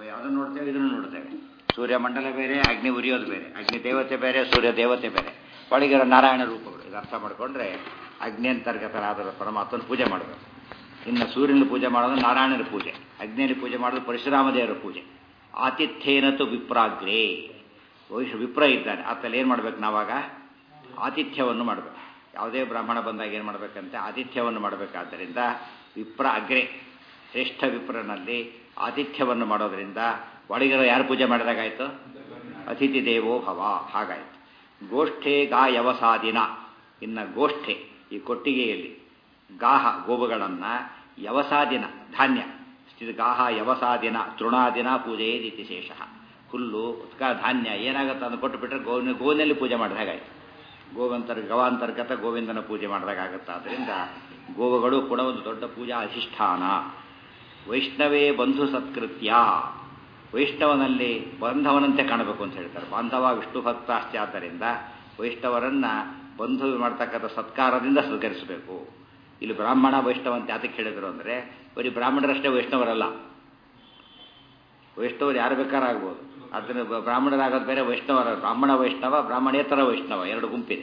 ಅದನ್ನು ನೋಡ್ತೇವೆ ಇದನ್ನು ನೋಡ್ತೇವೆ ಸೂರ್ಯಮಂಡಲ ಬೇರೆ ಅಗ್ನಿ ಉರಿಯೋದು ಬೇರೆ ಅಗ್ನಿ ದೇವತೆ ಬೇರೆ ಸೂರ್ಯ ದೇವತೆ ಬೇರೆ ಒಳಗಿರೋ ನಾರಾಯಣ ರೂಪಗಳು ಇದು ಅರ್ಥ ಮಾಡಿಕೊಂಡ್ರೆ ಅಗ್ನಿ ಅಂತರ್ಗತರಾದ ಪರಮಾತ್ಮನ ಪೂಜೆ ಮಾಡಬೇಕು ಇನ್ನು ಸೂರ್ಯನ ಪೂಜೆ ಮಾಡೋದು ನಾರಾಯಣನ ಪೂಜೆ ಅಗ್ನಿಯಲ್ಲಿ ಪೂಜೆ ಮಾಡೋದು ಪರಶುರಾಮ ದೇವರ ಪೂಜೆ ಆತಿಥ್ಯೇನತು ವಿಪ್ರಾಗ್ರೇ ವೈಶ್ ವಿಪ್ರ ಇದ್ದಾನೆ ಆತಲ್ಲಿ ಏನು ಮಾಡ್ಬೇಕು ನಾವಾಗ ಆತಿಥ್ಯವನ್ನು ಮಾಡಬೇಕು ಯಾವುದೇ ಬ್ರಾಹ್ಮಣ ಬಂದಾಗ ಏನು ಮಾಡಬೇಕಂತೆ ಆತಿಥ್ಯವನ್ನು ಮಾಡಬೇಕಾದ್ದರಿಂದ ವಿಪ್ರ ಅಗ್ರೆ ಶ್ರೇಷ್ಠ ವಿಪ್ರನಲ್ಲಿ ಆತಿಥ್ಯವನ್ನು ಮಾಡೋದರಿಂದ ಒಳಗಿರೋ ಯಾರು ಪೂಜೆ ಮಾಡಿದಾಗಾಯ್ತು ಅತಿಥಿ ದೇವೋ ಭವ ಹಾಗಾಯ್ತು ಗೋಷ್ಠೆ ಗಾ ಯವಸಾದಿನ ಇನ್ನು ಗೋಷ್ಠೆ ಈ ಕೊಟ್ಟಿಗೆಯಲ್ಲಿ ಗಾಹ ಗೋವುಗಳನ್ನು ಯವಸಾದಿನ ಧಾನ್ಯ ಸ್ಥಿತಿ ಗಾಹ ಯವಸಾದಿನ ತೃಣಾದಿನ ಪೂಜೆ ರೀತಿ ಶೇಷ ಹುಲ್ಲು ಉತ್ಕ ಧಾನ್ಯ ಏನಾಗುತ್ತೆ ಅದನ್ನು ಕೊಟ್ಟುಬಿಟ್ರೆ ಗೋವಿನ ಗೋವಿನಲ್ಲಿ ಪೂಜೆ ಮಾಡಿದ ಹಾಗಾಯ್ತು ಗೋವಂತರ ಗವಾಂತರ್ಗತ ಗೋವಿಂದನ ಪೂಜೆ ಮಾಡಿದಾಗುತ್ತೆ ಆದ್ದರಿಂದ ಗೋವುಗಳು ಕೂಡ ಒಂದು ದೊಡ್ಡ ಪೂಜಾ ಅಧಿಷ್ಠಾನ ವೈಷ್ಣವೇ ಬಂಧು ಸತ್ಕೃತ್ಯ ವೈಷ್ಣವನಲ್ಲಿ ಬಾಂಧವನಂತೆ ಕಾಣಬೇಕು ಅಂತ ಹೇಳ್ತಾರೆ ಬಾಂಧವ ವಿಷ್ಣು ಭಕ್ತ ಆದ್ದರಿಂದ ವೈಷ್ಣವರನ್ನ ಬಂಧು ಮಾಡ್ತಕ್ಕಂಥ ಸತ್ಕಾರದಿಂದ ಸ್ವೀಕರಿಸಬೇಕು ಇಲ್ಲಿ ಬ್ರಾಹ್ಮಣ ವೈಷ್ಣವ ಅಂತ ಯಾತಕ್ಕೆ ಹೇಳಿದ್ರು ಅಂದರೆ ಬರೀ ಬ್ರಾಹ್ಮಣರಷ್ಟೇ ವೈಷ್ಣವರಲ್ಲ ವೈಷ್ಣವರು ಯಾರು ಬೇಕಾರಾಗ್ಬೋದು ಅದನ್ನು ಬ್ರಾಹ್ಮಣರಾಗೋದು ಬೇರೆ ವೈಷ್ಣವರ ಬ್ರಾಹ್ಮಣ ವೈಷ್ಣವ ಬ್ರಾಹ್ಮಣೇತರ ವೈಷ್ಣವ ಎರಡು ಗುಂಪಿದೆ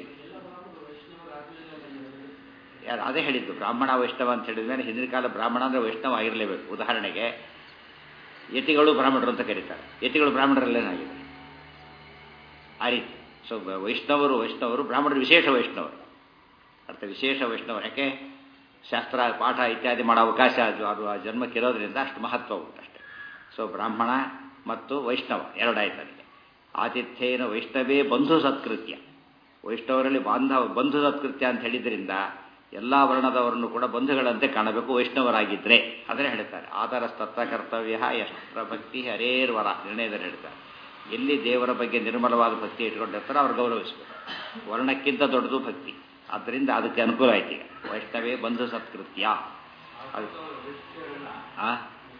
ಯಾರು ಅದೇ ಹೇಳಿದ್ದು ಬ್ರಾಹ್ಮಣ ವೈಷ್ಣವ ಅಂತ ಹೇಳಿದ ಮೇಲೆ ಹಿಂದಿನ ಕಾಲ ಬ್ರಾಹ್ಮಣ ಅಂದರೆ ವೈಷ್ಣವ ಆಗಿರಲೇಬೇಕು ಉದಾಹರಣೆಗೆ ಯತಿಗಳು ಬ್ರಾಹ್ಮಣರು ಅಂತ ಕರೀತಾರೆ ಯತಿಗಳು ಬ್ರಾಹ್ಮಣರಲ್ಲೇನಾಗಿದೆ ಆ ರೀತಿ ಸೊ ವೈಷ್ಣವರು ವೈಷ್ಣವರು ಬ್ರಾಹ್ಮಣರು ವಿಶೇಷ ವೈಷ್ಣವರು ಅರ್ಥ ವಿಶೇಷ ವೈಷ್ಣವರು ಯಾಕೆ ಶಾಸ್ತ್ರ ಪಾಠ ಇತ್ಯಾದಿ ಮಾಡೋ ಅವಕಾಶ ಅದು ಅದು ಆ ಜನ್ಮಕ್ಕಿರೋದ್ರಿಂದ ಅಷ್ಟು ಮಹತ್ವ ಉಂಟು ಅಷ್ಟೇ ಸೊ ಬ್ರಾಹ್ಮಣ ಮತ್ತು ವೈಷ್ಣವ ಎರಡಾಯ್ತು ಅದಕ್ಕೆ ಆತಿಥ್ಯೇನ ವೈಷ್ಣವೇ ಬಂಧು ಸತ್ಕೃತ್ಯ ವೈಷ್ಣವರಲ್ಲಿ ಬಾಂಧವ ಬಂಧು ಸತ್ಕೃತ್ಯ ಅಂತ ಹೇಳಿದ್ರಿಂದ ಎಲ್ಲ ವರ್ಣದವರನ್ನು ಕೂಡ ಬಂಧುಗಳಂತೆ ಕಾಣಬೇಕು ವೈಷ್ಣವರಾಗಿದ್ದರೆ ಅದನ್ನೇ ಹೇಳ್ತಾರೆ ಆದರ ತತ್ವ ಕರ್ತವ್ಯ ಎಷ್ಟರ ಭಕ್ತಿ ಹರೇರ್ವರ ನಿರ್ಣಯದಲ್ಲಿ ಹೇಳ್ತಾರೆ ಎಲ್ಲಿ ದೇವರ ಬಗ್ಗೆ ನಿರ್ಮಲವಾದ ಭಕ್ತಿ ಇಟ್ಕೊಂಡಿರ್ತಾರೋ ಅವ್ರು ಗೌರವಿಸಬೇಕು ವರ್ಣಕ್ಕಿಂತ ದೊಡ್ಡದು ಭಕ್ತಿ ಆದ್ದರಿಂದ ಅದಕ್ಕೆ ಅನುಕೂಲ ಆಯ್ತು ಈಗ ವೈಷ್ಣವೇ ಬಂಧು ಸತ್ಕೃತ್ಯ ಅದು ಹಾಂ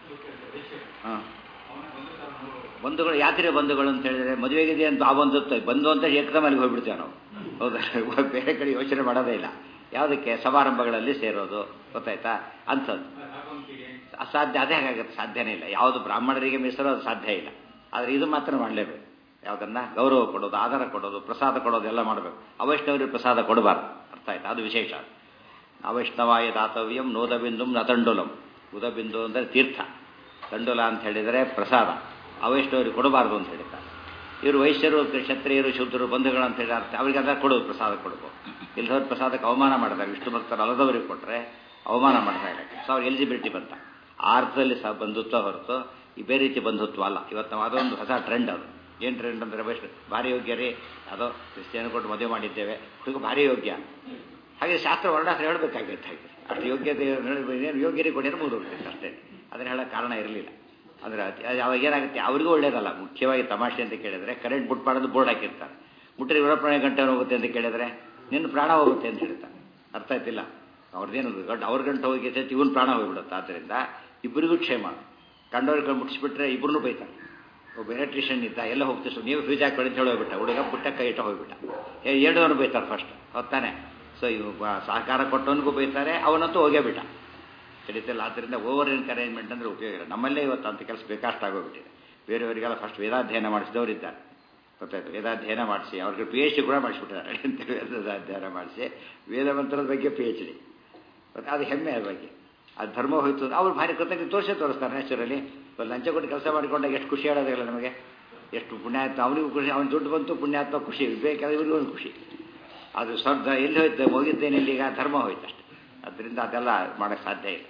ಬಂಧುಗಳು ಯಾತ್ರೆ ಬಂಧುಗಳು ಅಂತ ಹೇಳಿದ್ರೆ ಮದುವೆಗಿದೆ ಅಂತ ಆ ಬಂಧು ಬಂಧು ಅಂತ ಏಕದಮ್ ಅಲ್ಲಿಗೆ ಹೋಗ್ಬಿಡ್ತೇವೆ ನಾವು ಹೌದಾ ಬೇರೆ ಕಡೆ ಯೋಚನೆ ಮಾಡೋದೇ ಇಲ್ಲ ಯಾವುದಕ್ಕೆ ಸಮಾರಂಭಗಳಲ್ಲಿ ಸೇರೋದು ಗೊತ್ತಾಯ್ತಾ ಅಂಥದ್ದು ಅಸಾಧ್ಯ ಅದೇ ಹಾಗಾಗುತ್ತೆ ಸಾಧ್ಯನೇ ಇಲ್ಲ ಯಾವುದು ಬ್ರಾಹ್ಮಣರಿಗೆ ಮೀಸಲು ಅದು ಸಾಧ್ಯ ಇಲ್ಲ ಆದರೆ ಇದು ಮಾತ್ರ ಮಾಡಲೇಬೇಕು ಯಾವುದನ್ನ ಗೌರವ ಕೊಡೋದು ಆಧಾರ ಕೊಡೋದು ಪ್ರಸಾದ ಕೊಡೋದು ಎಲ್ಲ ಮಾಡಬೇಕು ಅವೈಷ್ಣವರಿಗೆ ಪ್ರಸಾದ ಕೊಡಬಾರ್ದು ಅರ್ಥ ಆಯ್ತಾ ಅದು ವಿಶೇಷ ಅವೈಷ್ಣವಾಯ ದಾತವ್ಯಂ ನೋದಬಿಂದು ನತಂಡುಲಂ ಉದಬಿಂದು ಅಂದರೆ ತೀರ್ಥ ತಂಡುಲ ಅಂತ ಹೇಳಿದರೆ ಪ್ರಸಾದ ಅವೈಷ್ಣವರಿಗೆ ಕೊಡಬಾರ್ದು ಅಂತ ಹೇಳ್ತಾರೆ ಇವರು ವೈಶ್ಯರು ಕ್ಷತ್ರಿಯರು ಶೂದ್ರರು ಬಂಧುಗಳು ಅಂತ ಹೇಳಿ ಅರ್ಥ ಅವರಿಗೆ ಅದರ ಕೊಡೋದು ಪ್ರಸಾದ ಕೊಡಬೇಕು ಇಲ್ಲದವ್ರ ಪ್ರಸಾದಕ್ಕೆ ಅವಮಾನ ಮಾಡಿದಾಗ ವಿಷ್ಣು ಭಕ್ತರು ಅಲ್ಲದವರಿಗೆ ಕೊಟ್ಟರೆ ಅವಮಾನ ಮಾಡಿದಾಗ ಸೊ ಅವ್ರಿಗೆ ಎಲಿಜಿಬಿಲಿಟಿ ಬಂತ ಆ ಅರ್ಥದಲ್ಲಿ ಸಹ ಬಂಧುತ್ವ ಹೊರತು ಈ ಬೇರೆ ರೀತಿ ಬಂಧುತ್ವ ಅಲ್ಲ ಇವತ್ತು ನಾವು ಅದೊಂದು ಹೊಸ ಟ್ರೆಂಡ್ ಅದು ಏನು ಟ್ರೆಂಡ್ ಅಂದರೆ ವೈಷ್ಣು ಭಾರಿ ಯೋಗ್ಯ ರೀ ಅದೋ ಕ್ರಿಶ್ಚಿಯನ್ ಕೊಟ್ಟು ಮದುವೆ ಮಾಡಿದ್ದೇವೆ ಹುಡುಗ ಭಾರಿ ಯೋಗ್ಯ ಹಾಗೆ ಶಾಸ್ತ್ರ ವರ್ಣಾಸ್ತ್ರ ಹೇಳಬೇಕಾಗಿತ್ತು ಹಾಗೆ ಅಷ್ಟು ಯೋಗ್ಯತೆ ಏನು ಯೋಗ್ಯರಿಗೆ ಕೊಡಿದ್ರೆ ಮುಗಿದು ಹೋಗ್ತಿತ್ತು ಅಷ್ಟೇ ಅದನ್ನು ಹೇಳೋ ಕಾರಣ ಇರಲಿಲ್ಲ ಅಂದರೆ ಅವಾಗ ಏನಾಗುತ್ತೆ ಅವ್ರಿಗೂ ಒಳ್ಳೇದಲ್ಲ ಮುಖ್ಯವಾಗಿ ತಮಾಷೆ ಅಂತ ಕೇಳಿದರೆ ಕರೆಂಟ್ ಬುಟ್ ಮಾಡೋದು ಬೋರ್ಡ್ ಹಾಕಿರ್ತಾರೆ ಮುಟ್ಟರೆ ಇವರ ಪ್ರಾಣ ಗಂಟೆ ಹೋಗುತ್ತೆ ಅಂತ ಕೇಳಿದರೆ ನಿನ್ನ ಪ್ರಾಣ ಹೋಗುತ್ತೆ ಅಂತ ಹೇಳ್ತಾರೆ ಅರ್ಥ ಆಯ್ತಿಲ್ಲ ಅವ್ರದ್ದೇನು ಗಂಟು ಅವ್ರ ಗಂಟೆ ಹೋಗಿ ಸತಿ ಇವನ್ ಪ್ರಾಣ ಹೋಗ್ಬಿಡುತ್ತೆ ಆದ್ದರಿಂದ ಇಬ್ಬರಿಗೂ ಕ್ಷೇಮ ಕಂಡವ್ರಿಗೆ ಮುಟ್ಟಿಸ್ಬಿಟ್ರೆ ಇಬ್ಬರನ್ನೂ ಬೈತಾರೆ ಒಬ್ಬ ಎಲೆಕ್ಟ್ರಿಷಿಯನ್ ಇದ್ದ ಎಲ್ಲ ಹೋಗ್ತಿತ್ತು ನೀವು ಫ್ಯೂಸ್ ಹಾಕೊಳ್ಳಿ ಅಂತ ಹೇಳಿ ಹೋಗ್ಬಿಟ್ಟ ಹುಡುಗ ಪುಟ್ಟ ಕೈ ಇಟ್ಟು ಹೋಗ್ಬಿಟ್ಟ ಎರಡವನು ಬೈತಾರೆ ಫಸ್ಟ್ ಹೊತ್ತಾನೆ ಸೊ ಇವು ಸಹಕಾರ ಕೊಟ್ಟವನಿಗೂ ಬೈತಾರೆ ಅವನಂತೂ ಹೋಗೇ ಬಿಟ್ಟ ತಿಳಿತಿಲ್ಲ ಆದ್ದರಿಂದ ಓವರ್ ಎನ್ಕರೇಜ್ಮೆಂಟ್ ಅಂದರೆ ಉಪಯೋಗ ಇಲ್ಲ ನಮ್ಮಲ್ಲೇ ಇವತ್ತು ಅಂತ ಕೆಲಸ ಬೇಕಷ್ಟು ಆಗೋಗ್ಬಿಟ್ಟಿದೆ ಬೇರೆಯವರಿಗೆಲ್ಲ ಫಸ್ಟ್ ವೇದಾಧ್ಯಯನ ಮಾಡಿಸಿದವರು ಇದ್ದಾರೆ ಗೊತ್ತಾಯ್ತು ವೇದಾಧ್ಯಯನ ಮಾಡಿಸಿ ಅವ್ರಿಗೆ ಪಿ ಎಚ್ ಡಿ ಕೂಡ ಮಾಡಿಸ್ಬಿಟ್ಟಿದ್ದಾರೆ ಅಂತೇಳಿ ವೇದಾಧ್ಯಯನ ಮಾಡಿಸಿ ವೇದ ಮಂತ್ರದ ಬಗ್ಗೆ ಪಿ ಎಚ್ ಡಿ ಅದು ಹೆಮ್ಮೆ ಅದ್ರ ಬಗ್ಗೆ ಅದು ಧರ್ಮ ಹೋಯ್ತು ಅವ್ರು ಭಾರಿ ಕೃತಜ್ಞ ತೋರಿಸೇ ತೋರಿಸ್ತಾರೆ ನ್ಯಾಚುರಲಿ ಲಂಚ ಕೊಟ್ಟು ಕೆಲಸ ಮಾಡಿಕೊಂಡಾಗ ಎಷ್ಟು ಖುಷಿ ಹೇಳೋದಿಲ್ಲ ನಮಗೆ ಎಷ್ಟು ಪುಣ್ಯಾತ್ಮ ಅವನಿಗೂ ಖುಷಿ ಅವನ ದುಡ್ಡು ಬಂತು ಪುಣ್ಯಾತ್ಮ ಖುಷಿ ಬೇಕಾದ್ರೆ ಇವರಿಗೂ ಒಂದು ಖುಷಿ ಅದು ಸ್ವರ್ಧ ಎಲ್ಲಿ ಹೋಯ್ತು ಹೋಗಿದ್ದೇನೆ ಇಲ್ಲಿಗ ಧರ್ಮ ಹೋಯ್ತು ಅಷ್ಟೆ ಅದರಿಂದ ಅದೆಲ್ಲ ಮಾಡೋಕ್ಕೆ ಸಾಧ್ಯ ಇಲ್ಲ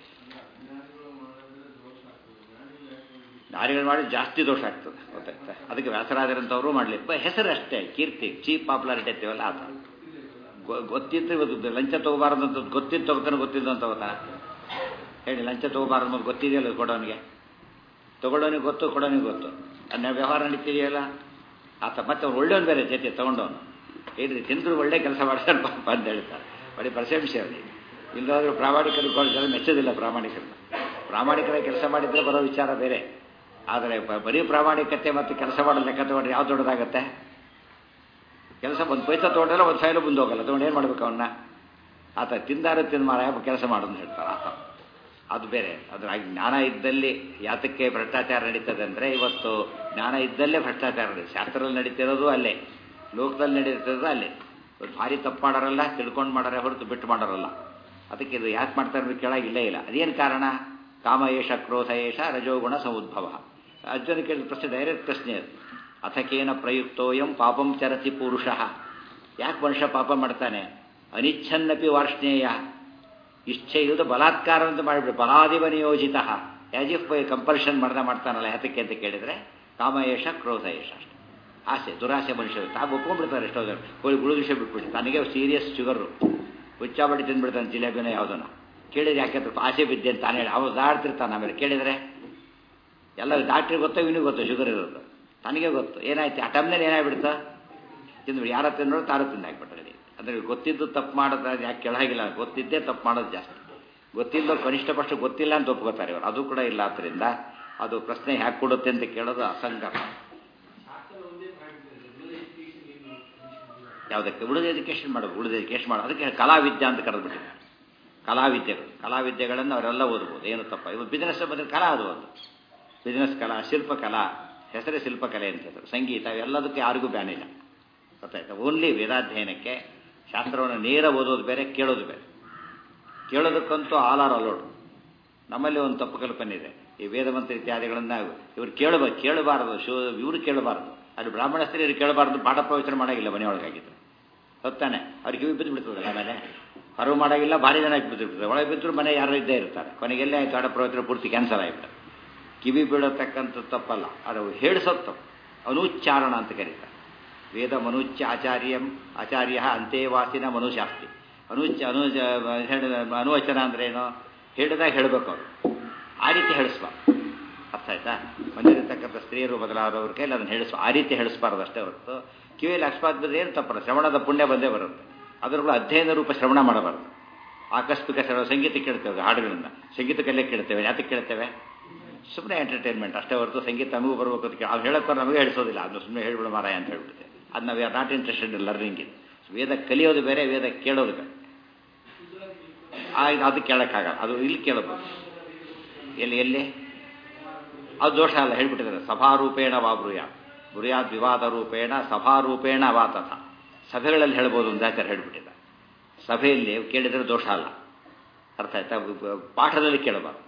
ದಾರಿಗಳು ಮಾಡಿ ಜಾಸ್ತಿ ದೋಷ ಆಗ್ತದೆ ಗೊತ್ತಾಯ್ತಾ ಅದಕ್ಕೆ ವ್ಯಾಸರಾಜರಂಥವರು ಮಾಡಲಿ ಹೆಸರು ಅಷ್ಟೇ ಕೀರ್ತಿ ಚೀಪ್ ಪಾಪ್ಯುಲಾರಿಟಿ ಅಂತೀವಲ್ಲ ಆ ಥರ ಗೊತ್ತಿತ್ತು ಇವತ್ತು ಲಂಚ ತಗೋಬಾರದು ಅಂತ ಗೊತ್ತಿದ್ದು ತಗೋತಾನೆ ಗೊತ್ತಿದ್ದು ಅಂತ ಗೊತ್ತಾ ಹೇಳಿ ಲಂಚ ತಗೋಬಾರದು ಅಂತ ಗೊತ್ತಿದೆಯಲ್ಲ ಕೊಡೋನಿಗೆ ತಗೊಳ್ಳೋನಿಗೆ ಗೊತ್ತು ಕೊಡೋನಿಗೆ ಗೊತ್ತು ಅದನ್ನ ವ್ಯವಹಾರ ನಡೀತಿದೆಯಲ್ಲ ಆತ ಮತ್ತೆ ಅವ್ನು ಒಳ್ಳೆಯವನು ಬೇರೆ ಜೊತೆ ತಗೊಂಡವನು ಏನ್ರಿ ತಿಂದ್ರು ಒಳ್ಳೆ ಕೆಲಸ ಮಾಡ್ತಾರೆ ಪಾಪ ಅಂತ ಹೇಳ್ತಾರೆ ಬರೀ ಪ್ರಶಂಸೆ ಅವರಿಗೆ ಇಲ್ಲದಾದ್ರೂ ಪ್ರಾಮಾಣಿಕರು ಜನ ಮೆಚ್ಚೋದಿಲ್ಲ ಪ್ರಾಮಾಣಿಕರನ್ನ ಪ್ರಾಮಾಣಿಕರ ಕೆಲಸ ಮಾಡಿದ್ರೆ ಬರೋ ವಿಚಾರ ಬೇರೆ ಆದರೆ ಬರೀ ಪ್ರಾಮಾಣಿಕತೆ ಮತ್ತು ಕೆಲಸ ಮಾಡೋ ಲೆಕ್ಕ ತಗೊಂಡ್ರೆ ಯಾವ್ದು ದೊಡ್ಡದಾಗತ್ತೆ ಕೆಲಸ ಒಂದು ಪೈಸಾ ತೊಗೊಂಡ್ರೆ ಒಂದು ಫೈಲು ಮುಂದೆ ಹೋಗಲ್ಲ ತೊಗೊಂಡು ಏನು ಮಾಡ್ಬೇಕು ಅವನ್ನ ಆತ ತಿಂದಾರ ತಿಂದು ಮಾರ ಕೆಲಸ ಮಾಡೋದು ಹೇಳ್ತಾರೆ ಆತ ಅದು ಬೇರೆ ಅದ್ರ ಆ ಜ್ಞಾನ ಇದ್ದಲ್ಲಿ ಯಾತಕ್ಕೆ ಭ್ರಷ್ಟಾಚಾರ ನಡೀತದೆ ಅಂದರೆ ಇವತ್ತು ಜ್ಞಾನ ಇದ್ದಲ್ಲೇ ಭ್ರಷ್ಟಾಚಾರ ನಡೀತದೆ ಶಾಸ್ತ್ರದಲ್ಲಿ ನಡೀತಿರೋದು ಅಲ್ಲೇ ಲೋಕದಲ್ಲಿ ನಡೀತಿರೋದು ಅಲ್ಲೇ ಇವತ್ತು ಭಾರಿ ತಪ್ಪು ಮಾಡೋರಲ್ಲ ತಿಳ್ಕೊಂಡು ಮಾಡೋರೇ ಹೊರತು ಬಿಟ್ಟು ಮಾಡೋರಲ್ಲ ಅದಕ್ಕೆ ಇದು ಯಾಕೆ ಮಾಡ್ತಾರೆ ಅನ್ನೋದು ಕೆಳಗಿಲ್ಲೇ ಇಲ್ಲ ಅದೇನು ಕಾರಣ ಕಾಮ ಏಷ ಕ್ರೋಧ ಏಷ ರಜೋಗುಣ ಸಮುದ್ಭವ ಅರ್ಜುನ ಕೇಳಿದ ಪ್ರಶ್ನೆ ಡೈರೆಕ್ಟ್ ಪ್ರಶ್ನೆ ಅದು ಅಥಕೇನ ಪ್ರಯುಕ್ತೋಯಂ ಪಾಪಂ ಚರತಿ ಪುರುಷ ಯಾಕೆ ಮನುಷ್ಯ ಪಾಪ ಮಾಡ್ತಾನೆ ಅನಿಚ್ಛನ್ನಪಿ ವಾರ್ಷ್ಣೇಯ ಇಚ್ಛೆ ಇರುವುದು ಬಲಾತ್ಕಾರ ಅಂತ ಮಾಡಿಬಿಡು ಬಲಾದಿವ ನಿಯೋಜಿತ ಆಸ್ ಇಫ್ ಬೈ ಕಂಪಲ್ಷನ್ ಮಾಡ್ದ ಮಾಡ್ತಾನಲ್ಲ ಯಾತಕ್ಕೆ ಅಂತ ಕೇಳಿದರೆ ಕಾಮಯೇಷ ಕ್ರೋಧ ಯೇಷ ಅಷ್ಟೆ ಆಸೆ ದುರಾಸೆ ಮನುಷ್ಯ ತಾವು ಒಪ್ಕೊಂಡ್ಬಿಡ್ತಾರೆ ಎಷ್ಟೋ ಜನ ಹೋಗಿ ಗುಳು ವಿಷಯ ಬಿಟ್ಬಿಟ್ಟು ತನಗೆ ಸೀರಿಯಸ್ ಶುಗರು ಹುಚ್ಚಾಬಡಿ ತಿಂದ್ಬಿಡ್ತಾನೆ ಜಿಲೇಬಿನ ಯಾವುದನ್ನ ಕೇಳಿದ್ರೆ ಯಾಕೆ ಅಂತ ಆಸೆ ಬಿದ್ದೆ ಅಂತ ತಾನೇ ಹೇಳಿ ಅವ್ರು ದಾಡ್ತಿರ್ತಾನೆ ಆಮೇಲೆ ಕೇಳಿದರೆ ಎಲ್ಲ ಡಾಕ್ಟ್ರಿಗೆ ಗೊತ್ತೋ ಇವನಿಗೆ ಗೊತ್ತೋ ಶುಗರ್ ಇರೋದು ತನಗೆ ಗೊತ್ತು ಏನಾಯ್ತು ಆ ಟಮ್ನಲ್ಲಿ ಏನಾಗ್ಬಿಡ್ತಾ ತಿಂದ್ಬಿಡಿ ಯಾರ ತಿನ್ನೋರು ತಾರು ತಿಂದು ಹಾಕ್ಬಿಟ್ರೆ ಅಂದರೆ ಗೊತ್ತಿದ್ದು ತಪ್ಪು ಮಾಡೋದು ಯಾಕೆ ಕೆಳಗಿಲ್ಲ ಗೊತ್ತಿದ್ದೇ ತಪ್ಪು ಮಾಡೋದು ಜಾಸ್ತಿ ಗೊತ್ತಿಲ್ಲದವ್ರು ಕನಿಷ್ಠ ಪಕ್ಷ ಗೊತ್ತಿಲ್ಲ ಅಂತ ಒಪ್ಕೋತಾರೆ ಇವರು ಅದು ಕೂಡ ಇಲ್ಲ ಆದ್ದರಿಂದ ಅದು ಪ್ರಶ್ನೆ ಹ್ಯಾಕೆ ಕೊಡುತ್ತೆ ಅಂತ ಕೇಳೋದು ಅಸಂಗತ ಯಾವುದಕ್ಕೆ ಉಳಿದ ಎಜುಕೇಷನ್ ಮಾಡೋದು ಉಳಿದ ಎಜುಕೇಷನ್ ಮಾಡೋದು ಅದಕ್ಕೆ ಕಲಾವಿದ್ಯೆ ಅಂತ ಕರೆದ್ಬಿಟ್ಟಿದ್ದಾರೆ ಕಲಾವಿದ್ಯೆಗಳು ಕಲಾವಿದ್ಯೆಗಳನ್ನು ಅವರೆಲ್ಲ ಓದ್ಬೋದು ಏನು ತಪ್ಪ ಇವು ಬಿಸ್ನೆಸ್ ಬಂದರೆ ಕಲಾ ಅದು ಒಂದು ಬಿಸ್ನೆಸ್ ಕಲಾ ಶಿಲ್ಪಕಲಾ ಹೆಸರೇ ಶಿಲ್ಪಕಲೆ ಅಂತ ಹೇಳ್ತಾರೆ ಸಂಗೀತ ಇವೆಲ್ಲದಕ್ಕೆ ಯಾರಿಗೂ ಬ್ಯಾನ್ ಇಲ್ಲ ಗೊತ್ತಾಯ್ತಾ ಓನ್ಲಿ ವೇದಾಧ್ಯಯನಕ್ಕೆ ಶಾಸ್ತ್ರವನ್ನು ನೇರ ಓದೋದು ಬೇರೆ ಕೇಳೋದು ಬೇರೆ ಕೇಳೋದಕ್ಕಂತೂ ಆಲ್ ಆರ್ ಅಲೋಡ್ ನಮ್ಮಲ್ಲಿ ಒಂದು ತಪ್ಪು ಕಲ್ಪನೆ ಇದೆ ಈ ವೇದಮಂತ್ರ ಇತ್ಯಾದಿಗಳನ್ನ ಇವ್ರು ಕೇಳಬೇಕು ಕೇಳಬಾರದು ಶೋ ಇವರು ಕೇಳಬಾರದು ಅಲ್ಲಿ ಬ್ರಾಹ್ಮಣ ಸ್ತ್ರೀಯರು ಕೇಳಬಾರದು ಪಾಠ ಪ್ರವಚನ ಮಾಡೋಂಗಿಲ್ಲ ಮನೆಯೊಳಗಾಗಿದ್ದು ಹೊತ್ತಾನೆ ಅವ್ರಿಗೆ ಕಿವಿ ಬಿದ್ದು ಬಿಡ್ತದಲ್ಲ ಆಮೇಲೆ ಹೊರವು ಮಾಡೋಂಗಿಲ್ಲ ಭಾರಿ ಜನ ಬಿದ್ದು ಬಿಡ್ತದೆ ಒಳಗೆ ಬಿದ್ದರೂ ಮನೆ ಯಾರು ಇದ್ದೇ ಇರ್ತಾರೆ ಕೊನೆಗೆಲ್ಲೇ ಆಯ್ತು ಪಾಠ ಪ್ರವಚನ ಪೂರ್ತಿ ಕ್ಯಾನ್ಸಲ್ ಆಗಿಬಿಟ್ಟು ಕಿವಿ ಬೀಳತಕ್ಕಂಥ ತಪ್ಪಲ್ಲ ಅದು ಹೇಳಿಸೋದು ತಪ್ಪು ಅನುಚ್ಚಾರಣ ಅಂತ ಕರೀತಾರೆ ವೇದ ಮನುಚ್ಯ ಆಚಾರ್ಯಂ ಆಚಾರ್ಯ ಅಂತೇವಾಸಿನ ಮನುಶಾಸ್ತಿ ಅನುಚ ಅನು ಅನುವಚನ ಅಂದ್ರೆ ಏನು ಹೇಳಿದಾಗ ಹೇಳಬೇಕು ಅವರು ಆ ರೀತಿ ಹೇಳಿಸ್ಬಾರ್ದು ಅರ್ಥ ಆಯ್ತಾ ಮನೆಯಲ್ಲಿರ್ತಕ್ಕಂಥ ಸ್ತ್ರೀಯರು ಬದಲಾದವ್ರ ಕೈಲಿ ಅದನ್ನು ಹೇಳಿಸ್ಬಾರ್ದು ಆ ರೀತಿ ಹೇಳಿಸ್ಬಾರ್ದು ಅಷ್ಟೇ ಹೊರತು ಕಿವಿಯಲ್ಲಿ ಅಕಸ್ಮಾತ್ ಬಂದ್ರೆ ಏನು ತಪ್ಪಲ್ಲ ಶ್ರವಣದ ಪುಣ್ಯ ಬಂದೇ ಬರುತ್ತೆ ಅದರಲ್ಲೂ ಅಧ್ಯಯನ ರೂಪ ಶ್ರವಣ ಮಾಡಬಾರ್ದು ಆಕಸ್ಮಿಕ ಶ್ರವಣ ಸಂಗೀತ ಕೇಳ್ತೇವೆ ಹಾಡುಗಳನ್ನ ಸಂಗೀತ ಕಲೆ ಕೇಳ್ತೇವೆ ಯಾತಕ್ಕೆ ಕೇಳ್ತೇವೆ ಸುಮ್ಮನೆ ಎಂಟರ್ಟೈನ್ಮೆಂಟ್ ಅಷ್ಟೇ ಹೊರತು ಸಂಗೀತ ನಮಗೂ ಬರ್ಬೇಕು ಅಂತ ಅವ್ರು ಹೇಳಕ್ಕೆ ನಮಗೆ ಹೇಳಿಸೋದಿಲ್ಲ ಅದನ್ನು ಸುಮ್ಮನೆ ಹೇಳ್ಬಿಡು ಮಾರಾಯ ಅಂತ ಹೇಳ್ಬಿಡುತ್ತೆ ಅದು ನಾವು are not interested in learning ಇದು ವೇದ ಕಲಿಯೋದು ಬೇರೆ ವೇದ ಕೇಳೋದು ಬೇರೆ ಅದು ಕೇಳೋಕ್ಕಾಗಲ್ಲ ಅದು ಇಲ್ಲಿ ಕೇಳಬಹುದು ಎಲ್ಲಿ ಎಲ್ಲಿ ಅದು ದೋಷ ಅಲ್ಲ ಹೇಳ್ಬಿಟ್ಟಿದ್ದಾರೆ ಸಭಾರೂಪೇಣ ವಾ ಬ್ರೂಯ ಬ್ರೂಯಾದ್ ವಿವಾದ ರೂಪೇಣ ಸಭಾರೂಪೇಣ ವಾ ತಥ ಸಭೆಗಳಲ್ಲಿ ಹೇಳ್ಬೋದು ಅಂತ ಆಚಾರ ಹೇಳ್ಬಿಟ್ಟಿದ್ದಾರೆ ಸಭೆಯಲ್ಲಿ ಕೇಳಿದರೆ ದೋಷ ಅಲ್ಲ ಅರ್ಥ ಆಯ್ತಾ ಪಾಠದಲ್ಲಿ ಕೇಳಬಾರ್ದು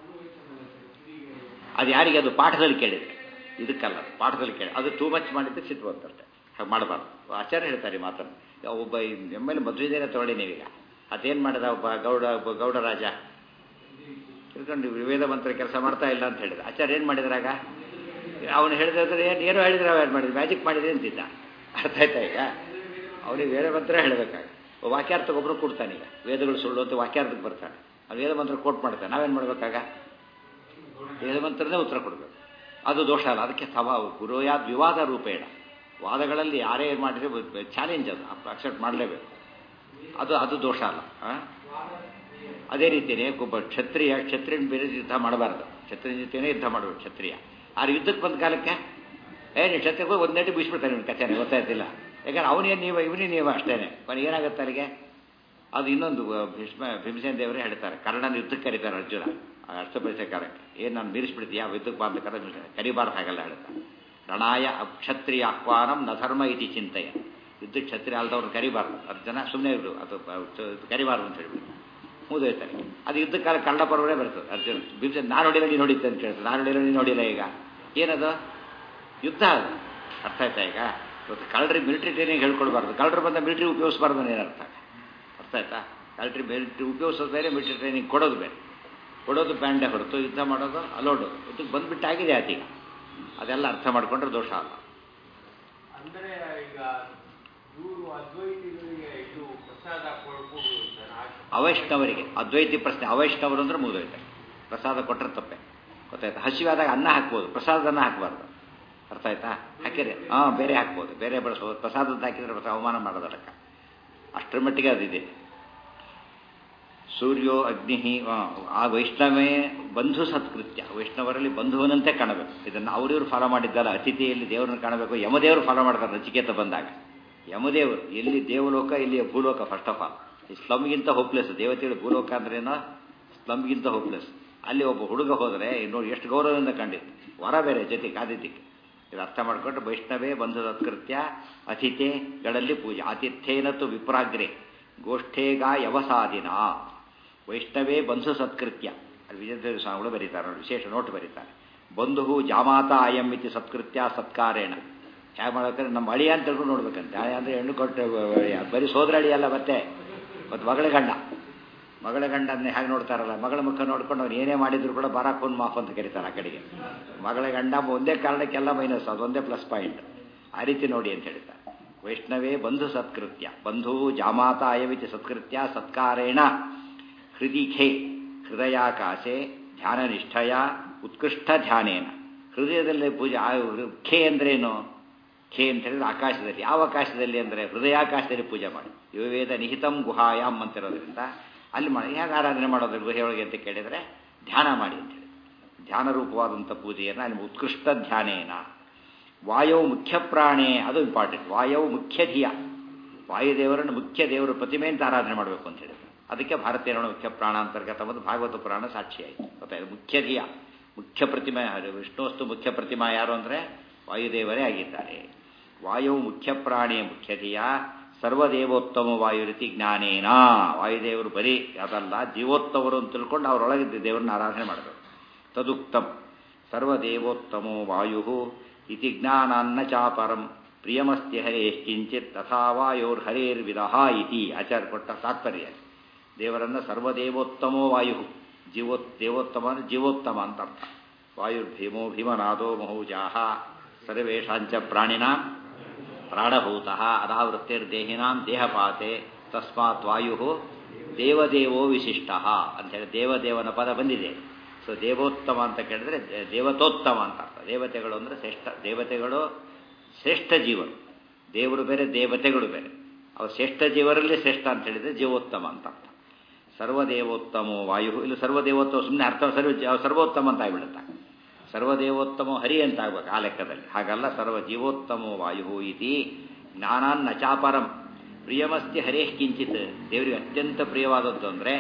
ಅದು ಯಾರಿಗೆ ಅದು ಪಾಠದಲ್ಲಿ ಕೇಳಿದ್ರೆ ಇದಕ್ಕಲ್ಲ ಪಾಠದಲ್ಲಿ ಕೇಳಿ ಅದು ಟೂ ಮಚ್ ಮಾಡಿದ್ರೆ ಸಿಟ್ಟು ಬಂತಷ್ಟೆ ಹಾಗೆ ಮಾಡಬಾರ್ದು ಆಚಾರ್ಯ ಹೇಳ್ತಾರೆ ಮಾತನ್ನು ಒಬ್ಬ ಎಮ್ ಎಲ್ ಮದುವೆದೇನೆ ತಗೊಳ್ಳಿ ನೀವೀಗ ಅದೇನು ಮಾಡಿದ ಒಬ್ಬ ಗೌಡ ಒಬ್ಬ ಗೌಡ ರಾಜ ತಿಳ್ಕೊಂಡು ವೇದ ಮಂತ್ರ ಕೆಲಸ ಮಾಡ್ತಾ ಇಲ್ಲ ಅಂತ ಹೇಳಿದ ಆಚಾರ್ಯ ಏನು ಮಾಡಿದ್ರಾಗ ಅವನು ಹೇಳಿದ್ರೆ ಏನು ಏನೋ ಹೇಳಿದ್ರೆ ಅವ ಏನು ಮಾಡಿದ್ರು ಮ್ಯಾಜಿಕ್ ಮಾಡಿದ್ರೆ ಅಂತಿದ್ದ ಅರ್ಥ ಆಯ್ತಾ ಈಗ ಅವನಿಗೆ ವೇದ ಮಂತ್ರ ಹೇಳಬೇಕಾಗ ವಾಕ್ಯಾರ್ಥಕ್ಕೆ ಒಬ್ಬರು ಕೊಡ್ತಾನೆ ಈಗ ವೇದಗಳು ಸುಳ್ಳು ಅಂತ ವಾಕ್ಯಾರ್ಥಕ್ಕೆ ಬರ್ತಾನೆ ಅದು ವೇದ ಮಂತ್ರ ಕೋಟ್ ಮಾಡ್ತಾನೆ ನಾವೇನು ಮಾಡ್ಬೇಕಾಗ ವೇದ ಮಂತ್ರನೇ ಉತ್ತರ ಕೊಡಬೇಕು ಅದು ದೋಷ ಅಲ್ಲ ಅದಕ್ಕೆ ಸಭಾ ಗುರುಯಾದ್ ವಿವಾದ ರೂಪೇಣ ವಾದಗಳಲ್ಲಿ ಯಾರೇ ಮಾಡಿದ್ರೆ ಚಾಲೆಂಜ್ ಅದು ಅಕ್ಸೆಪ್ಟ್ ಮಾಡಲೇಬೇಕು ಅದು ಅದು ದೋಷ ಅಲ್ಲ ಅದೇ ರೀತಿಯೇ ಒಬ್ಬ ಕ್ಷತ್ರಿಯ ಕ್ಷತ್ರಿಯನ ಬೇರೆ ಯುದ್ಧ ಮಾಡಬಾರ್ದು ಕ್ಷತ್ರಿಯ ಜೊತೆನೇ ಯುದ್ಧ ಮಾಡಬೇಕು ಕ್ಷತ್ರಿಯ ಆದ್ರೆ ಯುದ್ಧಕ್ಕೆ ಬಂದ ಕಾಲಕ್ಕೆ ಏ ನೀವು ಕ್ಷತ್ರಿಯ ಒಂದು ನೆಟ್ಟು ಬೀಸ್ಬಿಡ್ತಾನೆ ಇವನು ಕಥೆನೇ ಗೊತ್ತಾಯ್ತಿಲ್ಲ ಯಾಕಂದ್ರೆ ಅವನೇ ನೀವು ಇವನೇ ನೀವು ಅಷ್ಟೇನೆ ಕೊನೆಗೆ ಏನಾಗುತ್ತೆ ಅಲ್ಲಿಗೆ ಅದು ಇನ್ನೊಂದು ಭೀಷ್ಮ ಭೀಮಸೇನ ದೇವರೇ ಹೇಳ್ತಾರೆ ಕರ್ಣನ ಯುದ್ಧಕ್ಕೆ ಕರೀತಾರೆ ಅರ್ಜುನ ಅಷ್ಟಪರಿಚಯಕಾರಕ್ಕೆ ಏನು ನಾನು ಮೀರಿಸ್ಬಿಡ್ತೀಯಾ ಯುದ್ಧಕ್ಕೆ ಬಾರ್ಬೇಕಾದ್ರೆ ಕರಿಬಾರ್ದು ಹಾಗೆಲ್ಲ ಹೇಳ್ತಾರೆ ರಣಾಯ ಕ್ಷತ್ರಿಯ ಆಹ್ವಾನಂ ನ ಧರ್ಮ ಇತಿ ಚಿಂತೆಯ ಯುದ್ಧ ಕ್ಷತ್ರಿಯ ಅಲ್ದವ್ರನ್ನ ಕರಿಬಾರ್ದು ಅರ್ಜುನ ಸುಮ್ಮನೆ ಇರು ಅದು ಕರಿಬಾರ್ದು ಅಂತ ಹೇಳ್ಬಿಟ್ಟು ಮುಗಿದೋಯ್ತಾರೆ ಅದು ಯುದ್ಧ ಕಾಲ ಕನ್ನಡ ಪರ್ವನೇ ಬರ್ತದೆ ಅರ್ಜುನ್ ಭೀಮಸೇನ್ ನಾನು ನೋಡಿಲ್ಲ ನೀನು ನೋಡಿದ್ದೆ ಅಂತ ಕೇಳ್ತದೆ ನಾನು ನೋಡಿಲ್ಲ ನೀನು ನೋಡಿಲ್ಲ ಈಗ ಏನದು ಯುದ್ಧ ಅದು ಅರ್ಥ ಆಯ್ತಾ ಈಗ ಇವತ್ತು ಕಳ್ಳರಿಗೆ ಮಿಲಿಟ್ರಿ ಟ್ರೈನಿಂಗ್ ಹೇಳ್ಕೊಡ್ಬಾರ್ದು ಕಳ್ಳರು ಬಂದ ಮಿಲಿಟ್ರಿ ಉಪಯೋಗಿಸ್ಬಾರ್ದು ಏನರ್ಥ ಅರ್ಥ ಆಯ್ತಾ ಕಲ್ಟ್ರಿ ಮಿಲಿಟ್ರಿ ಉಪಯೋಗಿಸೋದು ಬೇರೆ ಮಿಲಿಟ್ರಿ ಟ್ರೈನಿಂಗ್ ಕೊಡೋದು ಬೇರೆ ಕೊಡೋದು ಬ್ಯಾಂಡೆ ಹೊರತು ಯುದ್ಧ ಮಾಡೋದು ಅಲೋಡು ಇದಕ್ಕೆ ಬಂದ್ಬಿಟ್ಟಾಗಿದೆ ಆತೀಗ ಅದೆಲ್ಲ ಅರ್ಥ ಮಾಡ್ಕೊಂಡ್ರೆ ದೋಷ ಅಲ್ಲ ಅಂದರೆ ಈಗ ಇವರು ಅದ್ವೈತಿಗಳಿಗೆ ಇದು ಪ್ರಸಾದ ಕೊಡ್ಬೋದು ಅವೈಷ್ಣವರಿಗೆ ಅದ್ವೈತಿ ಪ್ರಶ್ನೆ ಅವೈಷ್ಣವರು ಅಂದ್ರೆ ಮುಗಿದೋಯ್ತಾರೆ ಪ್ರಸಾದ ಕೊಟ್ಟರೆ ತಪ್ಪೆ ಗೊತ್ತಾಯ್ತಾ ಹಸಿವಾದಾಗ ಅನ್ನ ಹಾಕ್ಬೋದು ಪ್ರಸಾದದ ಅನ್ನ ಹಾಕಬಾರ್ದು ಅರ್ಥ ಆಯ್ತಾ ಹಾಕಿದ್ರೆ ಹಾಂ ಬೇರೆ ಹಾಕ್ಬೋದು ಬೇರೆ ಬಳಸ್ಬೋದು ಪ್ರಸಾದದ ಹಾಕಿದ್ರೆ ಅವಮಾನ ಮಾಡೋದಕ್ಕ ಅಷ್ಟರ ಮಟ್ಟಿಗೆ ಅದಿದೆ ಸೂರ್ಯೋ ಅಗ್ನಿ ಆ ವೈಷ್ಣವೇ ಬಂಧು ಸತ್ಕೃತ್ಯ ವೈಷ್ಣವರಲ್ಲಿ ಬಂಧುವನಂತೆ ಕಾಣಬೇಕು ಇದನ್ನು ಅವರಿವರು ಫಾಲೋ ಮಾಡಿದ್ದಾರೆ ಅತಿಥಿಯಲ್ಲಿ ದೇವರನ್ನು ಕಾಣಬೇಕು ಯಮದೇವರು ಫಾಲೋ ಮಾಡ್ತಾರೆ ನಚಿಕೇತ ಬಂದಾಗ ಯಮದೇವರು ಎಲ್ಲಿ ದೇವಲೋಕ ಇಲ್ಲಿ ಭೂಲೋಕ ಫಸ್ಟ್ ಆಫ್ ಆಲ್ ಈ ಸ್ಲಮ್ಗಿಂತ ಹೋಪ್ಲೆಸ್ ದೇವತೆಗಳು ಭೂಲೋಕ ಅಂದ್ರೇನೋ ಸ್ಲಮ್ಗಿಂತ ಹೋಪ್ಲೆಸ್ ಅಲ್ಲಿ ಒಬ್ಬ ಹುಡುಗ ಹೋದರೆ ನೋಡಿ ಎಷ್ಟು ಗೌರವದಿಂದ ಕಂಡಿತ್ತು ವರ ಬೇರೆ ಜೊತೆಗೆ ಆದಿತ್ಯಕ್ಕೆ ಇದು ಅರ್ಥ ಮಾಡಿಕೊಂಡು ವೈಷ್ಣವೇ ಬಂಧು ಸತ್ಕೃತ್ಯ ಅತಿಥೆಗಳಲ್ಲಿ ಪೂಜೆ ಆತಿಥ್ಯೇನತ್ತು ವಿಪ್ರಾಗ್ರೆ ಗೋಷ್ಠೇಗ ಯವಸಾದಿನ ವೈಷ್ಣವೇ ಬಂಧು ಸತ್ಕೃತ್ಯ ಅದು ವಿಜಯದೇವ ಸ್ವಾಮಿಗಳು ಬರೀತಾರೆ ನೋಡಿ ವಿಶೇಷ ನೋಟ್ ಬರೀತಾರೆ ಬಂಧು ಜಾಮಾತ ಅಯಂ ಇತಿ ಸತ್ಕೃತ್ಯ ಸತ್ಕಾರೇಣ ಹೇಗೆ ಮಾಡ್ಬೇಕಾದ್ರೆ ನಮ್ಮ ಅಳಿಯ ಅಂತ ತಿಳ್ಕೊಂಡು ನೋಡ್ಬೇಕಂತೆ ಅಳಿಯ ಅಂದರೆ ಹೆಣ್ಣು ಕೊಟ್ಟು ಬರೀ ಸೋದರ ಅಳಿಯ ಅಲ್ಲ ಮತ್ತೆ ಮತ್ತು ಮಗಳ ಗಂಡ ಮಗಳ ಗಂಡನ್ನ ಹೇಗೆ ನೋಡ್ತಾರಲ್ಲ ಮಗಳ ಮುಖ ನೋಡ್ಕೊಂಡು ಅವ್ರು ಏನೇ ಮಾಡಿದ್ರು ಕೂಡ ಬಾರಾಕೋನ್ ಮಾಫ್ ಅಂತ ಕರೀತಾರೆ ಆ ಕಡೆಗೆ ಮಗಳ ಗಂಡ ಒಂದೇ ಕಾರಣಕ್ಕೆಲ್ಲ ಮೈನಸ್ ಅದೊಂದೇ ಪ್ಲಸ್ ಪಾಯಿಂಟ್ ಆ ರೀತಿ ನೋಡಿ ಅಂತ ಹೇಳ್ತಾರೆ ವೈಷ್ಣವೇ ಬಂಧು ಸತ್ಕೃತ್ಯ ಬಂಧು ಜಾಮಾತ ಅಯವಿತಿ ಸತ್ಕೃತ್ಯ ಸತ್ಕಾರೇಣ ಹೃದಿಖೆ ಹೃದಯಾಕಾಶೆ ಧ್ಯಾನನಿಷ್ಠಯ ಉತ್ಕೃಷ್ಟ ಧ್ಯಾನೇನ ಹೃದಯದಲ್ಲಿ ಪೂಜೆ ಖೇ ಅಂದ್ರೇನು ಖೇ ಅಂತ ಹೇಳಿದ್ರೆ ಆಕಾಶದಲ್ಲಿ ಯಾವ ಆಕಾಶದಲ್ಲಿ ಅಂದರೆ ಹೃದಯಾಕಾಶದಲ್ಲಿ ಪೂಜೆ ಮಾಡಿ ಯುವೇದ ನಿಹಿತಂ ಗುಹಾಯಾಮ್ ಅಂತಿರೋದ್ರಿಂದ ಅಲ್ಲಿ ಮಾಡಿ ಹೇಗೆ ಆರಾಧನೆ ಮಾಡೋದು ಗುಹೆಯೊಳಗೆ ಅಂತ ಕೇಳಿದರೆ ಧ್ಯಾನ ಮಾಡಿ ಅಂತ ಹೇಳಿ ಧ್ಯಾನ ರೂಪವಾದಂಥ ಪೂಜೆಯನ್ನು ಅಲ್ಲಿ ಉತ್ಕೃಷ್ಟ ಧ್ಯಾನೇನ ವಾಯವು ಮುಖ್ಯ ಪ್ರಾಣೇ ಅದು ಇಂಪಾರ್ಟೆಂಟ್ ವಾಯವು ಮುಖ್ಯ ಧಿಯ ವಾಯುದೇವರನ್ನು ಮುಖ್ಯ ದೇವರ ಪ್ರತಿಮೆ ಅಂತ ಆರಾಧನೆ ಮಾಡಬೇಕು ಅಂತ ಹೇಳಿದ್ರು ಅದಕ್ಕೆ ಭಾರತೀಯ ಮುಖ್ಯ ಪ್ರಾಣ ಅಂತರ್ಗತ ಮತ್ತು ಭಾಗವತ ಪುರಾಣ ಸಾಕ್ಷಿಯಾಯಿತು ಗೊತ್ತಾಯ್ತು ಮುಖ್ಯ ಧಿಯ ಮುಖ್ಯ ಪ್ರತಿಮೆ ವಿಷ್ಣುವಸ್ತು ಮುಖ್ಯ ಪ್ರತಿಮಾ ಯಾರು ಅಂದರೆ ವಾಯುದೇವರೇ ಆಗಿದ್ದಾರೆ ವಾಯು ಮುಖ್ಯ ಪ್ರಾಣಿಯ ಮುಖ್ಯ ಧಿಯ ಸರ್ವದೇವೋತ್ತಮ ವಾಯುರಿತಿ ಜ್ಞಾನೇನ ವಾಯುದೇವರು ಬರೀ ಅದಲ್ಲ ಜೀವೋತ್ತಮರು ಅಂತ ತಿಳ್ಕೊಂಡು ಅವರೊಳಗಿದ್ದ ದೇವರನ್ನ ಆರಾಧನೆ ಮಾಡಬೇಕು ತದುಕ್ತಂ ಸರ್ವದೇವೋತ್ತಮೋ ವಾಯು ಇತಿ ಜ್ಞಾನಾನ್ನ ಚಾಪರಂ ಪ್ರಿಯಮಸ್ತಿ ಹರೇಶ್ಕಿಂಚಿತ್ ತಥಾ ವಾಯೋರ್ ಹರೇರ್ವಿಧ ಇತಿ ಆಚಾರ ಕೊಟ್ಟ ತಾತ್ಪರ್ಯ ದೇವರನ್ನ ಸರ್ವದೇವೋತ್ತಮೋ ವಾಯು ಜೀವೋ ದೇವೋತ್ತಮ ಅಂದರೆ ಜೀವೋತ್ತಮ ಅಂತ ಅರ್ಥ ವಾಯುರ್ಭೀಮೋ ಭೀಮನಾದೋ ಮಹೌಜಾಹ ಸರ್ವೇಷಾಂಚ ಪ್ರಾಣಿನ ಪ್ರಾಣಭೂತಃ ಅದಾವೃತ್ತಿರ್ದೇಹಿನಾಂ ದೇಹಪಾತೆ ತಸ್ಮಾತ್ ವಾಯು ದೇವದೇವೋ ವಿಶಿಷ್ಟ ಅಂತ ಹೇಳಿ ದೇವದೇವನ ಪದ ಬಂದಿದೆ ಸೊ ದೇವೋತ್ತಮ ಅಂತ ಕೇಳಿದ್ರೆ ದೇವತೋತ್ತಮ ಅಂತ ಅರ್ಥ ದೇವತೆಗಳು ಅಂದರೆ ಶ್ರೇಷ್ಠ ದೇವತೆಗಳು ಶ್ರೇಷ್ಠ ಜೀವರು ದೇವರು ಬೇರೆ ದೇವತೆಗಳು ಬೇರೆ ಅವ್ರು ಶ್ರೇಷ್ಠ ಜೀವರಲ್ಲಿ ಶ್ರೇಷ್ಠ ಅಂತ ಹೇಳಿದ್ರೆ ಜೀವೋತ್ತಮ ಅಂತ ಅರ್ಥ ಸರ್ವದೇವೋತ್ತಮೋ ವಾಯು ಇಲ್ಲಿ ಸರ್ವದೇವೋತ್ತಮ ಸುಮ್ಮನೆ ಅರ್ಥ ಸರ್ವ ಸರ್ವೋತ್ತಮ ಅಂತ ಆಗಿಬಿಡುತ್ತೆ ಸರ್ವದೇವೋತ್ತಮ ಹರಿ ಅಂತ ಆಗ್ಬೇಕು ಆ ಲೆಕ್ಕದಲ್ಲಿ ಹಾಗಲ್ಲ ಸರ್ವ ಜೀವೋತ್ತಮೋ ವಾಯು ಇತಿ ಜ್ಞಾನಾನ್ ನಚಾಪರಂ ಪ್ರಿಯಮಸ್ತಿ ಹರೇಶ್ ಕಿಂಚಿತ್ ದೇವರಿಗೆ ಅತ್ಯಂತ ಪ್ರಿಯವಾದದ್ದು ಅಂದರೆ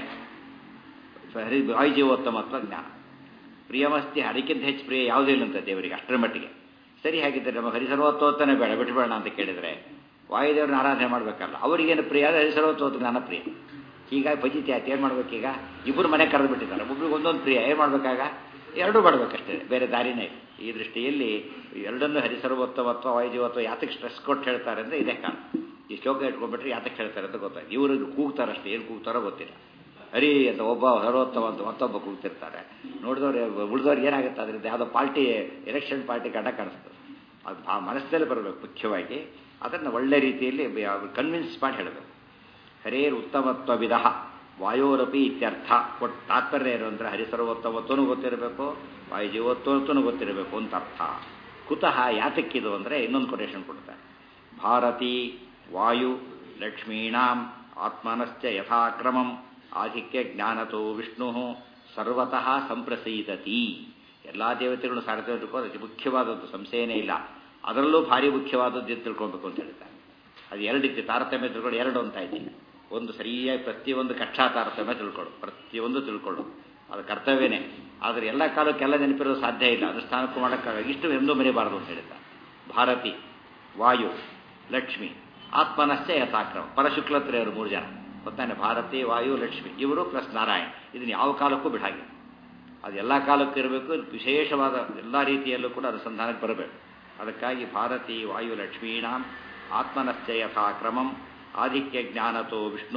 ಹರಿ ವಾಯು ಜೀವೋತ್ತಮತ್ವ ಜ್ಞಾನ ಪ್ರಿಯಮಸ್ತಿ ಹರಿಕ್ಕಿಂತ ಹೆಚ್ಚು ಪ್ರಿಯ ಯಾವುದೇ ಇಲ್ಲಂತ ದೇವರಿಗೆ ಅಷ್ಟರ ಮಟ್ಟಿಗೆ ಸರಿ ಹಾಗಿದ್ದರೆ ನಮ್ಮ ಹರಿಸರ್ವೋತ್ತೋತ್ತನೇ ಬೇಡ ಬಿಟ್ಟಬೇಡ ಅಂತ ಕೇಳಿದರೆ ವಾಯುದೇವ್ರನ್ನ ಆರಾಧನೆ ಮಾಡಬೇಕಲ್ಲ ಅವರಿಗೇನು ಪ್ರಿಯ ಹರಿಸರ್ವೋತ್ತೋತ್ತ ಜ್ಞಾನ ಪ್ರಿಯ ಹೀಗಾಗಿ ಭಜಿತಿ ಆಯ್ತು ಏನು ಮಾಡ್ಬೇಕೀಗ ಇಬ್ಬರು ಮನೆ ಕರೆದು ಬಿಟ್ಟಿದ್ದಾರೆ ಒಬ್ರಿಗೆ ಒಂದೊಂದು ಪ್ರಿಯ ಏನು ಮಾಡ್ಬೇಕಾಗ ಎರಡೂ ಮಾಡಬೇಕಷ್ಟೇ ಬೇರೆ ದಾರಿನೇ ಈ ದೃಷ್ಟಿಯಲ್ಲಿ ಎರಡನ್ನೂ ಹರಿಸರ್ವೋತ್ತಮತ್ವ ವಾಯುಜೀವತ್ವ ಯಾತಕ್ಕೆ ಸ್ಟ್ರೆಸ್ ಕೊಟ್ಟು ಹೇಳ್ತಾರೆ ಅಂದರೆ ಇದೇ ಕಾರಣ ಈ ಶ್ಲೋಕ ಇಟ್ಕೊಂಡ್ಬಿಟ್ರೆ ಯಾತಕ್ಕೆ ಹೇಳ್ತಾರೆ ಅಂತ ಗೊತ್ತಾಯ್ತು ಇವರು ಕೂಗ್ತಾರಷ್ಟೇ ಏನು ಕೂಗ್ತಾರೋ ಗೊತ್ತಿಲ್ಲ ಹರಿ ಅಂತ ಒಬ್ಬ ಸರ್ವೋತ್ತಮ ಅಂತ ಮತ್ತೊಬ್ಬ ಕೂಗ್ತಿರ್ತಾರೆ ನೋಡಿದವ್ರು ಉಳಿದವ್ರಿಗೆ ಏನಾಗುತ್ತೆ ಅದರಿಂದ ಯಾವುದೋ ಪಾರ್ಟಿ ಎಲೆಕ್ಷನ್ ಪಾರ್ಟಿ ಗಡ್ಡ ಕಾಣಿಸ್ತದೆ ಅದು ಆ ಮನಸ್ಸಲ್ಲಿ ಬರಬೇಕು ಮುಖ್ಯವಾಗಿ ಅದನ್ನು ಒಳ್ಳೆ ರೀತಿಯಲ್ಲಿ ಕನ್ವಿನ್ಸ್ ಮಾಡಿ ಹೇಳಬೇಕು ಹರೇರ್ ಉತ್ತಮತ್ವ ವಿಧ ವಾಯೋರಪಿ ಇತ್ಯರ್ಥ ಕೊಟ್ಟು ತಾತ್ಪರ್ಯ ಏನು ಅಂದರೆ ಹರಿಸರ್ವೋತ್ತಮತ್ವನೂ ಗೊತ್ತಿರಬೇಕು ವಾಯು ಜೀವೋತ್ತಮತ್ವನೂ ಗೊತ್ತಿರಬೇಕು ಅಂತ ಅರ್ಥ ಕುತಃ ಯಾತಕ್ಕಿದು ಅಂದರೆ ಇನ್ನೊಂದು ಕೊಟೇಶನ್ ಕೊಡ್ತಾರೆ ಭಾರತಿ ವಾಯು ಲಕ್ಷ್ಮೀಣಾಂ ಆತ್ಮನಶ್ಚ ಯಥಾಕ್ರಮಂ ಆಧಿಕ್ಯ ಜ್ಞಾನತೋ ವಿಷ್ಣು ಸರ್ವತಃ ಸಂಪ್ರಸೀದತಿ ಎಲ್ಲ ದೇವತೆಗಳು ಸಾರ್ವತ್ರಿಕ ಅದಕ್ಕೆ ಮುಖ್ಯವಾದದ್ದು ಸಂಶಯನೇ ಇಲ್ಲ ಅದರಲ್ಲೂ ಭಾರಿ ಮುಖ್ಯವಾದದ್ದು ಅಂತ ತಿಳ್ಕೊಬೇಕು ಅಂತ ಹೇಳ್ತಾರೆ ಅದು ಎರಡಿತ್ತು ತಾರತಮ್ಯ ತಿಳ್ಕೊಂಡು ಎರಡು ಅಂತ ಇದ್ದೀನಿ ಒಂದು ಸರಿಯಾಗಿ ಪ್ರತಿಯೊಂದು ಕಕ್ಷಾ ತಾರತಮ್ಯ ತಿಳ್ಕೊಳ್ಳು ಪ್ರತಿಯೊಂದು ತಿಳ್ಕೊಳ್ಳು ಅದು ಕರ್ತವ್ಯನೇ ಆದರೆ ಎಲ್ಲ ಕಾಲಕ್ಕೆಲ್ಲ ನೆನಪಿರೋದು ಸಾಧ್ಯ ಇಲ್ಲ ಅನುಷ್ಠಾನಕ್ಕೂ ಮಾಡೋಕ್ಕಾಗ ಇಷ್ಟು ಎಂದೂ ಮರಿಬಾರದು ಅಂತ ಹೇಳ್ತಾರೆ ಭಾರತಿ ವಾಯು ಲಕ್ಷ್ಮಿ ಆತ್ಮನಶ್ಚ ಯಥಾಕ್ರಮ ಪರಶುಕ್ಲತ್ರೆಯವರು ಮೂರು ಜನ ಗೊತ್ತಾನೆ ಭಾರತಿ ವಾಯು ಲಕ್ಷ್ಮಿ ಇವರು ಪ್ಲಸ್ ನಾರಾಯಣ ಇದನ್ನು ಯಾವ ಕಾಲಕ್ಕೂ ಬಿಡಾಗಿ ಅದು ಎಲ್ಲ ಕಾಲಕ್ಕೂ ಇರಬೇಕು ವಿಶೇಷವಾದ ಎಲ್ಲ ರೀತಿಯಲ್ಲೂ ಕೂಡ ಅನುಸಂಧಾನಕ್ಕೆ ಬರಬೇಕು ಅದಕ್ಕಾಗಿ ಭಾರತಿ ವಾಯು ಲಕ್ಷ್ಮೀಣಾಂ ಆತ್ಮನಶ್ಚ ಯಥಾಕ್ರಮಂ ಆಧಿಕ್ಯ ಜ್ಞಾನತೋ ವಿಷ್ಣು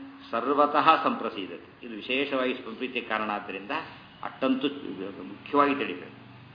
ಸರ್ವತಃ ಸಂಪ್ರಸೀದತೆ ಇದು ವಿಶೇಷವಾಗಿ ಸಂಪ್ರೀತಿ ಕಾರಣ ಆದ್ದರಿಂದ ಅಷ್ಟಂತೂ ಮುಖ್ಯವಾಗಿ ತಿಳಿಬೇಕು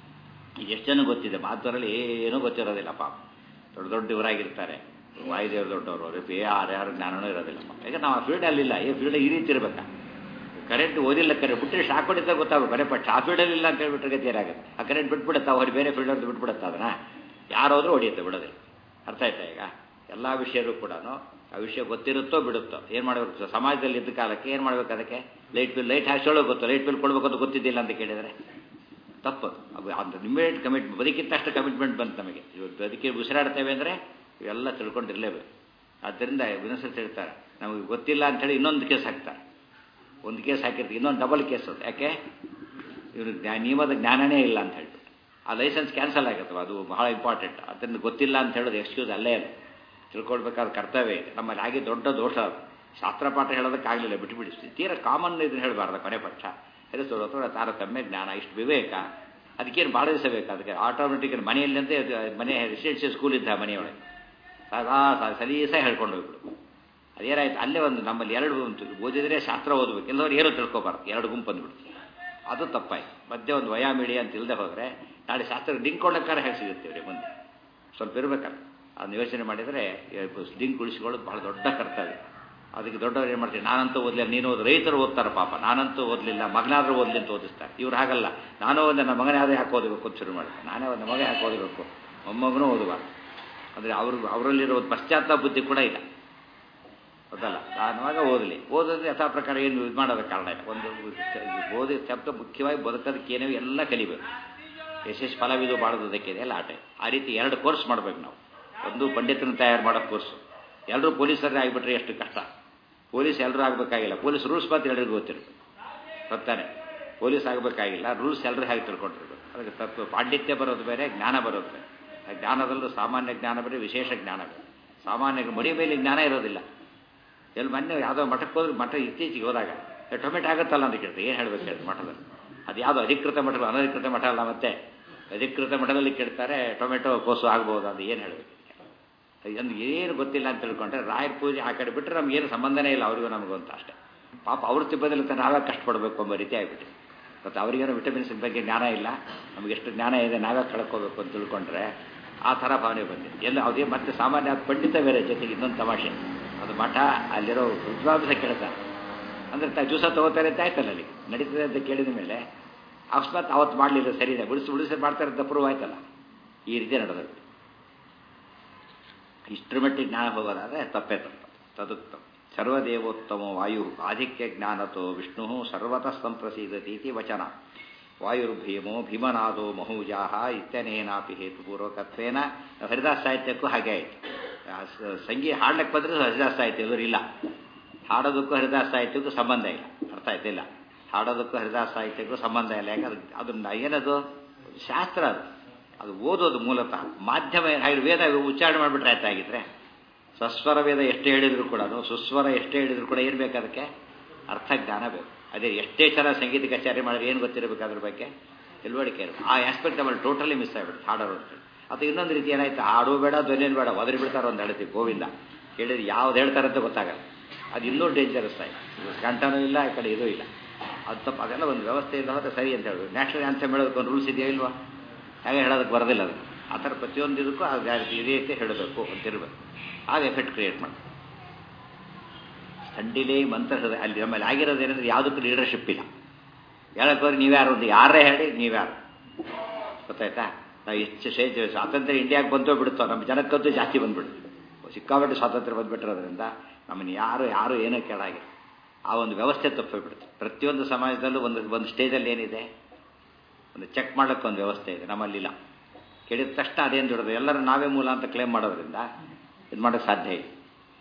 ಈಗ ಎಷ್ಟು ಜನ ಗೊತ್ತಿದೆ ಮಾತುವರಲ್ಲಿ ಏನೂ ಗೊತ್ತಿರೋದಿಲ್ಲ ಪಾಪ ದೊಡ್ಡ ದೊಡ್ಡ ಇವರಾಗಿರ್ತಾರೆ ವಾಯುದೇವರು ದೊಡ್ಡವರು ಅವ್ರಿಗೆ ಯಾರು ಯಾರು ಜ್ಞಾನನೂ ಇರೋದಿಲ್ಲ ಈಗ ನಾವು ಆ ಫೀಲ್ಡಲ್ಲಿ ಇಲ್ಲ ಈ ಫೀಲ್ಡ್ ಈ ರೀತಿ ಇರಬೇಕಾ ಕರೆಂಟ್ ಓದಿಲ್ಲ ಕರೆಂಟ್ ಬಿಟ್ಟರೆ ಶಾಕ್ ಹೊಡಿತಾ ಗೊತ್ತಾಗಬೇಕು ಬರೇ ಪಟ್ಟ ಆ ಫೀಲ್ಡಲ್ಲಿ ಇಲ್ಲ ಅಂತ ಹೇಳ್ಬಿಟ್ರೆ ಗತಿ ಏನಾಗುತ್ತೆ ಆ ಕರೆಂಟ್ ಬಿಟ್ಬಿಡುತ್ತಾ ಹೊಡಿ ಬೇರೆ ಫೀಲ್ಡ್ ಬಿಟ್ಬಿಡುತ್ತಾ ಅದನ್ನ ಯಾರಾದರೂ ಹೊಡಿಯುತ್ತೆ ಬಿಡೋದಿಲ್ಲ ಅರ್ಥ ಆಯ್ತಾ ಈಗ ಎಲ್ಲ ವಿಷಯಗಳು ಕೂಡ ಆ ವಿಷಯ ಗೊತ್ತಿರುತ್ತೋ ಬಿಡುತ್ತೋ ಏನು ಮಾಡಬೇಕು ಸಮಾಜದಲ್ಲಿ ಇದ್ದ ಕಾಲಕ್ಕೆ ಏನು ಮಾಡಬೇಕು ಅದಕ್ಕೆ ಲೈಟ್ ಬಿಲ್ ಲೈಟ್ ಹಾಕ್ಸೋಳೋ ಗೊತ್ತು ಲೈಟ್ ಬಿಲ್ ಕೊಡಬೇಕು ಅಂತ ಗೊತ್ತಿದ್ದಿಲ್ಲ ಅಂತ ಕೇಳಿದರೆ ತಪ್ಪದು ಅದು ಅಂತ ಇಮಿಡಿಯೇಟ್ ಕಮಿಟ್ ಬದುಕಿದ್ದಷ್ಟು ಕಮಿಟ್ಮೆಂಟ್ ಬಂತು ನಮಗೆ ಇವತ್ತು ಬದುಕಿ ಉಸಿರಾಡ್ತೇವೆ ಅಂದರೆ ಇವೆಲ್ಲ ತಿಳ್ಕೊಂಡಿರಲೇಬೇಕು ಆದ್ದರಿಂದ ಇನ್ನೊಂದ್ಸತಿ ಹೇಳ್ತಾರೆ ನಮಗೆ ಗೊತ್ತಿಲ್ಲ ಅಂಥೇಳಿ ಇನ್ನೊಂದು ಕೇಸ್ ಹಾಕ್ತಾರೆ ಒಂದು ಕೇಸ್ ಹಾಕಿರ್ತೀವಿ ಇನ್ನೊಂದು ಡಬಲ್ ಕೇಸ್ ಅದು ಯಾಕೆ ಇವ್ರಿಗೆ ಜ್ಞಾ ನಿಯಮದ ಜ್ಞಾನನೇ ಇಲ್ಲ ಅಂತ ಹೇಳ್ಬಿಟ್ಟು ಆ ಲೈಸೆನ್ಸ್ ಕ್ಯಾನ್ಸಲ್ ಆಗುತ್ತೆ ಅದು ಬಹಳ ಇಂಪಾರ್ಟೆಂಟ್ ಅದನ್ನು ಗೊತ್ತಿಲ್ಲ ಅಂತ ಹೇಳೋದು ಎಕ್ಸ್ಕ್ಯೂಸ್ ಅಲ್ಲೇ ಅಲ್ಲ ತಿಳ್ಕೊಳ್ಬೇಕಾದ ಕರ್ತವ್ಯ ಇದೆ ನಮ್ಮಲ್ಲಿ ಹಾಗೆ ದೊಡ್ಡ ದೋಷ ಅದು ಶಾಸ್ತ್ರ ಪಾಠ ಹೇಳೋದಕ್ಕಾಗಲಿಲ್ಲ ಬಿಟ್ಬಿಡಿ ತೀರ ಕಾಮನ್ ಇದನ್ನು ಹೇಳಬಾರ್ದು ಕೊನೆ ಪಕ್ಷ ಹೆದಸೋರು ಅಥವಾ ತಾರತಮ್ಯ ಜ್ಞಾನ ಇಷ್ಟು ವಿವೇಕ ಅದಕ್ಕೇನು ಭಾಳ ದಿವಸ ಬೇಕು ಅದಕ್ಕೆ ಆಟೋಮೆಟಿಕ್ ಮನೆಯಲ್ಲಂತೆ ಮನೆ ರೆಸಿಡೆನ್ಷಿಯಲ್ ಸ್ಕೂಲ್ ಇದ್ದ ಮನೆಯೊಳಗೆ ಸದಾ ಸಲೀಸ ಹೇಳ್ಕೊಂಡು ಹೋಗ್ಬಿಡು ಅದೇನಾಯ್ತು ಅಲ್ಲೇ ಒಂದು ನಮ್ಮಲ್ಲಿ ಎರಡು ಗುಂಪು ಓದಿದ್ರೆ ಶಾಸ್ತ್ರ ಓದಬೇಕು ಎಲ್ಲರೂ ಏನೂ ತಿಳ್ಕೊಬಾರ್ದು ಎರಡು ಗುಂಪು ಬಂದ್ಬಿಡ್ತು ಅದು ತಪ್ಪಾಯ್ತು ಮಧ್ಯೆ ಒಂದು ವಯಾ ಮೀಡಿಯ ಅಂತ ಇಲ್ಲದೆ ಹೋದರೆ ನಾಳೆ ಶಾಸ್ತ್ರ ಡಿಂಕ್ ಕೊಳ್ಳಕ್ಕಾರ ಹೇಗೆ ಸಿಗುತ್ತೇವೆ ಮುಂದೆ ಸ್ವಲ್ಪ ಇರಬೇಕಲ್ಲ ಅದನ್ನ ಯೋಚನೆ ಮಾಡಿದರೆ ಡಿಂಕ್ ಉಳಿಸ್ಕೊಳ್ಳೋದು ಭಾಳ ದೊಡ್ಡ ಕರ್ತವ್ಯ ಅದಕ್ಕೆ ದೊಡ್ಡವ್ರು ಏನು ಮಾಡ್ತೀವಿ ನಾನಂತೂ ಓದಲಿಲ್ಲ ನೀನು ಓದು ರೈತರು ಓದ್ತಾರೆ ಪಾಪ ನಾನಂತೂ ಓದಲಿಲ್ಲ ಮಗನಾದ್ರೂ ಓದಲಿ ಅಂತ ಓದಿಸ್ತಾರೆ ಇವ್ರು ಹಾಗಲ್ಲ ನಾನು ಒಂದು ನನ್ನ ಮಗನೇ ಅದೇ ಹಾಕಿ ಓದಬೇಕು ಅಂತ ಶುರು ಮಾಡ್ತಾರೆ ನಾನೇ ಒಂದು ಮಗನೇ ಹಾಕಿ ಓದಬೇಕು ಮೊಮ್ಮಗನೂ ಓದಬಾರ್ದು ಅಂದರೆ ಅವರು ಅವರಲ್ಲಿರೋ ಒಂದು ಪಶ್ಚಾತ್ತಾಪ ಬುದ್ಧಿ ಕೂಡ ಇಲ್ಲ ಗೊತ್ತಲ್ಲ ನಾನುವಾಗ ಓದಲಿ ಓದಿದ್ರೆ ಯಥಾ ಪ್ರಕಾರ ಏನು ಇದು ಮಾಡೋದ ಕಾರಣ ಇಲ್ಲ ಒಂದು ಓದಿ ಶಬ್ದ ಮುಖ್ಯವಾಗಿ ಬದುಕೋದಕ್ಕೆ ಏನೇವು ಎಲ್ಲ ಕಲಿಬೇಕು ಯಶಸ್ಸು ಫಲವಿದು ಬಾಳೋದಕ್ಕೆ ಎಲ್ಲ ಆಟ ಆ ರೀತಿ ಎರಡು ಕೋರ್ಸ್ ಮಾಡ್ಬೇಕು ನಾವು ಒಂದು ಪಂಡಿತನ ತಯಾರು ಮಾಡೋ ಕೋರ್ಸು ಎಲ್ಲರೂ ಪೊಲೀಸರೇ ಆಗಿಬಿಟ್ರೆ ಎಷ್ಟು ಕಷ್ಟ ಪೊಲೀಸ್ ಎಲ್ಲರೂ ಆಗಬೇಕಾಗಿಲ್ಲ ಪೊಲೀಸ್ ರೂಲ್ಸ್ ಮಾತ್ರ ಎಲ್ರಿಗೂ ಗೊತ್ತಿರ್ಬೇಕು ಗೊತ್ತಾನೆ ಪೊಲೀಸ್ ಆಗಬೇಕಾಗಿಲ್ಲ ರೂಲ್ಸ್ ಎಲ್ಲರೂ ಹಾಗೆ ತಿಳ್ಕೊಂಡಿರ್ಬೇಕು ಅದಕ್ಕೆ ತತ್ವ ಪಾಂಡಿತ್ಯ ಬರೋದು ಬೇರೆ ಜ್ಞಾನ ಬರೋದು ಬೇರೆ ಆ ಜ್ಞಾನದಲ್ಲೂ ಸಾಮಾನ್ಯ ಜ್ಞಾನ ಬೇರೆ ವಿಶೇಷ ಜ್ಞಾನ ಬೇರೆ ಸಾಮಾನ್ಯ ಮಡಿ ಮೇಲೆ ಜ್ಞಾನ ಇರೋದಿಲ್ಲ ಎಲ್ಲಿ ಮೊನ್ನೆ ಯಾವುದೋ ಮಠಕ್ಕೆ ಹೋದ್ರೆ ಮಠ ಇತ್ತೀಚೆಗೆ ಹೋದಾಗ ಟೊಮೆಟೊ ಆಗುತ್ತಲ್ಲ ಅಂತ ಕೇಳ್ತಾರೆ ಏನು ಹೇಳಬೇಕು ಹೇಳಿ ಮಠದಲ್ಲಿ ಅದು ಯಾವುದೋ ಅಧಿಕೃತ ಮಠ ಅನಧಿಕೃತ ಮಠ ಅಲ್ಲ ಮತ್ತೆ ಅಧಿಕೃತ ಮಠದಲ್ಲಿ ಕೇಳ್ತಾರೆ ಟೊಮೆಟೊ ಕೋಸು ಆಗ್ಬೋದು ಅಂತ ಏನು ಹೇಳಬೇಕು ಒಂದು ಏನು ಗೊತ್ತಿಲ್ಲ ಅಂತ ತಿಳ್ಕೊಂಡ್ರೆ ರಾಯರ ಪೂಜೆ ಆ ಕಡೆ ಬಿಟ್ಟರೆ ನಮ್ಗೇನು ಸಂಬಂಧನೇ ಇಲ್ಲ ಅವರಿಗೂ ನಮಗೂ ಅಂತ ಅಷ್ಟೇ ಪಾಪ ಅವ್ರ ತಿಪ್ಪದಲ್ಲಿ ನಾವೇ ಕಷ್ಟಪಡಬೇಕು ಎಂಬ ರೀತಿ ಆಗಿಬಿಟ್ಟು ಮತ್ತು ಅವರಿಗೇನೋ ವಿಟಮಿನ್ಸ್ ಬಗ್ಗೆ ಜ್ಞಾನ ಇಲ್ಲ ನಮ್ಗೆ ಎಷ್ಟು ಜ್ಞಾನ ಇದೆ ನಾವೇ ಕಳ್ಕೋಬೇಕು ಅಂತ ತಿಳ್ಕೊಂಡ್ರೆ ಆ ಥರ ಭಾವನೆ ಬಂದಿದೆ ಎಲ್ಲ ಅದೇ ಮತ್ತೆ ಸಾಮಾನ್ಯ ಪಂಡಿತ ಬೇರೆ ಜೊತೆಗೆ ಇನ್ನೊಂದು ತಮಾಷೆ ಅದು ಮಠ ಅಲ್ಲಿರೋ ವಿದ್ವಾಂಸ ಕೇಳ್ತಾರೆ ಅಂದರೆ ತ ಜ್ಯೂಸ ತಗೋತಾರೆ ಅಂತ ಆಯ್ತಲ್ಲ ಅಲ್ಲಿ ನಡೀತದೆ ಅಂತ ಕೇಳಿದ ಮೇಲೆ ಅಕಸ್ಮಾತ್ ಅವತ್ತು ಮಾಡಲಿಲ್ಲ ಸರಿ ಇದೆ ಉಳಿಸಿ ಉಳಿಸಿ ಮಾಡ್ತಾರೆ ಅಂತ ಪ್ರೂವ್ ಆಯ್ತಲ್ಲ ಈ ರೀತಿ ನಡೆದದ್ದು ಇಷ್ಟರ ಮಟ್ಟಿಗೆ ಜ್ಞಾನ ಹೋಗೋದಾದರೆ ತಪ್ಪೇ ತಪ್ಪು ತದುಕ್ತ ಸರ್ವದೇವೋತ್ತಮ ವಾಯು ಆಧಿಕ್ಯ ಜ್ಞಾನತೋ ವಿಷ್ಣು ಸರ್ವತಃ ಸಂಪ್ರಸೀದತಿ ಇತಿ ವಚನ ವಾಯುರ್ಭೀಮೋ ಭೀಮನಾದೋ ಮಹೂಜಾಹ ಇತ್ಯನೇನಾಪಿ ಹೇತುಪೂರ್ವಕತ್ವೇನ ಹರಿದಾಸ ಸಾಹಿತ್ಯಕ್ಕೂ ಹಾಗೆ ಆಯಿತು ಸಂಗೀತ ಹಾಡ್ಲಿಕ್ಕೆ ಬಂದರೆ ಹರಿದಾಸ ಸಾಹಿತ್ಯ ಇವರು ಇಲ್ಲ ಹಾಡೋದಕ್ಕೂ ಹರಿದಾಸ ಸಾಹಿತ್ಯಕ್ಕೂ ಸಂಬಂಧ ಇಲ್ಲ ಅರ್ಥ ಆಯ್ತಿಲ್ಲ ಹಾಡೋದಕ್ಕೂ ಹರಿದಾಸ ಸಾಹಿತ್ಯಕ್ಕೂ ಸಂಬಂಧ ಇಲ್ಲ ಯಾಕೆ ಅದು ಅದನ್ನ ಏನದು ಶಾಸ್ತ್ರ ಅದು ಅದು ಓದೋದು ಮೂಲತಃ ಮಾಧ್ಯಮ ಹಾಗೆ ವೇದ ಉಚ್ಚಾರಣೆ ಮಾಡಿಬಿಟ್ರೆ ಆಯ್ತಾಗಿದ್ರೆ ಸಸ್ವರ ವೇದ ಎಷ್ಟೇ ಹೇಳಿದ್ರು ಕೂಡ ಸುಸ್ವರ ಎಷ್ಟೇ ಹೇಳಿದ್ರು ಕೂಡ ಏನು ಬೇಕು ಅದಕ್ಕೆ ಅರ್ಥ ಜ್ಞಾನ ಬೇಕು ಅದೇ ಎಷ್ಟೇ ಚೆನ್ನಾಗಿ ಸಂಗೀತ ಕಚೇರಿ ಮಾಡಿದ್ರೆ ಏನು ಗೊತ್ತಿರಬೇಕು ಅದ್ರ ಬಗ್ಗೆ ತಿಳುವಳಿಕೆ ಇರಬೇಕು ಆ ಆಸ್ಪೆಕ್ಟ್ ನಮ್ಮಲ್ಲಿ ಟೋಟಲಿ ಮಿಸ್ ಆಗಿಬಿಡುತ್ತೆ ಹಾಡೋರು ಅಂತೇಳಿ ಅದು ಇನ್ನೊಂದು ರೀತಿ ಏನಾಯ್ತು ಹಾಡು ಬೇಡ ಧ್ವನಿಯನ್ನು ಬೇಡ ಒದರಿ ಬಿಡ್ತಾರೆ ಒಂದು ಹೇಳ್ತೀವಿ ಗೋವಿಂದ ಕೇಳಿದ್ರೆ ಯಾವ್ದು ಹೇಳ್ತಾರೆ ಅಂತ ಗೊತ್ತಾಗಲ್ಲ ಅದು ಇನ್ನೂ ಡೇಂಜರಸ್ ಆಯ್ತು ಕಂಠನೂ ಇಲ್ಲ ಈ ಕಡೆ ಇದೂ ಇಲ್ಲ ಅದು ತಪ್ಪು ಅದೆಲ್ಲ ಒಂದು ವ್ಯವಸ್ಥೆ ಇಲ್ಲ ಹೋದ್ರೆ ಸರಿ ಅಂತ ಹೇಳೋದು ನ್ಯಾಷನಲ್ ಆನ್ಸಮ್ ಹೇಳೋದಕ್ಕೆ ಒಂದು ರೂಲ್ಸ್ ಇದೆಯಾ ಇಲ್ವಾ ಹಾಗೆ ಹೇಳೋದಕ್ಕೆ ಬರೋದಿಲ್ಲ ಅದು ಆ ಥರ ಪ್ರತಿಯೊಂದು ಇದಕ್ಕೂ ಅದು ಈ ರೀತಿ ಹೇಳಬೇಕು ಅಂತಿರಬೇಕು ಆಗ ಎಫೆಕ್ಟ್ ಕ್ರಿಯೇಟ್ ಮಾಡಿ ಥಂಡಿಲೇ ಮಂತ್ರ ಅಲ್ಲಿ ನಮ್ಮಲ್ಲಿ ಆಗಿರೋದು ಏನಂದ್ರೆ ಯಾವುದಕ್ಕೂ ಲೀಡರ್ಶಿಪ್ ಇಲ್ಲ ಹೇಳಕ್ಕೆ ನೀವ್ಯಾರು ಒಂದು ಯಾರೇ ಹೇಳಿ ನೀವ್ಯಾರು ಗೊತ್ತಾಯ್ತಾ ನಾವು ಎಷ್ಟು ಸ್ಟೇಜ್ ಸ್ವಾತಂತ್ರ್ಯ ಇಂಡಿಯಾಗೆ ಬಂದೋ ಬಿಡುತ್ತೋ ನಮ್ಮ ಜನಕ್ಕಂತೂ ಜಾಸ್ತಿ ಬಂದ್ಬಿಡ್ತು ಸಿಕ್ಕಾಪಟ್ಟೆ ಸ್ವಾತಂತ್ರ್ಯ ಬಂದ್ಬಿಟ್ಟಿರೋದ್ರಿಂದ ನಮ್ಮನ್ನು ಯಾರು ಯಾರು ಏನೋ ಕೇಳಾಗಿಲ್ಲ ಆ ಒಂದು ವ್ಯವಸ್ಥೆ ತಪ್ಪೋಗ್ಬಿಡುತ್ತೆ ಪ್ರತಿಯೊಂದು ಸಮಾಜದಲ್ಲೂ ಒಂದು ಒಂದು ಸ್ಟೇಜಲ್ಲಿ ಏನಿದೆ ಒಂದು ಚೆಕ್ ಮಾಡೋಕ್ಕೆ ಒಂದು ವ್ಯವಸ್ಥೆ ಇದೆ ನಮ್ಮಲ್ಲಿಲ್ಲ ಕೇಳಿದ ತಕ್ಷಣ ಅದೇನು ದುಡಿದು ಎಲ್ಲರೂ ನಾವೇ ಮೂಲ ಅಂತ ಕ್ಲೇಮ್ ಮಾಡೋದ್ರಿಂದ ಇದು ಮಾಡೋಕ್ಕೆ ಸಾಧ್ಯ ಇಲ್ಲ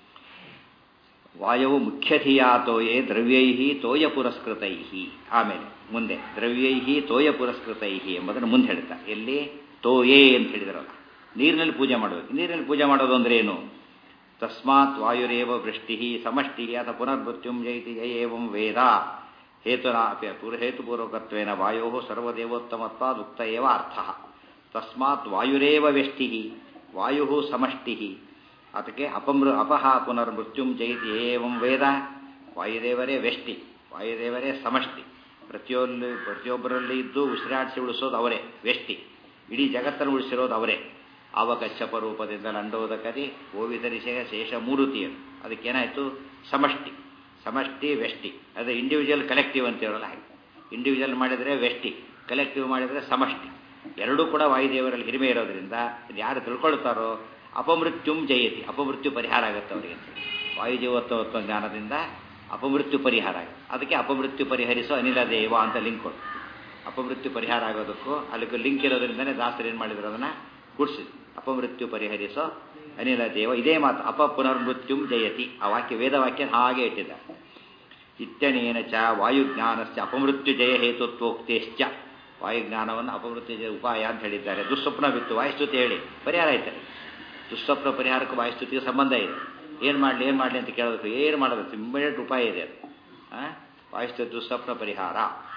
ವಾಯವು ಮುಖ್ಯಧಿಯಾತೋಯೇ ದ್ರವ್ಯೈ ತೋಯ ಪುರಸ್ಕೃತೈ ಆಮೇಲೆ ಮುಂದೆ ದ್ರವ್ಯೈ ತೋಯ ಪುರಸ್ಕೃತೈ ಎಂಬುದನ್ನು ಮುಂದೆ ಹೇಳ್ತಾರೆ ಎಲ್ಲಿ ತೋಯೇ ಅಂತ ಹೇಳಿದ್ರಲ್ಲ ನೀರಿನಲ್ಲಿ ಪೂಜೆ ಮಾಡಬೇಕು ನೀರಿನಲ್ಲಿ ಪೂಜೆ ಮಾಡೋದು ಅಂದ್ರೆ ಏನು ತಸ್ಮಾತ್ ವಾಯುರೇವ ವೃಷ್ಟಿ ಸಮಷ್ಟಿ ಅಥವಾ ಪುನರ್ಮೃತ್ಯುಂ ಜೈತಿ ಏವಂ ವೇದ ಹೇತುನಾ ಹೇತುಪೂರ್ವಕತ್ವೇನ ವಾಯೋ ಸರ್ವದೇವೋತ್ತಮತ್ವಾದುಕ್ತ ಏವ ಅರ್ಥ ತಸ್ಮಾತ್ ವಾಯುರೇವ ವ್ಯಷ್ಟಿ ವಾಯು ಸಮಷ್ಟಿ ಅದಕ್ಕೆ ಅಪಮೃ ಅಪಹ ಪುನರ್ಮೃತ್ಯುಂ ಜೈತಿ ಏವಂ ವೇದ ವಾಯುದೇವರೇ ವ್ಯಷ್ಟಿ ವಾಯುದೇವರೇ ಸಮಷ್ಟಿ ಪ್ರತಿಯೊಂದು ಪ್ರತಿಯೊಬ್ಬರಲ್ಲಿ ಇದ್ದು ಉಸಿರಾಡಿಸಿ ಉಳಿಸೋದು ಅವರೇ ವ್ಯಷ್ಟಿ ಇಡೀ ಜಗತ್ತನ್ನು ಉಳಿಸಿರೋದು ಅವರೇ ಅವಕಚ್ಚಪ ರೂಪದಿಂದ ಲಂಡೋದಕರಿ ಗೋವಿಧರಿಷಯ ಶೇಷ ಮೂರುತಿಯರು ಅದಕ್ಕೇನಾಯಿತು ಸಮಷ್ಟಿ ಸಮಷ್ಟಿ ವ್ಯಷ್ಟಿ ಅದೇ ಇಂಡಿವಿಜುವಲ್ ಕಲೆಕ್ಟಿವ್ ಅಂತ ಹೇಳಲ್ಲ ಹಾಗೆ ಇಂಡಿವಿಜುವಲ್ ಮಾಡಿದರೆ ವ್ಯಷ್ಟಿ ಕಲೆಕ್ಟಿವ್ ಮಾಡಿದರೆ ಸಮಷ್ಟಿ ಎರಡೂ ಕೂಡ ವಾಯುದೇವರಲ್ಲಿ ಹಿರಿಮೆ ಇರೋದ್ರಿಂದ ಯಾರು ತಿಳ್ಕೊಳ್ತಾರೋ ಅಪಮೃತ್ಯುಂ ಜಯತಿ ಅಪಮೃತ್ಯು ಪರಿಹಾರ ಆಗುತ್ತೆ ಅವರಿಗೆ ವಾಯುಜೀವತ್ವ ಜ್ಞಾನದಿಂದ ಅಪಮೃತ್ಯು ಪರಿಹಾರ ಆಗುತ್ತೆ ಅದಕ್ಕೆ ಅಪಮೃತ್ಯು ಪರಿಹರಿಸೋ ಅನಿಲ ದೇವ ಅಂತ ಲಿಂಕ್ ಕೊಡು ಅಪಮೃತ್ಯು ಪರಿಹಾರ ಆಗೋದಕ್ಕೂ ಅಲ್ಲಿಗೆ ಲಿಂಕ್ ಇರೋದ್ರಿಂದನೇ ದಾಸರು ಏನು ಮಾಡಿದ್ರು ಅದನ್ನು ಕೂಡಿಸಿ ಅಪಮೃತ್ಯು ಪರಿಹರಿಸೋ ಅನಿಲ ದೇವ ಇದೇ ಮಾತು ಅಪ ಪುನರ್ಮೃತ್ಯುಂ ಜಯತಿ ಆ ವಾಕ್ಯ ವೇದವಾಕ್ಯ ಹಾಗೆ ಇಟ್ಟಿದ್ದಾರೆ ಇತ್ಯನೇನ ಚ ವಾಯುಜ್ಞಾನಸ್ಯ ಅಪಮೃತ್ಯುಜಯ ಹೇತುತ್ವೋಕ್ತೇಶ್ಚ ವಾಯುಜ್ಞಾನವನ್ನು ಅಪಮೃತ್ಯುಜಯ ಉಪಾಯ ಅಂತ ಹೇಳಿದ್ದಾರೆ ದುಸ್ವಪ್ನವಿತ್ತು ವಾಯುಸ್ತುತಿ ಹೇಳಿ ಪರಿಹಾರ ಆಯ್ತಾರೆ ದುಸ್ವಪ್ನ ಪರಿಹಾರಕ್ಕೂ ವಾಯುಸ್ತುತಿಗೆ ಸಂಬಂಧ ಇದೆ ಏನು ಮಾಡಲಿ ಏನು ಮಾಡಲಿ ಅಂತ ಕೇಳೋದಕ್ಕೆ ಏನು ಮಾಡೋದು ಇಮ್ಮಿಡಿಯೇಟ್ ಉಪಾಯ ಇದೆ ಅದು ಆ? ವಾಯುಸ್ತುತಿ ದುಸ್ವಪ್ನ ಪರಿಹಾರ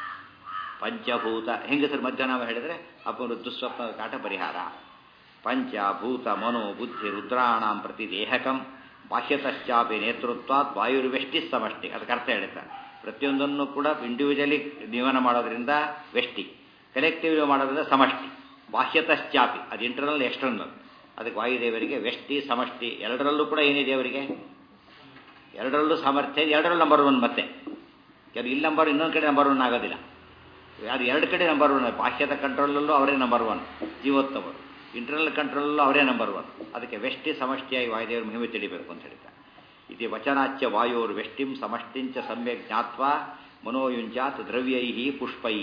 ಪಂಚಭೂತ ಹೆಂಗಸರು ಮಧ್ಯಾಹ್ನ ಹೇಳಿದರೆ ಅಪಮೃ ದುಸ್ವಪ್ನ ಕಾಟ ಪರಿಹಾರ ಪಂಚಭೂತ ಮನೋ ಬುದ್ಧಿ ರುದ್ರಾಣಾಂ ಪ್ರತಿ ದೇಹಕಂ ಬಾಹ್ಯತಶ್ಚಾಪಿ ನೇತೃತ್ವಾತ್ ವಾಯುರ್ವೆಷ್ಟಿ ಸಮಷ್ಟಿ ಅದಕ್ಕೆ ಅರ್ಥ ಹೇಳ್ತಾರೆ ಪ್ರತಿಯೊಂದನ್ನು ಕೂಡ ಇಂಡಿವಿಜುವಲಿ ನಿಯಮನ ಮಾಡೋದ್ರಿಂದ ವ್ಯಷ್ಟಿ ಕಲೆಕ್ಟಿವ್ ಮಾಡೋದ್ರಿಂದ ಸಮಷ್ಟಿ ಬಾಹ್ಯತಶ್ಚಾಪಿ ಅದು ಇಂಟರ್ನಲ್ ಎಕ್ಸ್ಟರ್ನಲ್ ಅದಕ್ಕೆ ವಾಯುದೇವರಿಗೆ ವ್ಯಷ್ಟಿ ಸಮಷ್ಟಿ ಎರಡರಲ್ಲೂ ಕೂಡ ಏನಿದೆ ಅವರಿಗೆ ಎರಡರಲ್ಲೂ ಸಾಮರ್ಥ್ಯ ಇದೆ, ಎರಡರಲ್ಲೂ ನಂಬರ್ ಒನ್ ಮತ್ತೆ ಕೆಲವು ಇಲ್ಲಿ ನಂಬರ್ ಇನ್ನೊಂದು ಕಡೆ ನಂಬರ್ ಒನ್ ಆಗೋದಿಲ್ಲ ಅದು ಎರಡು ಕಡೆ ನಂಬರ್ ಒನ್ ಬಾಹ್ಯದ ಕಂಟ್ರೋಲಲ್ಲೂ ಅವರೇ ನಂಬರ್ ಒನ್ ಜೀವೋತ್ತಮರು ಇಂಟರ್ನಲ್ ಕಂಟ್ರೋಲಲ್ಲೂ ಅವರೇ ನಂಬರ್ ಒನ್ ಅದಕ್ಕೆ ವ್ಯಷ್ಟಿ ಸಮಷ್ಟಿಯಾಗಿ ವಾಯುದೇವರು ಮಹಿಮೆ ತಿಳಿಬೇಕು ಅಂತ ಹೇಳ್ತಾರೆ ಇದು ವಚನಾಚ್ಯ ವಾಯೋರ್ ವ್ಯಷ್ಟಿಂ ಸಮಷ್ಟಿಂಚ ಸಮ್ಯಕ್ ಜ್ಞಾತ್ವ ಮನೋಯುಂಜಾತ್ ದ್ರವ್ಯೈ ಪುಷ್ಪೈ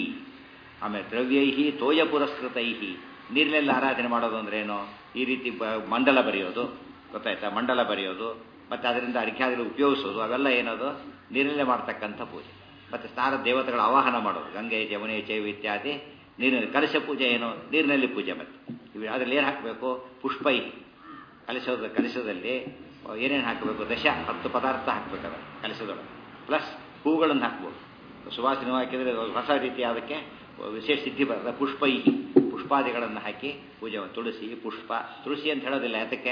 ಆಮೇಲೆ ದ್ರವ್ಯೈ ತೋಯ ಪುರಸ್ಕೃತೈ ನೀರಿನಲ್ಲಿ ಆರಾಧನೆ ಮಾಡೋದು ಅಂದ್ರೇನು ಈ ರೀತಿ ಬ ಮಂಡಲ ಬರೆಯೋದು ಗೊತ್ತಾಯ್ತಾ ಮಂಡಲ ಬರೆಯೋದು ಮತ್ತು ಅದರಿಂದ ಅಡಿಕೆಯಾದಲ್ಲಿ ಉಪಯೋಗಿಸೋದು ಅವೆಲ್ಲ ಏನದು ನೀರಲ್ಲೇ ಮಾಡ್ತಕ್ಕಂಥ ಪೂಜೆ ಮತ್ತು ಸ್ನಾನ ದೇವತೆಗಳ ಆವಾಹನ ಮಾಡೋದು ಗಂಗೆ ಜಮುನೆ ಚೈವ ಇತ್ಯಾದಿ ನೀರಿನಲ್ಲಿ ಕಲಶ ಪೂಜೆ ಏನು ನೀರಿನಲ್ಲಿ ಪೂಜೆ ಮತ್ತೆ ಇವು ಅದರಲ್ಲಿ ಏನು ಹಾಕಬೇಕು ಪುಷ್ಪೈ ಕಲಶದ ಕಲಶದಲ್ಲಿ ಏನೇನು ಹಾಕಬೇಕು ದಶ ಹತ್ತು ಪದಾರ್ಥ ಹಾಕಬೇಕದ ಕಲಶದೊಳಗೆ ಪ್ಲಸ್ ಹೂಗಳನ್ನು ಹಾಕ್ಬೋದು ಸುವಾಸನೆ ಹಾಕಿದರೆ ಅದು ಹೊಸ ರೀತಿ ಅದಕ್ಕೆ ವಿಶೇಷ ಸಿದ್ಧಿ ಬರ್ತದೆ ಪುಷ್ಪೈ ಪುಷ್ಪಾದಿಗಳನ್ನು ಹಾಕಿ ಪೂಜೆ ಮಾಡಿ. ತುಳಸಿ ಪುಷ್ಪ ತುಳಸಿ ಅಂತ ಹೇಳೋದಿಲ್ಲ ಯಾತಕ್ಕೆ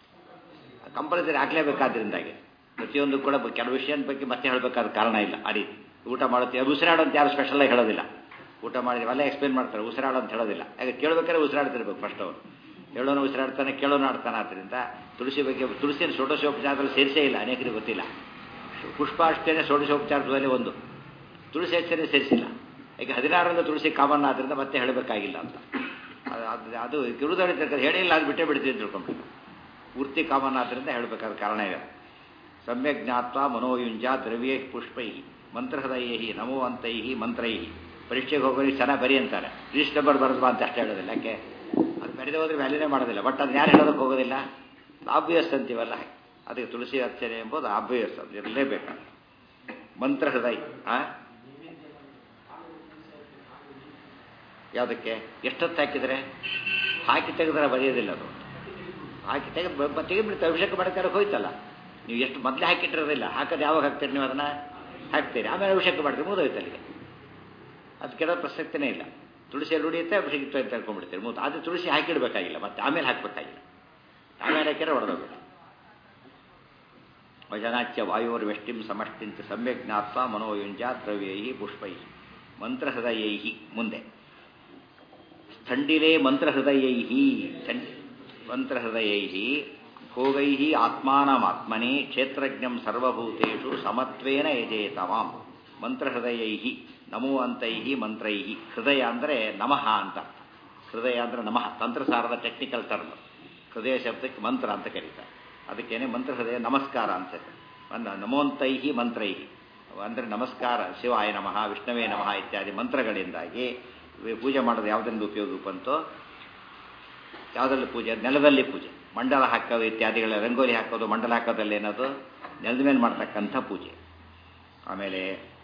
ಕಂಪಲ್ಸರಿ ಹಾಕ್ಲೇಬೇಕಾದ್ರಿಂದಾಗಿ ಪ್ರತಿಯೊಂದು ಕೂಡ ಬ- ಕೆಲವು ವಿಷಯದ ಬಗ್ಗೆ ಮತ್ತೆ ಹೇಳಬೇಕಾದ ಕಾರಣ ಇಲ್ಲ ಆ ರೀತಿ ಊಟ ಮಾಡುತ್ತೆ ಉಸಿರಾಡು ಅಂತ ಯಾರು ಸ್ಪೆಷಲ್ ಆಗಿ ಹೇಳೋದಿಲ್ಲ ಊಟ ಮಾಡಿದ್ರೆ ಅಲ್ಲೇ ಎಕ್ಸ್ಪ್ಲೇನ್ ಮಾಡ್ತಾರೆ ಉಸಿರಾಡು ಅಂತ ಹೇಳೋದಿಲ್ಲ ಯಾಕೆ ಕೇಳಬೇಕಾದ್ರೆ ಉಸಿರಾಡ್ತಿರ್ಬೇಕು ಫಸ್ಟ್ ಅವರು ಹೇಳೋನು ಉಸಿರಾಡ್ತಾನೆ ಕೇಳೋನು ಆಡ್ತಾನೆ ಆದ್ದರಿಂದ ತುಳಸಿ ಬಗ್ಗೆ ತುಳಸಿಯನ್ನು ಷೋಡಶೋಪಚಾರದಲ್ಲಿ ಸೇರಿಸೇ ಇಲ್ಲ ಅನೇಕರಿಗೆ ಗೊತ್ತಿಲ್ಲ ಪುಷ್ಪ ಅಷ್ಟೇನೆ ಷೋಡಶೋಪಚಾರದಲ್ಲಿ ಒಂದು ತುಳಸಿ ಹೆಚ್ಚನೆ ಸೇರಿಸಿಲ್ಲ ಈಗ ಹದಿನಾರರಿಂದ ತುಳಸಿ ಕಾಮನ್ ಆದ್ರಿಂದ ಮತ್ತೆ ಹೇಳಬೇಕಾಗಿಲ್ಲ ಅಂತ ಅದು- ಅದು ಅದು ಕಿರುದಳಿತ ಹೇಳಿಲ್ಲ ಅದು ಬಿಟ್ಟೇ ಬಿಡ್ತೀವಿ ಅಂತ ತಿಳ್ಕೊಂಡ್ಬಿಟ್ಟು ಪೂರ್ತಿ ಕಾಮನ್ ಆದ್ರಿಂದ ಹೇಳಬೇಕಾದ ಕಾರಣ ಇದೆ ಸಮ್ಯಕ್ ಜ್ಞಾತ್ವ ಮನೋಯುಂಜ ದ್ರವ್ಯ ಪುಷ್ಪೈ ಮಂತ್ರಹೃದಯೈ ನಮೋ ಅಂತೈ ಮಂತ್ರೈ ಪರೀಕ್ಷೆಗೆ ಹೋಗೋರಿಗೆ ಚೆನ್ನಾಗಿ ಬರಿ ಅಂತಾರೆ ರಿಜಿಸ್ಟರ್ ನಂಬರ್ ಬರೋದು ಅಂತ ಅಷ್ಟೇ ಹೇಳೋದಿಲ್ಲ ಯಾಕೆ ಅದು ಬರೆದೇ ಹೋದ್ರೆ ವ್ಯಾಲ್ಯೂನೇ ಮಾಡೋದಿಲ್ಲ ಬಟ್ ಅದು ಯಾರು ಹೇಳೋದಕ್ಕೆ ಹೋಗೋದಿಲ್ಲ ಆಬ್ವಿಯಸ್ ಅಂತೀವಲ್ಲ ಹಾಗೆ ಅದಕ್ಕೆ ತುಳಸಿ ಅರ್ಚನೆ ಎಂಬುದು ಆಬ್ವಿಯಸ್ ಅದು ಇರಲೇಬೇಕು ಮಂತ್ರ ಹೃದಯ ಆ ಯಾವುದಕ್ಕೆ ಎಷ್ಟೊತ್ತು ಹಾಕಿದರೆ ಹಾಕಿ ತೆಗೆದ್ರೆ ಬರೆಯೋದಿಲ್ಲ ಅದು ಹಾಕಿ ತೆಗೆದು ತೆಗೆದ್ಬಿಡ್ತಾರೆ ಅಭಿಷೇಕ ಮಾಡ್ತಾರೆ ಹೋಯ್ತಲ್ಲ ನೀವು ಎಷ್ಟು ಮೊದಲೇ ಹಾಕಿಟ್ಟಿರೋದಿಲ್ಲ ಹಾಕೋದು ಯಾವಾಗ ಹಾಕ್ತೀರಿ ನೀವು ಅದನ್ನು ಹಾಕ್ತೀರಿ ಆಮೇಲೆ ಅಭಿಷೇಕ ಮಾಡಿದ್ರೆ ಮುಗಿದೋಯ್ತು ಅಲ್ಲಿಗೆ ಅದು ಕೆಡೋ ಪ್ರಸಕ್ತಿನೇ ಇಲ್ಲ ತುಳಸಿಯಲ್ಲಿ ಉಳಿಯುತ್ತೆ ಅಭಿಷೇಕ ಇತ್ತು ಅಂತ ಹೇಳ್ಕೊಂಡ್ಬಿಡ್ತೀರಿ ಮುಗಿದು ಅದು ತುಳಸಿ ಹಾಕಿಡ್ಬೇಕಾಗಿಲ್ಲ ಮತ್ತೆ ಆಮೇಲೆ ಹಾಕಬೇಕಾಗಿಲ್ಲ ಆಮೇಲೆ ಹಾಕಿದ್ರೆ ಹೊಡೆದೋಗ್ಬಿಟ್ಟು ವಜನಾಚ್ಯ ವಾಯುವರ್ ವ್ಯಷ್ಟಿಂ ಸಮಷ್ಟಿಂಚ ಸಮ್ಯಕ್ ಜ್ಞಾತ್ವ ಮನೋಯುಂಜ ದ್ರವ್ಯೈ ಪುಷ್ಪೈ ಮಂತ್ರಹೃದಯೈ ಮುಂದೆ ಸ್ಥಂಡಿಲೇ ಮಂತ್ರಹೃದಯೈ ಮಂತ್ರಹೃದಯೈ ಭೋಗೈ ಆತ್ಮಾನಮಾತ್ಮನೆ ಕ್ಷೇತ್ರಜ್ಞಂ ಸರ್ವಭೂತೇಷು ಸಮತ್ವೇನ ಯಜೇತವಾಂ ಮಂತ್ರಹೃದಯೈ ನಮೋ ಅಂತೈ ಮಂತ್ರೈ ಹೃದಯ ಅಂದರೆ ನಮಃ ಅಂತ ಹೃದಯ ಅಂದರೆ ನಮಃ ತಂತ್ರಸಾರದ ಟೆಕ್ನಿಕಲ್ ಟರ್ಮ್ ಹೃದಯ ಶಬ್ದಕ್ಕೆ ಮಂತ್ರ ಅಂತ ಕರೀತಾರೆ ಅದಕ್ಕೇನೆ ಮಂತ್ರ ಹೃದಯ ನಮಸ್ಕಾರ ಅಂತ ನಮೋಂತೈ ಮಂತ್ರೈ ಅಂದರೆ ನಮಸ್ಕಾರ ಶಿವಾಯ ನಮಃ ವಿಷ್ಣವೇ ನಮಃ ಇತ್ಯಾದಿ ಮಂತ್ರಗಳಿಂದಾಗಿ ಪೂಜೆ ಮಾಡೋದು ಯಾವುದರಿಂದ ಉಪಯೋಗ ಬಂತೋ ಯಾವುದರಲ್ಲಿ ಪೂಜೆ ನೆಲದಲ್ಲಿ ಪೂಜೆ ಮಂಡಲ ಹಾಕೋದು ಇತ್ಯಾದಿಗಳ ರಂಗೋಲಿ ಹಾಕೋದು ಮಂಡಲ ಹಾಕೋದಲ್ಲಿ ಏನದು ನೆಲದ ಮೇಲೆ ಮಾಡ್ತಕ್ಕಂಥ ಪೂಜೆ ಆಮೇಲೆ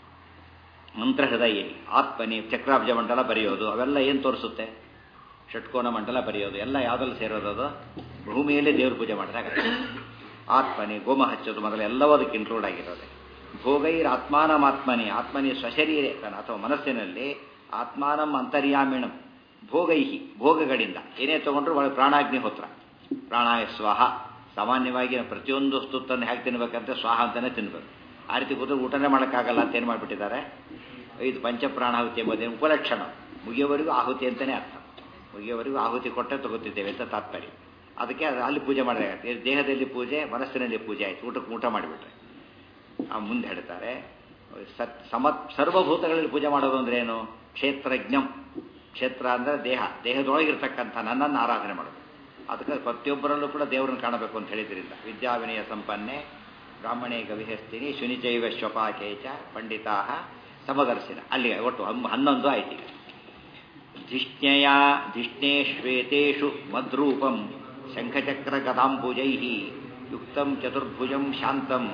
ಮಂತ್ರ ಹೃದಯ ಆತ್ಮನಿ ಚಕ್ರಾಬ್ಜ ಮಂಡಲ ಬರೆಯೋದು ಅವೆಲ್ಲ ಏನು ತೋರಿಸುತ್ತೆ ಷಟ್ಕೋನ ಮಂಡಲ ಬರೆಯೋದು ಎಲ್ಲ ಯಾವುದಲ್ಲಿ ಸೇರೋದು ಅದು ಭೂಮಿಯಲ್ಲಿ ದೇವ್ರ ಪೂಜೆ ಮಾಡಿದಾಗ ಆತ್ಮನಿ ಗೋಮ ಹಚ್ಚೋದು ಮೊದಲ ಎಲ್ಲವೂ ಅದಕ್ಕೆ ಇನ್ಕ್ಲೂಡ್ ಆಗಿರೋದೆ ಭೋಗೈರ್ ಆತ್ಮಾನಮಾತ್ಮನಿ ಆತ್ಮನಿ ಸ್ವಶರೀರೆ ಅಥವಾ ಮನಸ್ಸಿನಲ್ಲಿ ಆತ್ಮಾನಂ ಅಂತರ್ಯಾಮಿಣಂ ಭೋಗೈಹಿ ಭೋಗಗಳಿಂದ ಏನೇ ತಗೊಂಡ್ರು ಒಳಗೆ ಪ್ರಾಣಾಗ್ನಿ ಹೋತ್ರ ಪ್ರಾಣಾಯ ಸ್ವಾಹ ಸಾಮಾನ್ಯವಾಗಿ ನಾವು ಪ್ರತಿಯೊಂದು ತುತ್ತನ್ನು ಹೇಗೆ ತಿನ್ಬೇಕಂತ ಸ್ವಾಹ ಅಂತಲೇ ತಿನ್ಬೇಕು ಆ ರೀತಿ ಕೂತು ಊಟನೇ ಮಾಡೋಕ್ಕಾಗಲ್ಲ ಅಂತ ಏನು ಮಾಡಿಬಿಟ್ಟಿದ್ದಾರೆ ಐದು ಪಂಚಪ್ರಾಣಾಹುತಿ ಎಂಬುದೇನು ಉಪಲಕ್ಷಣ ಮುಗಿಯೋವರೆಗೂ ಆಹುತಿ ಅಂತಲೇ ಅರ್ಥ ಮುಗಿಯೋವರೆಗೂ ಆಹುತಿ ಕೊಟ್ಟೆ ತಗೋತಿದ್ದೇವೆ ಅಂತ ತಾತ್ಪರ್ಯ ಅದಕ್ಕೆ ಅದು ಅಲ್ಲಿ ಪೂಜೆ ಮಾಡಬೇಕಾಗ್ತದೆ ದೇಹದಲ್ಲಿ ಪೂಜೆ ಮನಸ್ಸಿನಲ್ಲಿ ಪೂಜೆ ಆಯಿತು ಊಟಕ್ಕೆ ಊಟ ಮಾಡಿಬಿಟ್ರೆ ಆ ಮುಂದೆ ಹೇಳ್ತಾರೆ ಸತ್ ಸಮ ಸರ್ವಭೂತಗಳಲ್ಲಿ ಪೂಜೆ ಮಾಡೋದು ಅಂದ್ರೆ ಏನು ಕ್ಷೇತ್ರಜ್ಞಂ ಕ್ಷೇತ್ರ ಅಂದರೆ ದೇಹ ದೇಹದೊಳಗಿರ್ತಕ್ಕಂಥ ನನ್ನನ್ನು ಆರಾಧನೆ ಮಾಡೋದು ಅದಕ್ಕೆ ಪ್ರತಿಯೊಬ್ಬರಲ್ಲೂ ಕೂಡ ದೇವರನ್ನು ಕಾಣಬೇಕು ಅಂತ ಹೇಳಿದ್ರಿಂದ ವಿದ್ಯಾವಿನಯ ಸಂಪನ್ನೆ ಬ್ರಾಹ್ಮಣೇ ಗವಿಹಸ್ತಿನಿ ಶುನಿಚೈವ ಶ್ವಪಾಕೇಚ ಪಂಡಿತಾ ಸಮದರ್ಶಿನ ಅಲ್ಲಿ ಒಟ್ಟು ಹಮ್- ಹನ್ನೊಂದು ಆಯ್ತು ಈಗ ಧಿಷ್ಣ್ಯಯ ಧಿಷ್ಣೇ ಶ್ವೇತೇಷು ಮದ್ರೂಪಂ ಶಂಖಚಕ್ರ ಗದಾಂಬುಜೈ ಯುಕ್ತಂ ಚತುರ್ಭುಜಂ ಶಾಂತಂ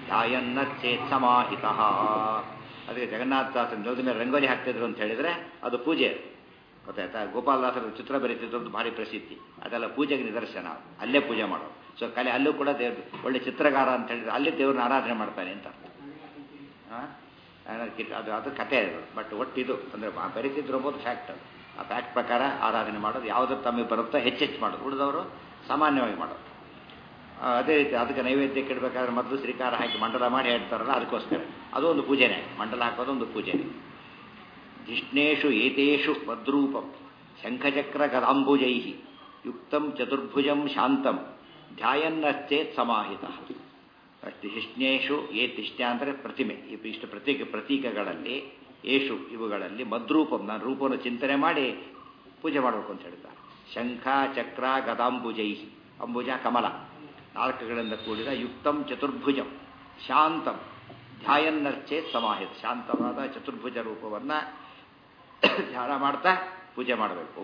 ಧ್ಯಾಯನ್ನಚ್ಚೇತ್ ಸಮಾಹಿತ ಅದಕ್ಕೆ ಜಗನ್ನಾಥದಾಸನ ನೆಲದ ಮೇಲೆ ರಂಗೋಲಿ ಹಾಕ್ತಿದ್ರು ಅಂತ ಹೇಳಿದ್ರೆ ಅದು ಪೂಜೆ ಗೊತ್ತಾಯ್ತಾ ಗೋಪಾಲದಾಸರ ಚಿತ್ರ ಬರೀತಿದ್ರು ಅಂತ ಭಾರಿ ಪ್ರಸಿದ್ಧಿ ಅದೆಲ್ಲ ಪೂಜೆಗೆ ನಿದರ್ಶನ ಅಲ್ಲೇ ಪೂಜೆ ಮಾಡೋದು ಸೊ ಕಲೆ ಅಲ್ಲೂ ಕೂಡ ದೇವ್ರು ಒಳ್ಳೆ ಚಿತ್ರಗಾರ ಅಂತ ಹೇಳಿದ್ರೆ ಅಲ್ಲಿ ದೇವ್ರನ್ನ ಆರಾಧನೆ ಮಾಡ್ತಾನೆ ಅಂತ ಆ? ಅದು ಅದು ಕತೆ ಅದು ಬಟ್ ಒಟ್ಟಿದು ಅಂದರೆ ಬರೀತಿದ್ರು ಅಂಬೋದು ಫ್ಯಾಕ್ಟ್ ಅದು ಆ ಫ್ಯಾಕ್ಟ್ ಪ್ರಕಾರ ಆರಾಧನೆ ಮಾಡೋದು ಯಾವುದ್ರ ತಮಗೆ ಬರುತ್ತೋ ಹೆಚ್ಚೆಚ್ಚು ಮಾಡೋದು ಉಳಿದವರು ಸಾಮಾನ್ಯವಾಗಿ ಮಾಡೋದು ಆ, ಅದೇ ರೀತಿ ಅದಕ್ಕೆ ನೈವೇದ್ಯಕ್ಕೆ ಇಡಬೇಕಾದ್ರೆ ಮೊದಲು ಶ್ರೀಕಾರ ಹಾಕಿ ಮಂಡಲ ಮಾಡಿ ಹೇಳ್ತಾರಲ್ಲ ಅದಕ್ಕೋಸ್ಕರ ಅದು ಒಂದು ಪೂಜೆನೇ ಮಂಡಲ ಹಾಕೋದು ಒಂದು ಪೂಜೆನೇ ಜಿಷ್ಣೇಶು ಏತೇಷು ಮದ್ರೂಪಂ ಶಂಖಚಕ್ರ ಗದಾಂಬುಜೈ ಯುಕ್ತಂ ಚತುರ್ಭುಜಂ ಶಾಂತಂ ಧ್ಯಾಯನ್ನಶ್ಚೇತ್ ಸಮಾಹಿತ ಜಿಷ್ಣೇಶು ಏ ತಿಷ್ಣ ಅಂದರೆ ಪ್ರತಿಮೆ ಈ ಇಷ್ಟು ಪ್ರತೀಕ ಪ್ರತೀಕಗಳಲ್ಲಿ ಏಷು ಇವುಗಳಲ್ಲಿ ಮದ್ರೂಪಂ ನಾನು ರೂಪವನ್ನು ಚಿಂತನೆ ಮಾಡಿ ಪೂಜೆ ಮಾಡಬೇಕು ಅಂತ ಹೇಳ್ತಾರೆ ಶಂಖ ಚಕ್ರ ಗದಾಂಬುಜೈ ಅಂಬುಜ ಕಮಲ ನಾಲ್ಕುಗಳಿಂದ ಕೂಡಿದ ಯುಕ್ತಂ ಚತುರ್ಭುಜಂ ಶಾಂತಂ ಧ್ಯಾಯನ್ನರ್ಚೇತ್ ಸಮಾಹಿತ ಶಾಂತವಾದ ಚತುರ್ಭುಜ ರೂಪವನ್ನು ಧ್ಯಾನ ಮಾಡ್ತಾ ಪೂಜೆ ಮಾಡಬೇಕು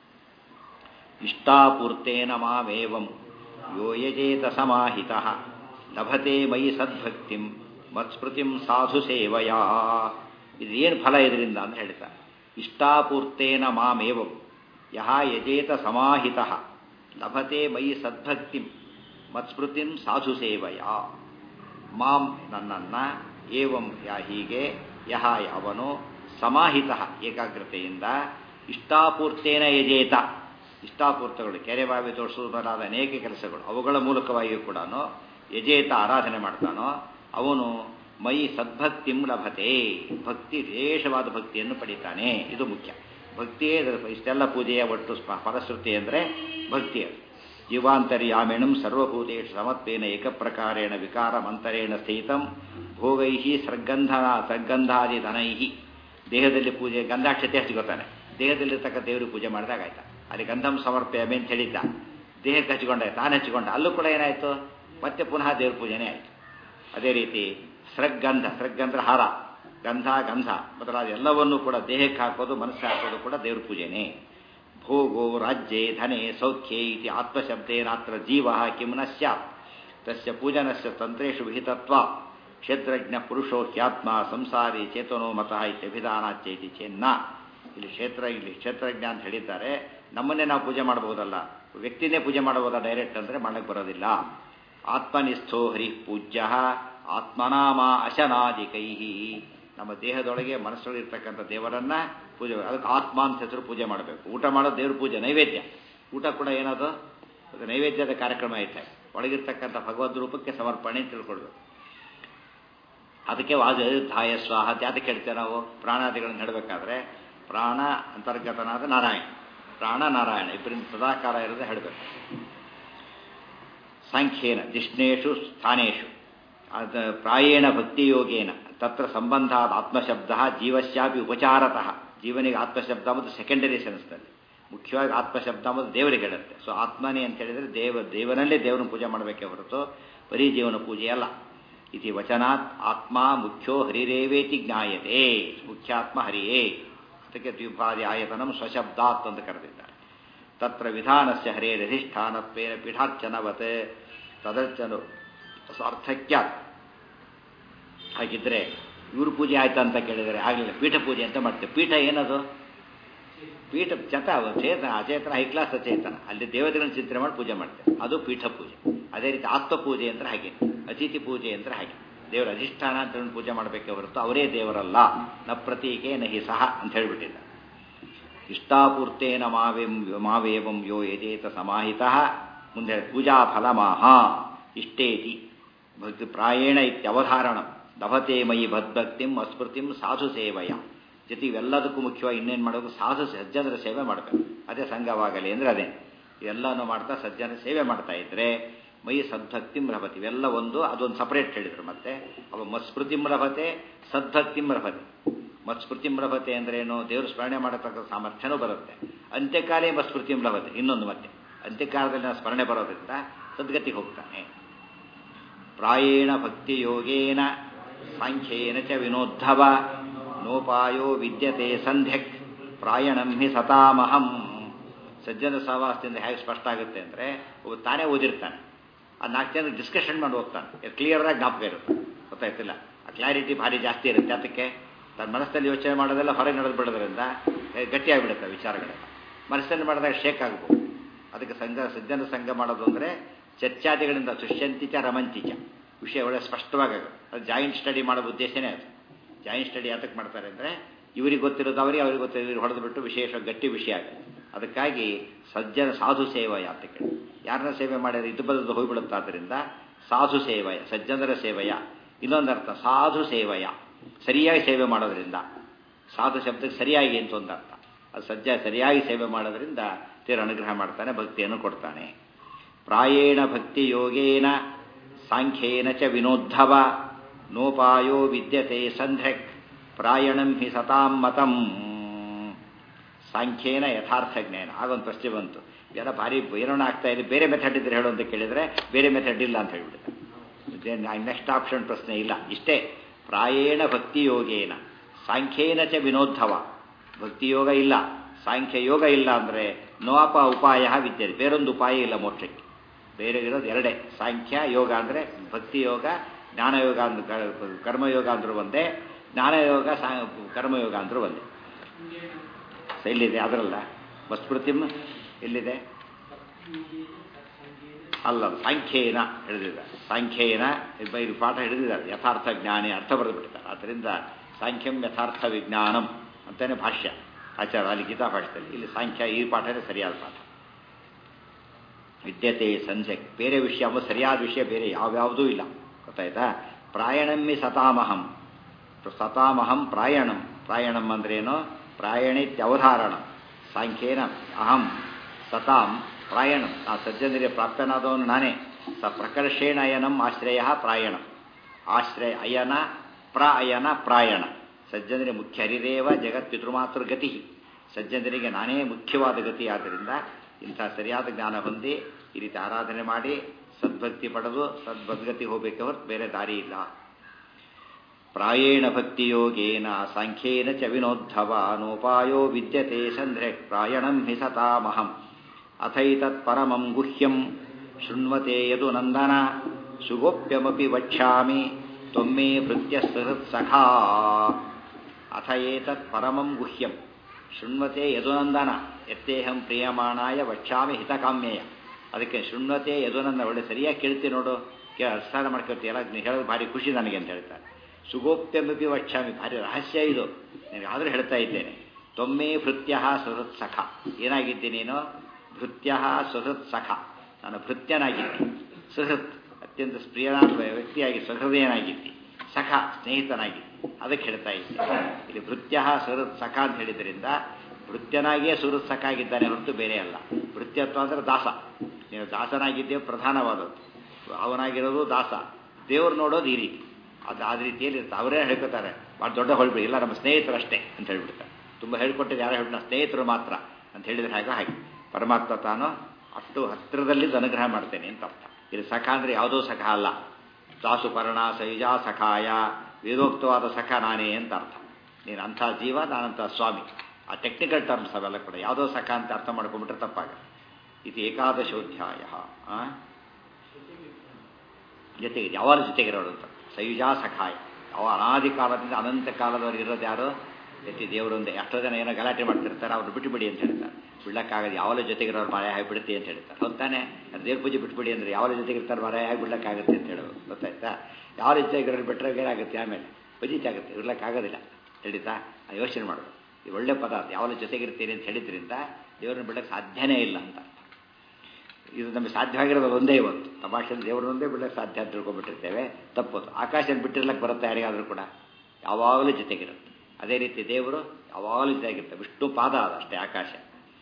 ಇಷ್ಟಾಪೂರ್ತೇನ ಮಾಮೇವಂ ಯೋ ಯಜೇತ ಸಮಾಹಿತ ಲಭತೆ ಮಯಿ ಸದ್ಭಕ್ತಿಂ ಮತ್ಸ್ಮೃತಿಂ ಸಾಧು ಸೇವಯಾ ಇದು ಏನು ಫಲ ಇದರಿಂದ ಅಂತ ಹೇಳ್ತಾರೆ ಇಷ್ಟಾಪೂರ್ತೇನ ಮಾಮೇವಂ ಯಹ ಯಜೇತ ಸಮಾಹಿತ ಲಭತೆ ಮಯಿ ಸದ್ಭಕ್ತಿಂ ಮತ್ಸ್ಮೃತಿಂ ಸಾಧು ಸೇವಯಾ ಮಾಂ ನನ್ನನ್ನ ಏವಂ ಯಾ ಹೀಗೆ ಯಹ ಯಾವನು ಸಮಾಹಿತ ಏಕಾಗ್ರತೆಯಿಂದ ಇಷ್ಟಾಪೂರ್ತೇನ ಯಜೇತ ಇಷ್ಟಾಪೂರ್ತಗಳು ಕೆರೆ ಬಾವಿ ತೋರಿಸುವುದು ಮೊದಲಾದ ಅನೇಕ ಕೆಲಸಗಳು ಅವುಗಳ ಮೂಲಕವಾಗಿಯೂ ಕೂಡ ಯಜೇತ ಆರಾಧನೆ ಮಾಡ್ತಾನೋ ಅವನು ಮೈ ಸದ್ಭಕ್ತಿಂ ಲಭತೆ ಭಕ್ತಿ ವಿಶೇಷವಾದ ಭಕ್ತಿಯನ್ನು ಪಡಿತಾನೆ ಇದು ಮುಖ್ಯ ಭಕ್ತಿಯೇ ಇದರ- ಇಷ್ಟೆಲ್ಲ ಪೂಜೆಯ ಒಟ್ಟು ಸ್ಪ- ಫಲಶ್ರುತಿ ಅಂದರೆ ಭಕ್ತಿ ಅದು ಜೀವಾಂತರ್ಯಾಮಿಣಂ ಸರ್ವಭೂತೇಷು ಸಮತ್ವೇನ ಏಕಪ್ರಕಾರೇಣ ವಿಕಾರಮಂತರೇಣ ಸ್ಥಿತಂ ಭೋಗೈ ಸರ್ಗಂಧನ ಸರ್ಗಂಧಾದಿ ಧನೈ ದೇಹದಲ್ಲಿ ಪೂಜೆ ಗಂಧಾಕ್ಷತೆ ಅಷ್ಟು ಗೊತ್ತಾನೆ ದೇಹದಲ್ಲಿರ್ತಕ್ಕ ದೇವರಿಗೆ ಪೂಜೆ ಮಾಡಿದಾಗ ಆಯ್ತಾ ಅಲ್ಲಿ ಗಂಧಂ ಸಮರ್ಪಯಾಮಿ ಅಂತ ಹೇಳಿದ್ದ ದೇಹಕ್ಕೆ ಹಚ್ಕೊಂಡ ತಾನು ಹಚ್ಕೊಂಡ ಅಲ್ಲೂ ಕೂಡ ಏನಾಯಿತು ಮತ್ತೆ ಪುನಃ ದೇವ್ರ ಪೂಜೆನೇ ಆಯಿತು ಅದೇ ರೀತಿ ಸೃಗ್ಗಂಧ ಸೃಗ್ಗಂಧ ಹಾರ ಗಂಧ ಗಂಧ ಮೊದಲಾದ ಎಲ್ಲವನ್ನೂ ಕೂಡ ದೇಹಕ್ಕೆ ಹಾಕೋದು ಮನಸ್ಸು ಹಾಕೋದು ಕೂಡ ದೇವ್ರ ಪೂಜೆನೇ ಭೋಗೋ ರಾಜ್ಯೆ ಧನೆ ಸೌಖ್ಯೆ ಇತಿ ಆತ್ಮಶಬ್ದೇನಾತ್ರ ಜೀವ ಕಿಂ ನ ಸ್ಯಾತ್ ತಸ್ಯ ಪೂಜನಸ್ಯ ತಂತ್ರೇಷು ವಿಹಿತತ್ವ ಕ್ಷೇತ್ರಜ್ಞ ಪುರುಷೋ ಹ್ಯಾತ್ಮ ಸಂಸಾರಿ ಚೇತನೋ ಮತಃ ಇತ್ಯಭಿಧಾನಾಚೇತಿ ಚೇನ್ನ ಇಲ್ಲಿ ಕ್ಷೇತ್ರ ಇಲ್ಲಿ ಕ್ಷೇತ್ರಜ್ಞ ಅಂತ ಹೇಳಿದ್ದಾರೆ ನಮ್ಮನ್ನೇ ನಾವು ಪೂಜೆ ಮಾಡಬಹುದಲ್ಲ ವ್ಯಕ್ತಿನೇ ಪೂಜೆ ಮಾಡಬಹುದಾ ಡೈರೆಕ್ಟ್ ಅಂದರೆ ಮಾಡಕ್ಕೆ ಬರೋದಿಲ್ಲ ಆತ್ಮನಿಷ್ಠೋ ಹರಿ ಪೂಜ್ಯ ಆತ್ಮನಾಮ ಅಶನಾದಿಕೈ ನಮ್ಮ ದೇಹದೊಳಗೆ ಮನಸ್ಸೊಳಗಿರ್ತಕ್ಕಂಥ ದೇವರನ್ನ ಪೂಜೆ ಅದಕ್ಕೆ ಆತ್ಮ ಅಂತ ಹೆಸರು ಪೂಜೆ ಮಾಡಬೇಕು ಊಟ ಮಾಡೋದು ದೇವ್ರ ಪೂಜೆ ನೈವೇದ್ಯ ಊಟ ಕೂಡ ಏನದು ಅದು ನೈವೇದ್ಯದ ಕಾರ್ಯಕ್ರಮ ಐತೆ ಒಳಗಿರ್ತಕ್ಕಂಥ ಭಗವದ್ ರೂಪಕ್ಕೆ ಸಮರ್ಪಣೆ ಅಂತ ತಿಳ್ಕೊಳ್ಬೇಕು ಅದಕ್ಕೆ ವಾದ ಧಾಯ ಸ್ವಾಹ ಅಂತ ಯಾತಕ್ಕೆ ಹೇಳ್ತೇವೆ ನಾವು ಪ್ರಾಣಾದಿಗಳನ್ನು ಹೇಳಬೇಕಾದ್ರೆ ಪ್ರಾಣ ಅಂತರ್ಗತನಾದ ನಾರಾಯಣ ಪ್ರಾಣ ನಾರಾಯಣ ಇಬ್ಬರಿಂದ ಸದಾಕಾರ ಇರೋದೇ ಹೇಳಬೇಕು ಸಾಂಖ್ಯೇನ ಜಿಷ್ಣೇಶು ಸ್ಥಾನೇಶು ಅದ ಪ್ರಾಯೇಣ ಭಕ್ತಿಯೋಗೇನ ತತ್ರ ಸಂಬಂಧಾದ ಆತ್ಮಶಬ್ದ ಜೀವಶ್ಯಾಪಿ ಉಪಚಾರತಃ ಜೀವನಿಗೆ ಆತ್ಮಶಬ್ದ ಮತ್ತು ಸೆಕೆಂಡರಿ ಸೆನ್ಸ್ನಲ್ಲಿ ಮುಖ್ಯವಾಗಿ ಆತ್ಮಶಬ್ದ ಮತ್ತು ದೇವರಿಗೆ ಹೇಳುತ್ತೆ ಸೊ ಆತ್ಮನೇ ಅಂತ ಹೇಳಿದರೆ ದೇವ ದೇವನಲ್ಲೇ ದೇವರನ್ನ ಪೂಜೆ ಮಾಡಬೇಕೇ ಹೊರತು ಬರೀ ಜೀವನ ಪೂಜೆ ಅಲ್ಲ ಇತಿ ವಚನಾತ್ ಆತ್ಮ ಮುಖ್ಯೋ ಹರಿರೇವೇತಿ ಜ್ಞಾಯತೆ ಮುಖ್ಯಾತ್ಮ ಹರಿಯೇ ಅದಕ್ಕೆ ದ್ವಿಪಾದಿ ಆಯತನಂ ಸ್ವಶಬ್ದಾತ್ ಅಂತ ಕರೆದಿದ್ದಾರೆ ತತ್ರ ವಿಧಾನಸ್ಯ ಹರೇರಧಿಷ್ಠಾನತ್ವೇನ ಪೀಠಾರ್ಚನವತ್ ತದರ್ಚನು ಸಾರ್ಥಕ್ಯ ಹಾಗಿದ್ರೆ ಇವ್ರ ಪೂಜೆ ಆಯ್ತಾ ಅಂತ ಕೇಳಿದರೆ ಆಗಲಿಲ್ಲ ಪೀಠ ಪೂಜೆ ಅಂತ ಮಾಡ್ತೇವೆ ಪೀಠ ಏನದು ಪೀಠ ಚತ ಚೇತನ ಅಚೇತನ ಹೈ ಕ್ಲಾಸ್ ಅಚೇತನ ಅಲ್ಲಿ ದೇವತೆಗಳನ್ನ ಚಿಂತನೆ ಮಾಡಿ ಪೂಜೆ ಮಾಡ್ತೇವೆ ಅದು ಪೀಠ ಪೂಜೆ ಅದೇ ರೀತಿ ಆತ್ಮ ಪೂಜೆ ಅಂದ್ರೆ ಹಾಗೆ ಅತಿಥಿ ಪೂಜೆ ಅಂದ್ರೆ ಹಾಗೆ ದೇವರ ಅಧಿಷ್ಠಾನ ಅಂತ ಹೇಳಿ ಪೂಜೆ ಮಾಡಬೇಕೆ ಹೊರತು ಅವರೇ ದೇವರಲ್ಲ ನ ಪ್ರತೀಕೆ ನಹಿ ಸಹ ಅಂತ ಹೇಳಿಬಿಟ್ಟಿದ್ದ ಇಷ್ಟಾಪೂರ್ತೇನ ಮಾವೇಂ ಮಾವೇವಂ ಯೋ ಯಜೇತ ಸಮಾಹಿತ ಮುಂದೆ ಪೂಜಾ ಫಲಮಾಹ ಇಷ್ಟೇತಿ ಭಕ್ತಿ ಪ್ರಾಯೇಣ ಇತ್ಯವಧಾರಣಂ ಲಭತೆ ಮಯಿ ಭದ್ಭಕ್ತಿಂ ಅಸ್ಮೃತಿಂ ಸಾಧು ಸೇವಯ ಜೊತೆ ಇವೆಲ್ಲದಕ್ಕೂ ಮುಖ್ಯವಾಗಿ ಇನ್ನೇನು ಮಾಡಬೇಕು ಸಾಧು ಸಜ್ಜನರ ಸೇವೆ ಮಾಡಬೇಕು ಅದೇ ಸಂಘವಾಗಲಿ ಅಂದರೆ ಅದೇ ಇವೆಲ್ಲನೂ ಮಾಡ್ತಾ ಸಜ್ಜನ ಸೇವೆ ಮಾಡ್ತಾ ಇದ್ರೆ ಮೈ ಸದ್ಭಕ್ತಿಂ ರಭತೆ ಇವೆಲ್ಲ ಒಂದು ಅದೊಂದು ಸಪರೇಟ್ ಹೇಳಿದ್ರು ಮತ್ತೆ ಅವ ಮತ್ಸ್ಮೃತಿಂ ರಭತೆ ಸದ್ಭಕ್ತಿಂ ರಭತೆ ಮತ್ಸ್ಮೃತಿಂ ರಭತೆ ಅಂದ್ರೇನು ದೇವರು ಸ್ಮರಣೆ ಮಾಡತಕ್ಕ ಸಾಮರ್ಥ್ಯನೂ ಬರುತ್ತೆ ಅಂತ್ಯಕಾಲೇ ಮತ್ಸ್ಮೃತಿಂ ರಭತೆ ಇನ್ನೊಂದು ಮತ್ತೆ ಅಂತ್ಯಕಾಲದಲ್ಲಿ ನಾವು ಸ್ಮರಣೆ ಬರೋದ್ರಿಂದ ಸದ್ಗತಿಗೆ ಹೋಗ್ತಾನೆ ಪ್ರಾಯೇಣ ಭಕ್ತಿಯೋಗೇನ ಸಾಂಖ್ಯೇನ ಚ ವಿನೋದ್ಧವ ನೋಪಾಯೋ ವಿದ್ಯತೆ ಸಂಧ್ಯಕ್ ಪ್ರಾಯಣಂ ಹಿ ಸತಾಮಹಂ ಸಜ್ಜನ ಸಹವಾಸದಿಂದ ಹೇಗೆ ಸ್ಪಷ್ಟ ಆಗುತ್ತೆ ಅಂದರೆ ಒಬ್ಬ ತಾನೇ ಓದಿರ್ತಾನೆ ಆ ನಾಲ್ಕು ಜನ ಡಿಸ್ಕಷನ್ ಮಾಡಿ ಹೋಗ್ತಾನೆ ಕ್ಲಿಯರ್ ಆಗಿ ಜ್ಞಾಪಕ ಇರುತ್ತೆ ಗೊತ್ತಾಯ್ತಿಲ್ಲ ಆ ಕ್ಲಾರಿಟಿ ಭಾರಿ ಜಾಸ್ತಿ ಇರುತ್ತೆ ಅದಕ್ಕೆ ತನ್ನ ಮನಸ್ಸಲ್ಲಿ ಯೋಚನೆ ಮಾಡೋದೆಲ್ಲ ಹೊರಗೆ ನಡೆದು ಬಿಡೋದ್ರಿಂದ ಏ, ಗಟ್ಟಿಯಾಗಿಬಿಡುತ್ತೆ ವಿಚಾರಗಳೆಲ್ಲ ಮನಸ್ಸಲ್ಲಿ ಮಾಡಿದಾಗ ಶೇಕ್ ಆಗ್ಬೋದು ಅದಕ್ಕೆ ಸಂಘ ಸಜ್ಜನ ಸಂಘ ಮಾಡೋದು ಅಂದರೆ ಚರ್ಚಾದಿಗಳಿಂದ ಸುಷ್ಯಂತಿಚ ರಮಂತಿಚ ವಿಷಯ ಒಳ್ಳೆ ಸ್ಪಷ್ಟವಾಗುತ್ತೆ ಅದು ಜಾಯಿಂಟ್ ಸ್ಟಡಿ ಮಾಡೋ ಉದ್ದೇಶನೇ ಅದು ಜಾಯಿಂಟ್ ಸ್ಟಡಿ ಯಾತಕ್ಕೆ ಮಾಡ್ತಾರೆ ಅಂದರೆ ಇವರಿಗೆ ಗೊತ್ತಿರೋದು ಅವರಿಗೆ ಅವ್ರಿಗೆ ಗೊತ್ತಿರೋದು ಇವ್ರಿಗೆ ಹೊಡೆದು ಬಿಟ್ಟು ವಿಶೇಷ ಗಟ್ಟಿ ವಿಷಯ ಆಗುತ್ತೆ ಅದಕ್ಕಾಗಿ ಸಜ್ಜನ ಸಾಧು ಸೇವ ಯಾತಕ್ಕೆ ಯಾರನ್ನ ಸೇವೆ ಮಾಡಿದ್ರೆ ಇದು ಬದಲು ಹೋಗ್ಬಿಡುತ್ತೆ ಆದ್ದರಿಂದ ಸಾಧು ಸೇವಯ ಸಜ್ಜನರ ಸೇವೆಯ ಇನ್ನೊಂದರ್ಥ ಸಾಧು ಸೇವಯ ಸರಿಯಾಗಿ ಸೇವೆ ಮಾಡೋದ್ರಿಂದ ಸಾಧು ಶಬ್ದಕ್ಕೆ ಸರಿಯಾಗಿ ಅಂತ ಒಂದು ಅರ್ಥ ಅದು ಸಜ್ಜ ಸರಿಯಾಗಿ ಸೇವೆ ಮಾಡೋದ್ರಿಂದ ತೀರ ಅನುಗ್ರಹ ಮಾಡ್ತಾನೆ ಭಕ್ತಿಯನ್ನು ಕೊಡ್ತಾನೆ ಪ್ರಾಯೇಣ ಭಕ್ತಿ ಯೋಗೇನ ಸಾಂಖ್ಯೇನ ಚ ವಿನೋದ್ಧವ ನೋಪಾಯೋ ವಿದ್ಯತೆ ಸಂಧ್ಯಕ್ ಪ್ರಾಯಣಂ ಹಿ ಸತಾಂ ಮತಂ ಸಾಂಖ್ಯೇನ ಯಥಾರ್ಥ ಜ್ಞಾನ ಆಗೊಂದು ಪ್ರಶ್ನೆ ಬಂತು ಇವೆಲ್ಲ ಭಾರಿ ಏನೋಣ ಆಗ್ತಾ ಇದೆ ಬೇರೆ ಮೆಥಡ್ ಇದ್ರೆ ಹೇಳು ಅಂತ ಕೇಳಿದ್ರೆ ಬೇರೆ ಮೆಥಡ್ ಇಲ್ಲ ಅಂತ ಹೇಳ್ಬಿಡುತ್ತೆ ನೆಕ್ಸ್ಟ್ ಆಪ್ಷನ್ ಪ್ರಶ್ನೆ ಇಲ್ಲ ಇಷ್ಟೇ ಪ್ರಾಯೇಣ ಭಕ್ತಿ ಯೋಗೇನ ಸಾಂಖ್ಯೇನ ಚ ವಿನೋದ್ಧವ ಭಕ್ತಿ ಯೋಗ ಇಲ್ಲ ಸಾಂಖ್ಯ ಯೋಗ ಇಲ್ಲ ಅಂದರೆ ನೋಪ ಉಪಾಯ ವಿದ್ಯತೆ ಬೇರೊಂದು ಉಪಾಯ ಇಲ್ಲ ಮೋಕ್ಷಕ್ಕೆ ಬೇರೆ ಇರೋದು ಎರಡೇ ಸಾಂಖ್ಯ ಯೋಗ ಅಂದರೆ ಭಕ್ತಿ ಯೋಗ ಜ್ಞಾನಯೋಗ ಅಂದ್ ಕರ್ಮಯೋಗ ಅಂದ್ರೂ ಒಂದೇ ಜ್ಞಾನಯೋಗ ಸಾ ಕರ್ಮಯೋಗ ಅಂದ್ರೂ ಒಂದೇ ಸೊ ಎಲ್ಲಿದೆ ಅದರಲ್ಲ ವಸ್ಮೃತಿಮ್ ಎಲ್ಲಿದೆ ಅಲ್ಲ ಸಾಂಖ್ಯೇನ ಹಿಡಿದಿದ್ದಾರೆ ಸಾಂಖ್ಯೇನ ಇದು ಪಾಠ ಹಿಡಿದಿದ್ದಾರೆ ಯಥಾರ್ಥ ಜ್ಞಾನಿ ಅರ್ಥ ಬರೆದು ಬಿಡ್ತಾರೆ ಆದ್ದರಿಂದ ಸಾಂಖ್ಯಂ ಯಥಾರ್ಥ ವಿಜ್ಞಾನಂ ಅಂತಾನೆ ಭಾಷ್ಯ ಆಚಾರ ಅಲ್ಲಿ ಗೀತಾ ಭಾಷ್ಯದಲ್ಲಿ ಇಲ್ಲಿ ಸಾಂಖ್ಯ ಈ ಪಾಠನೇ ಸರಿಯಾದ ಪಾಠ ವಿದ್ಯತೆ ಸಂಜೆ ಬೇರೆ ವಿಷಯ ಅವ ಸರಿಯಾದ ವಿಷಯ ಬೇರೆ ಯಾವ್ಯಾವುದೂ ಇಲ್ಲ ಗೊತ್ತಾಯ್ತಾ ಪ್ರಾಯಣಮ್ಮಿ ಸತಾಮಹಂ ಸತಾಮಹಂ ಪ್ರಾಯಣಂ ಪ್ರಾಯಣಂ ಅಂದ್ರೇನು ಪ್ರಾಯಣಿತ್ಯವಧಾರಣ ಸಾಂಖ್ಯೇನ ಅಹಂ ಸತಾಂ ಪ್ರಾಯಣಂ ಆ ಸಜ್ಜನರಿಗೆ ಪ್ರಾಪ್ತನಾದವನು ನಾನೇ ಸ ಪ್ರಕರ್ಷೇಣ ಅಯನಂ ಆಶ್ರಯ ಪ್ರಾಯಣ ಆಶ್ರಯ ಅಯನ ಪ್ರ ಅಯನ ಪ್ರಾಯಣ ಸಜ್ಜನರಿಗೆ ಮುಖ್ಯ ಹರಿದೇವ ಜಗತ್ ಪಿತೃಮಾತೃ ಗತಿ ಸಜ್ಜನರಿಗೆ ನಾನೇ ಮುಖ್ಯವಾದ ಗತಿ ಆದ್ದರಿಂದ ಇಂಥ ಸರಿಯಾದ ಜ್ಞಾನ ಹೊಂದಿ ಈ ರೀತಿ ಆರಾಧನೆ ಮಾಡಿ ಸದ್ಭಕ್ತಿ ಪಡೆದು ಸದ್ಭದ್ಗತಿ ಹೋಗಬೇಕೆ ಹೊರತು ಬೇರೆ ದಾರಿ ಇಲ್ಲ ಪ್ರಾಯೇಣ ಭಕ್ತಿಯೋಗೇನ ಸಾಂಖ್ಯೇನ ಚ ವಿನೋದ್ಧವ ನೋಪಾಯೋ ವಿದ್ಯತೆ ಸಂಧ್ರೆ ಪ್ರಾಯಣಂ ಹಿ ಸತಾಮಹಂ ಅಥೈತತ್ ಪರಮಂ ಗುಹ್ಯಂ ಶೃಣ್ವತೆ ಯದು ನಂದನ ಸುಗೋಪ್ಯಮಪಿ ವಕ್ಷ್ಯಾಮಿ ತ್ವಮ್ಮೇ ಭೃತ್ಯ ಸಹೃತ್ಸಖಾ ಅಥ ಏತತ್ ಪರಮಂ ಗುಹ್ಯಂ ಶೃಣ್ವತೆ ಯದುನಂದನ ಎತ್ತೇಹಂ ಪ್ರಿಯಮಾಣಾಯ ವಕ್ಷ್ಯಾಮಿ ಹಿತಕಾಮ್ಯಯ ಅದಕ್ಕೆ ಶೃಣ್ವತೆ ಯದುನಂದನ ಒಳ್ಳೆ ಸರಿಯಾಗಿ ಕೇಳ್ತೀನಿ ನೋಡು ಕೇ ಅನುಷ್ಠಾನ ಮಾಡ್ಕೊಳ್ತೀಯಲ್ಲ ನೀನು ಹೇಳೋದು ಭಾರಿ ಖುಷಿ ನನಗೆ ಅಂತ ಹೇಳ್ತಾರೆ ಸುಗೋಪ್ಯಮಪಿ ವಕ್ಷ್ಯಾಮಿ ಭಾರಿ ರಹಸ್ಯ ಇದು నేను ಆದರೂ ಹೇಳ್ತಾ ಇದ್ದೇನೆ ತೊಮ್ಮೆ ಭೃತ್ಯ ಸುಹೃತ್ ಸಖ ಏನಾಗಿದ್ದೆ ನೀನು ಭೃತ್ಯ ಸುಹೃತ್ ಸಖ ನಾನು ಭೃತ್ಯನಾಗಿದ್ದೆ ಸುಹೃತ್ ಅತ್ಯಂತ ಪ್ರಿಯನಾದ ವ್ಯಕ್ತಿಯಾಗಿ ಸಹೃದಯನಾಗಿದ್ದೆ ಸಖ ಸ್ನೇಹಿತನಾಗಿದ್ದೆ ಅದಕ್ಕೆ ಹೇಳ್ತಾ ಇದ್ದೆ ಇಲ್ಲಿ ಭೃತ್ಯ ಸುಹೃತ್ ಸಖ ಅಂತ ಹೇಳಿದ್ರಿಂದ ಭೃತ್ಯನಾಗಿಯೇ ಸುಹೃತ್ ಸಖ ಆಗಿದ್ದಾನೆ ಹೊರತು ಬೇರೆ ಅಲ್ಲ ಭೃತ್ಯತ್ವ ಅಂದರೆ ದಾಸ ನೀನು ದಾಸನಾಗಿದ್ದೇವೆ ಪ್ರಧಾನವಾದದ್ದು ಅವನಾಗಿರೋದು ದಾಸ ದೇವ್ರು ನೋಡೋದು ಈ ರೀತಿ ಅದು ಆ ರೀತಿಯಲ್ಲಿ ಇರುತ್ತೆ ಅವರೇ ಹೇಳ್ಕೊತಾರೆ ಭಾಳ ದೊಡ್ಡ ಹೊಳ್ಬಿಡಿ ಇಲ್ಲ ನಮ್ಮ ಸ್ನೇಹಿತರು ಅಷ್ಟೇ ಅಂತ ಹೇಳ್ಬಿಡ್ತಾರೆ ತುಂಬ ಹೇಳ್ಕೊಟ್ಟಿದ್ದು ಯಾರು ಹೇಳ್ಬಿಟ್ಟು ಸ್ನೇಹಿತರು ಮಾತ್ರ ಅಂತ ಹೇಳಿದ್ರೆ ಹಾಗೆ ಹಾಗೆ ಪರಮಾತ್ಮ ತಾನು ಅಷ್ಟು ಹತ್ತಿರದಲ್ಲಿದ್ದು ಅನುಗ್ರಹ ಮಾಡ್ತೇನೆ ಅಂತ ಅರ್ಥ ಇಲ್ಲಿ ಸಖ ಅಂದರೆ ಯಾವುದೋ ಸಖ ಅಲ್ಲ ದಾಸುಪರ್ಣ ಸೈಜಾ ಸಖಾಯ ವೇದೋಕ್ತವಾದ ಸಖ ನಾನೇ ಅಂತ ಅರ್ಥ ನೀನು ಅಂಥ ಜೀವ ನಾನಂಥ ಸ್ವಾಮಿ ಆ ಟೆಕ್ನಿಕಲ್ ಟರ್ಮ್ಸ್ ಅವೆಲ್ಲ ಕೂಡ ಯಾವುದೋ ಸಖ ಅಂತ ಅರ್ಥ ಮಾಡ್ಕೊಂಡ್ಬಿಟ್ರೆ ತಪ್ಪಾಗ ಇದು ಏಕಾದಶೋಧ್ಯಾಯ ಜೊತೆಗೆ ಯಾವಾಗಲೂ ಜೊತೆಗಿರೋರು ಅಂತ ಸೈಜಾ ಸಖಾಯ ಅವ ಅನಾದಿ ಕಾಲದಿಂದ ಅನಂತ ಕಾಲದವರೆಗೆ ಇರೋದು ಯಾರು ಎತ್ತಿ ದೇವರೊಂದೇ ಎಷ್ಟೋ ಜನ ಏನೋ ಗಲಾಟೆ ಮಾಡ್ತಿರ್ತಾರೆ ಅವ್ರು ಬಿಟ್ಟುಬಿಡಿ ಅಂತ ಹೇಳ್ತಾರೆ ಬಿಡ್ಲಕ್ಕಾಗದು ಯಾವಲ ಜೊತೆಗಿರೋರು ಮರೆ ಆಗಿ ಬಿಡುತ್ತೆ ಅಂತ ಹೇಳ್ತಾರೆ ಹೊತ್ತಾನೆ ದೇವ್ರ ಪೂಜೆ ಬಿಟ್ಬಿಡಿ ಅಂದ್ರೆ ಯಾವಲ ಜೊತೆಗಿರ್ತಾರೆ ಮರೆ ಆಗಿ ಬಿಡ್ಲಕ್ಕಾಗುತ್ತೆ ಅಂತ ಹೇಳೋದು ಗೊತ್ತಾಯ್ತಾ ಯಾವ ಜೊತೆಗಿರೋರು ಬಿಟ್ಟರೆ ಏನಾಗುತ್ತೆ ಆಮೇಲೆ ಬಜಿತಾಗುತ್ತೆ ಇರ್ಲಕ್ಕಾಗೋದಿಲ್ಲ ತಿಳಿತಾ ಯೋಚನೆ ಮಾಡೋದು ಈ ಒಳ್ಳೆ ಪದಾರ್ಥ ಯಾವಲ ಜೊತೆಗಿರ್ತೀನಿ ಅಂತ ಹೇಳಿದ್ರಿಂದ ದೇವ್ರನ್ನ ಬಿಡಕ್ಕೆ ಸಾಧ್ಯನೇ ಇಲ್ಲ ಅಂತ ಇದು ನಮಗೆ ಸಾಧ್ಯವಾಗಿರೋದು ಒಂದೇ ಇವತ್ತು ತಮಾಷೆಯಲ್ಲಿ ದೇವರೊಂದೇ ಬಿಡಕ್ಕೆ ಸಾಧ್ಯ ಅಂತ ತಿಳ್ಕೊಂಡ್ಬಿಟ್ಟಿರ್ತೇವೆ ತಪ್ಪೋದು ಆಕಾಶ ಬಿಟ್ಟಿರ್ಲಕ್ಕೆ ಬರುತ್ತೆ ಯಾರಿಗಾದರೂ ಕೂಡ ಯಾವಾಗಲೂ ಜೊತೆಗಿರುತ್ತೆ ಅದೇ ರೀತಿ ದೇವರು ಯಾವಾಗಲೂ ಜೊತೆಗಿರುತ್ತೆ ವಿಷ್ಣು ಪಾದ ಅದಷ್ಟೇ ಆಕಾಶ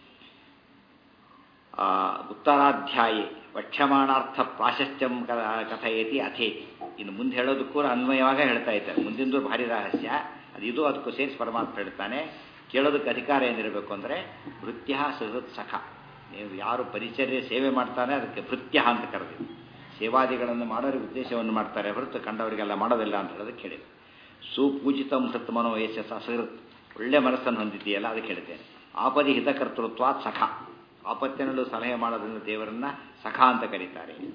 ಉತ್ತರಾಧ್ಯಾಯಿ ವಕ್ಷ್ಯಮಾಣಾರ್ಥ ಪ್ರಾಶಸ್ತ್ಯಂ ಕಥಯತಿ ಅಥೇತಿ ಇನ್ನು ಮುಂದೆ ಹೇಳೋದಕ್ಕೂ ಅನ್ವಯವಾಗ ಹೇಳ್ತಾ ಇದ್ದಾರೆ ಮುಂದಿಂದು ಭಾರಿ ರಹಸ್ಯ ಅದು ಇದು ಅದಕ್ಕೂ ಸೇರಿಸಿ ಪರಮಾತ್ಮ ಹೇಳ್ತಾನೆ ಕೇಳೋದಕ್ಕೆ ಅಧಿಕಾರ ಏನಿರಬೇಕು ಅಂದರೆ ಭೃತ್ಯ ಸುಹೃತ್ ಸಖ ನೀವು ಯಾರು ಪರಿಚರ್ಯ ಸೇವೆ ಮಾಡ್ತಾನೆ ಅದಕ್ಕೆ ಭೃತ್ಯ ಅಂತ ಕರೆದಿದೆ ಸೇವಾದಿಗಳನ್ನು ಮಾಡೋರಿಗೆ ಉದ್ದೇಶವನ್ನು ಮಾಡ್ತಾರೆ ಹೊರತು ಕಂಡವರಿಗೆಲ್ಲ ಮಾಡೋದಿಲ್ಲ ಅಂತ ಹೇಳೋದಕ್ಕೆ ಹೇಳಿದೆ ಸುಪೂಜಿತ ಹೃತ್ ಮನೋ ಯಶಸ್ಸ ಸುಹೃತ್ ಒಳ್ಳೆ ಮನಸ್ಸನ್ನು ಹೊಂದಿದೆಯಲ್ಲ ಅದಕ್ಕೆ ಹೇಳಿದ್ದೇನೆ ಆಪದಿ ಹಿತಕರ್ತೃತ್ವ ಸಖ ಆಪತ್ತಿನಲ್ಲೂ ಸಲಹೆ ಮಾಡೋದ್ರಿಂದ ದೇವರನ್ನ ಸಖ ಅಂತ ಕರೀತಾರೆ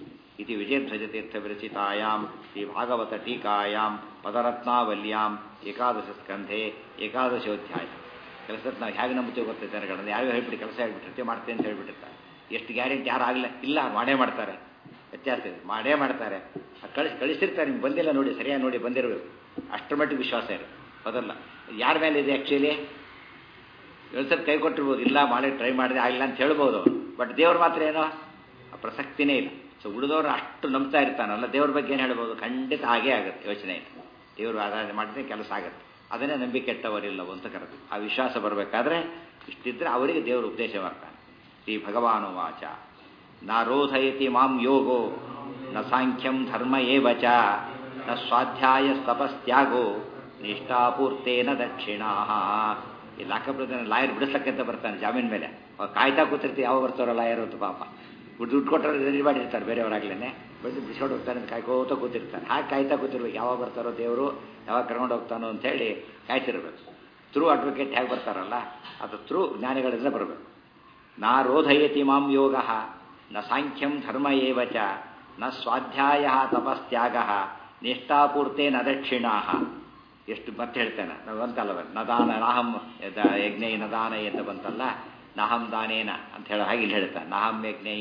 ಇತಿ ವಿಜಯಧ್ವಜತೀರ್ಥ ವಿರಚಿತಾಯಾಂ ಶ್ರೀ ಭಾಗವತ ಟೀಕಾಯಾಂ ಪದರತ್ನಾವಲ್ಯಾಂ ಏಕಾದಶ ಸ್ಕಂಧೆ ಏಕಾದಶೋಧ್ಯಾಯ ಕೆಲಸದ ನಾವು ಹೇಗೆ ನಂಬುತ್ತೀವಿ ಗೊತ್ತೈತೆ ಜನಗಳನ್ನ ಯಾರು ಹೇಳ್ಬಿಟ್ಟು ಕೆಲಸ ಹೇಳ್ಬಿಟ್ಟಿರ್ತೀವಿ ಮಾಡ್ತೇನೆ ಅಂತ ಹೇಳ್ಬಿಟ್ಟಿರ್ತಾರೆ ಎಷ್ಟು ಗ್ಯಾರಂಟಿ ಯಾರು ಆಗಲ್ಲ ಇಲ್ಲ ಮಾಡೇ ಮಾಡ್ತಾರೆ ವ್ಯತ್ಯಾಸ ಇದೆ ಮಾಡೇ ಮಾಡ್ತಾರೆ ಕಳಿಸಿ ಕಳಿಸಿರ್ತಾರೆ ನಿಮ್ಗೆ ಬಂದಿಲ್ಲ ನೋಡಿ ಸರಿಯಾಗಿ ನೋಡಿ ಬಂದಿರಬೇಕು ಅಷ್ಟರ ಮಟ್ಟಿಗೆ ವಿಶ್ವಾಸ ಇರುತ್ತೆ ಅದಲ್ಲ ಯಾರ ಮೇಲೆ ಇದೆ ಆ್ಯಕ್ಚುಲಿ ಸರ್ ಕೈ ಕೊಟ್ಟಿರ್ಬೋದು ಇಲ್ಲ ಮಾಡಿ ಟ್ರೈ ಮಾಡಿದೆ ಆಗಿಲ್ಲ ಅಂತ ಹೇಳ್ಬೋದು ಬಟ್ ದೇವ್ರು ಮಾತ್ರ ಏನೋ ಆ ಪ್ರಸಕ್ತಿನೇ ಇಲ್ಲ ಸೊ ಉಳಿದವರು ಅಷ್ಟು ನಂಬ್ತಾ ಇರ್ತಾನಲ್ಲ ದೇವ್ರ ಬಗ್ಗೆ ಏನು ಹೇಳ್ಬೋದು ಖಂಡಿತ ಹಾಗೇ ಆಗುತ್ತೆ ಯೋಚನೆ ಇಲ್ಲ ದೇವರು ಆರಾಧನೆ ಮಾಡಿದ್ರೆ ಕೆಲಸ ಆಗುತ್ತೆ ಅದನ್ನೇ ನಂಬಿಕೆ ಕೆಟ್ಟವರಿಲ್ಲವು ಅಂತ ಕರೆದು ಆ ವಿಶ್ವಾಸ ಬರಬೇಕಾದ್ರೆ ಇಷ್ಟಿದ್ರೆ ಅವರಿಗೆ ದೇವರು ಉಪದೇಶ ಮಾಡ್ತಾನೆ ಶ್ರೀ ಭಗವಾನು ವಾಚ ನ ರೋಧಯತಿ ಮಾಂ ಯೋಗೋ ನ ಸಾಂಖ್ಯಂ ಧರ್ಮ ಏವ ಚ ನ ಸ್ವಾಧ್ಯಾಯ ತಪಸ್ತ್ಯಾಗೋ ನಿಷ್ಠಾಪೂರ್ತೇನ ದಕ್ಷಿಣಾ ಈ ಲಾಕಪ್ರದ ಲಾಯರ್ ಬಿಡಿಸಕ್ಕಂತ ಬರ್ತಾನೆ ಜಾಮೀನ್ ಮೇಲೆ ಅವಾಗ ಕಾಯ್ತಾ ಕೂತಿರ್ತೀವಿ ಯಾವ ಬರ್ತಾರೋ ಲಾಯರ್ ಅಂತ ಪಾಪ ದುಡ್ಡು ಕೊಟ್ಟರೆ ರೆಡಿ ಮಾಡಿರ್ತಾರೆ ಬೇರೆಯವರಾಗ್ಲೇ ಬೆಳೆದು ಬಿಸ್ಕೊಂಡು ಹೋಗ್ತಾನೆ ಅಂತ ಕಾಯ್ಕೋತ ಕೂತಿರ್ತಾರೆ ಹಾಗೆ ಕಾಯ್ತಾ ಕೂತಿರ್ಬೇಕು ಯಾವಾಗ ಬರ್ತಾರೋ ದೇವರು ಯಾವಾಗ ಕರ್ಕೊಂಡು ಹೋಗ್ತಾನೋ ಅಂತ ಹೇಳಿ ಕಾಯ್ತಿರ್ಬೇಕು ಥ್ರೂ ಅಡ್ವೊಕೇಟ್ ಹೇಗೆ ಬರ್ತಾರಲ್ಲ ಅದು ಥ್ರೂ ಜ್ಞಾನಿಗಳಿಂದ ಬರಬೇಕು ನಾ ರೋಧಯತಿ ಮಾಂ ಯೋಗ ನ ಸಾಂಖ್ಯಂ ಧರ್ಮ ಏವ ಚ ನ ಸ್ವಾಧ್ಯಾಯ ತಪಸ್ತ್ಯಾಗ ನಿಷ್ಠಾಪೂರ್ತೆ ನ ದಕ್ಷಿಣಾ ಎಷ್ಟು ಮತ್ತೆ ಹೇಳ್ತೇನೆ ನಾವು ಅಂತಲ್ಲ ನದಾನ ನಾಹಂ ಯದ- ಯಜ್ಞೈ ನದಾನ ಅಂತ ಬಂತಲ್ಲ ನಾಹಂ ದಾನೇನ ಅಂತ ಹೇಳೋ ಹಾಗೆ ಇಲ್ಲಿ ಹೇಳ್ತಾನೆ ನಾಹಂ ಯಜ್ಞೈ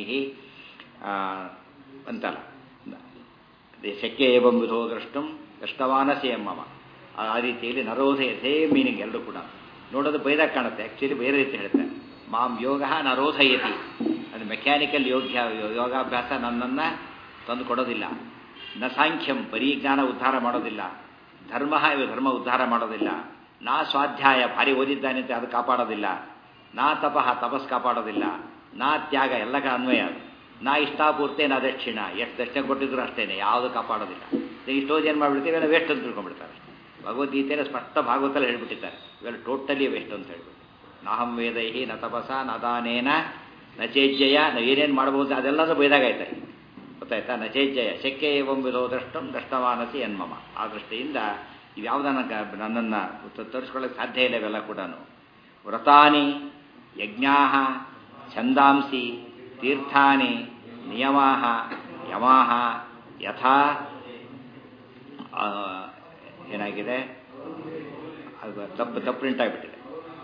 ಅಂತಲ್ಲ ಶಕ್ಯ ಏವಂ ವಿಧೋ ದ್ರಷ್ಟುಂ ದೃಷ್ಟವಾನಸಿ ಎಮ್ಮವ ಆ ಆ ರೀತಿಯಲ್ಲಿ ನರೋಧೆ ಸೇಮ್ ಮೀನಿಂಗ್ ಎರಡು ಕೂಡ ನೋಡೋದು ಬೈದಾಗ ಕಾಣುತ್ತೆ ಆ್ಯಕ್ಚುಲಿ ಬೇರೆ ರೀತಿ ಹೇಳ್ತಾರೆ ಮಾಂ ಯೋಗ ನರೋಧಯತಿ ಅದು ಮೆಕ್ಯಾನಿಕಲ್ ಯೋಗ್ಯ ಯೋಗಾಭ್ಯಾಸ ನನ್ನನ್ನು ತಂದು ಕೊಡೋದಿಲ್ಲ ನ ಸಾಂಖ್ಯಂ ಬರೀ ಜ್ಞಾನ ಉದ್ಧಾರ ಮಾಡೋದಿಲ್ಲ ಧರ್ಮ ಇವ ಧರ್ಮ ಉದ್ಧಾರ ಮಾಡೋದಿಲ್ಲ ನಾ ಸ್ವಾಧ್ಯಾಯ ಭಾರಿ ಓದಿದ್ದಾನೆ ಅಂತ ಅದು ಕಾಪಾಡೋದಿಲ್ಲ ನಾ ತಪಃ ತಪಸ್ ಕಾಪಾಡೋದಿಲ್ಲ ನಾ ತ್ಯಾಗ ಎಲ್ಲ ಅನ್ವಯ ಅದು ನಾ ಇಷ್ಟಾಪೂರ್ತೆ ನಾ ದಕ್ಷಿಣ ಎಷ್ಟು ದಕ್ಷಿಣ ಕೊಟ್ಟಿದ್ರು ಅಷ್ಟೇನೆ ಯಾವುದು ಕಾಪಾಡೋದಿಲ್ಲ ಇಷ್ಟೋದು ಏನು ಮಾಡಿಬಿಡ್ತೀವಿ ಇವೆಲ್ಲ ವೇಸ್ಟ್ ಅಂತ ತಿಳ್ಕೊಂಡ್ಬಿಡ್ತಾರೆ ಭಗವದ್ಗೀತೆಯಲ್ಲಿ ಸ್ಪಷ್ಟ ಭಾಗವತಲ್ಲಿ ಹೇಳ್ಬಿಟ್ಟಿದ್ದಾರೆ ಇವೆಲ್ಲ ಟೋಟಲಿ ವೇಸ್ಟ್ ಅಂತ ಹೇಳ್ಬಿಟ್ಟು ನಾಹಂ ವೇದೈಹಿ ನ ತಪಸ ನ ದಾನೇನ ನ ಚೇಜ್ಜಯ ನಾವು ಏನೇನು ಮಾಡ್ಬೋದು ಅದೆಲ್ಲನೂ ಬೈದಾಗೈತೆ ಗೊತ್ತಾಯ್ತಾ ನ ಚೇಜ್ಜಯ ಶಕ್ಯ ಏವಂ ವಿಧೋ ದ್ರಷ್ಟಂ ದೃಷ್ಟವಾನಸಿ ಎನ್ಮಮ ಆ ದೃಷ್ಟಿಯಿಂದ ಇವ್ಯಾವುದ ನನ್ನನ್ನು ತೋರಿಸ್ಕೊಳ್ಳೋಕೆ ಸಾಧ್ಯ ಇಲ್ಲ ಇವೆಲ್ಲ ಕೂಡ ವ್ರತಾನಿ ಯಜ್ಞಾ ಛಂದಾಂಸಿ ತೀರ್ಥಾನಿ ನಿಯಮಾ ಯಮಾ ಯಥಾ ಆ, ಏನಾಗಿದೆ ಅದು ತಪ್ಪು ತಪ್ಪು ಪ್ರಿಂಟ್ ಆಗಿಬಿಟ್ಟಿದೆ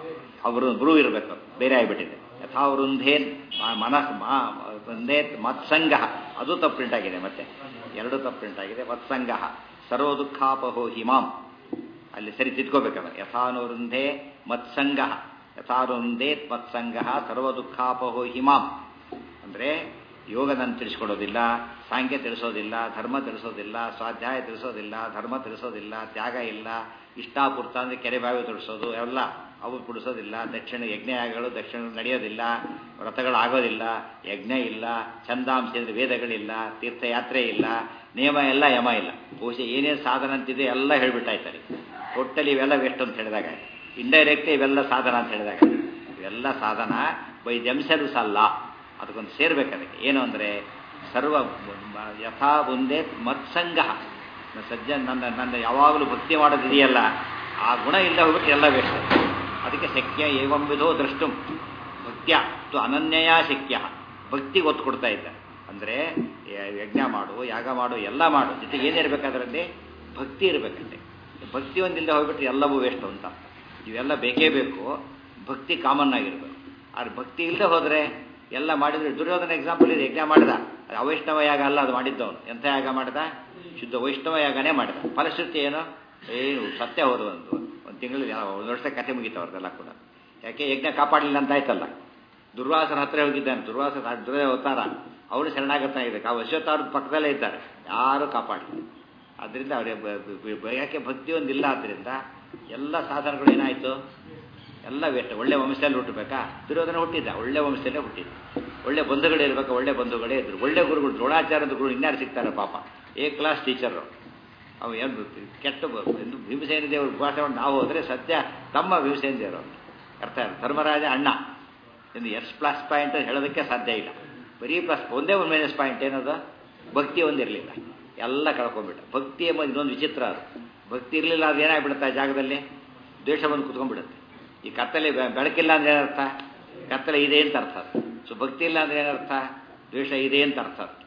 ಅವರು ಬ್ರೂ ಇರಬೇಕು ಬೇರೆ ಆಗಿಬಿಟ್ಟಿದೆ ಯಥಾ ವೃಂಧೇನ್ ಮನಸ್ ವೃಂಧೇ ಮತ್ಸಂಗ ಅದು ತಪ್ಪು ಪ್ರಿಂಟ್ ಆಗಿದೆ ಮತ್ತೆ ಎರಡು ತಪ್ಪು ಪ್ರಿಂಟ್ ಆಗಿದೆ ಮತ್ಸಂಗ ಸರ್ವ ದುಃಖಾಪಹೋ ಹಿಮಾಂ ಅಲ್ಲಿ ಸರಿ ತಿದ್ಕೋಬೇಕಲ್ಲ ಯಥಾನುವೃಂಧೆ ಮತ್ಸಂಗ ಯಥಾವೃಂಧೇ ಮತ್ಸಂಗ ಸರ್ವ ದುಃಖಾಪಹೋ ಹಿಮಾಂ ಅಂದರೆ ಯೋಗ ನಾನು ತಿಳಿಸ್ಕೊಡೋದಿಲ್ಲ ಸಾಂಖ್ಯ ತಿಳಿಸೋದಿಲ್ಲ ಧರ್ಮ ತಿಳಿಸೋದಿಲ್ಲ ಸ್ವಾಧ್ಯಾಯ ತಿಳಿಸೋದಿಲ್ಲ ಧರ್ಮ ತಿಳಿಸೋದಿಲ್ಲ ತ್ಯಾಗ ಇಲ್ಲ ಇಷ್ಟಾಪೂರ್ತ ಅಂದರೆ ಕೆರೆ ಬಾವಿ ತಿಳಿಸೋದು ಎಲ್ಲ ಅವು ಕುಡಿಸೋದಿಲ್ಲ ದಕ್ಷಿಣ ಯಜ್ಞಯಾಗಗಳು ದಕ್ಷಿಣ ನಡೆಯೋದಿಲ್ಲ ವ್ರತಗಳಾಗೋದಿಲ್ಲ ಯಜ್ಞ ಇಲ್ಲ ಛಂದಾಂಶ ಅಂದರೆ ವೇದಗಳಿಲ್ಲ ತೀರ್ಥಯಾತ್ರೆ ಇಲ್ಲ ನಿಯಮ ಇಲ್ಲ ಯಮ ಇಲ್ಲ ಬಹುಶಃ ಏನೇನು ಸಾಧನ ಅಂತಿದೆ ಎಲ್ಲ ಹೇಳ್ಬಿಟ್ಟಾಯ್ತಾರೆ ಒಟ್ಟಲ್ಲಿ ಇವೆಲ್ಲ ವೇಸ್ಟ್ ಅಂತ ಹೇಳಿದಾಗ ಇಂಡೈರೆಕ್ಟ್ ಇವೆಲ್ಲ ಸಾಧನ ಅಂತ ಹೇಳಿದಾಗ ಇವೆಲ್ಲ ಸಾಧನ ಬೈ ದೆಮ್ಸೆಲ್ಸ್ ಅಲ್ಲ ಅದಕ್ಕೊಂದು ಸೇರ್ಬೇಕು ಅದಕ್ಕೆ ಏನು ಅಂದರೆ ಸರ್ವ ಯಥಾ ಒಂದೇ ಮತ್ಸಂಗ ಸಜ್ಜ ನನ್ನ ನನ್ನ ಯಾವಾಗಲೂ ಭಕ್ತಿ ಮಾಡೋದಿದೆಯಲ್ಲ ಆ ಗುಣ ಇಲ್ಲ ಹೋಗ್ಬಿಟ್ಟು ಎಲ್ಲ ವೇಸ್ಟ್ ಅದಕ್ಕೆ ಶಕ್ಯ ಏವಂ ವಿಧೋ ದ್ರಷ್ಟುಂ ಭಕ್ತ್ಯ ತು ಅನನ್ಯಯ ಶಕ್ಯ ಭಕ್ತಿಗೆ ಒತ್ತು ಕೊಡ್ತಾ ಇದ್ದಾರೆ ಅಂದರೆ ಯಜ್ಞ ಮಾಡು ಯಾಗ ಮಾಡು ಎಲ್ಲ ಮಾಡು ಜೊತೆಗೆ ಏನಿರಬೇಕಾದ್ರಲ್ಲಿ ಭಕ್ತಿ ಇರಬೇಕಂತೆ ಭಕ್ತಿ ಒಂದಿಲ್ಲದೆ ಹೋಗ್ಬಿಟ್ರೆ ಎಲ್ಲವೂ ವೇಸ್ಟ್ ಅಂತ ಇವೆಲ್ಲ ಬೇಕೇ ಬೇಕು ಭಕ್ತಿ ಕಾಮನ್ ಆಗಿರ್ಬೇಕು ಆದ್ರೆ ಭಕ್ತಿ ಇಲ್ಲದೆ ಹೋದರೆ ಎಲ್ಲ ಮಾಡಿದ್ರೆ ದುರ್ಯೋಧನ ಎಕ್ಸಾಂಪಲ್ ಇದೆ ಯಜ್ಞ ಮಾಡಿದ ಅದು ಅವೈಷ್ಣವ ಯಾಗ ಅಲ್ಲ ಅದು ಮಾಡಿದ್ದವನು ಎಂಥ ಯಾಗ ಮಾಡಿದ ಶುದ್ಧ ವೈಷ್ಣವ ಯಾಗನೇ ಮಾಡಿದ ಫಲಶ್ರುತಿ ಏನು ಏನು ಸತ್ಯ ಹೋದ ಒಂದು ಒಂದು ತಿಂಗಳು ಒಂದು ವರ್ಷ ಕಥೆ ಮುಗೀತು ಅವ್ರದ್ದೆಲ್ಲ ಕೂಡ ಯಾಕೆ ಯಜ್ಞ ಕಾಪಾಡಲಿಲ್ಲ ಅಂತ ಆಯ್ತಲ್ಲ ದುರ್ವಾಸನ ಹತ್ರ ಹೋಗಿದ್ದಾನೆ ದುರ್ವಾಸನ ದುರ್ಯ ಅವತಾರ ಅವರು ಶರಣಾಗತ ಇದೆ ಆ ಅಶ್ವತ್ಥವ್ರ ಪಕ್ಕದಲ್ಲೇ ಇದ್ದಾರೆ ಯಾರು ಕಾಪಾಡಲಿ ಅದರಿಂದ ಅವರೇ ಯಾಕೆ ಭಕ್ತಿ ಒಂದಿಲ್ಲ ಆದ್ದರಿಂದ ಎಲ್ಲ ಸಾಧನಗಳು ಏನಾಯಿತು ಎಲ್ಲ ವೇಸ್ಟ್ ಒಳ್ಳೆ ವಂಶದಲ್ಲಿ ಹುಟ್ಟಬೇಕಾ ದುರ್ಯೋಧನ ಹುಟ್ಟಿದ್ದ ಒಳ್ಳೆ ವಂಶದಲ್ಲೇ ಹುಟ್ಟಿದ್ದ ಒಳ್ಳೆ ಬಂಧುಗಳೇ ಇರಬೇಕು ಒಳ್ಳೆ ಬಂಧುಗಳೇ ಇದ್ರು ಒಳ್ಳೆ ಗುರುಗಳು ದ್ರೋಣಾಚಾರ್ಯದ ಗುರು ಇನ್ಯಾರು ಸಿಗ್ತಾರೆ ಪಾಪ ಎ ಕ್ಲಾಸ್ ಟೀಚರು ಅವು ಏನು ಕೆಟ್ಟ ಎಂದು ಭೀಮಸೇನ ದೇವರು ಉಪವಾಸ ಮಾಡಿ ನಾವು ಹೋದರೆ ಸತ್ಯ ತಮ್ಮ ಭೀಮಸೇನ ದೇವರು ಅರ್ಥ ಆಯ್ತು ಧರ್ಮರಾಜ ಅಣ್ಣ ಎಂದು ಎಸ್ ಪ್ಲಸ್ ಪಾಯಿಂಟ್ ಅಂತ ಹೇಳೋದಕ್ಕೆ ಸಾಧ್ಯ ಇಲ್ಲ ಬರೀ ಪ್ಲಸ್ ಒಂದೇ ಒಂದು ಮೈನಸ್ ಪಾಯಿಂಟ್ ಏನದು ಭಕ್ತಿ ಒಂದಿರಲಿಲ್ಲ ಎಲ್ಲ ಕಳ್ಕೊಂಡ್ಬಿಟ್ಟ ಭಕ್ತಿ ಎಂಬ ಇನ್ನೊಂದು ವಿಚಿತ್ರ ಅದು ಭಕ್ತಿ ಇರಲಿಲ್ಲ ಅದು ಏನಾಗ್ಬಿಡುತ್ತೆ ಆ ಜಾಗದಲ್ಲಿ ದ್ವೇಷ ಬಂದು ಕುತ್ಕೊಂಡ್ಬಿಡುತ್ತೆ ಈ ಕತ್ತಲೆ ಬೆ- ಬೆಳಕಿಲ್ಲ ಅಂದ್ರೆ ಏನರ್ಥ ಕತ್ತಲೆ ಇದೆ ಅಂತ ಅರ್ಥ ಅದು ಸೊ ಭಕ್ತಿ ಇಲ್ಲ ಅಂದ್ರೆ ಏನರ್ಥ ದ್ವೇಷ ಇದೆ ಅಂತ ಅರ್ಥ ಅದು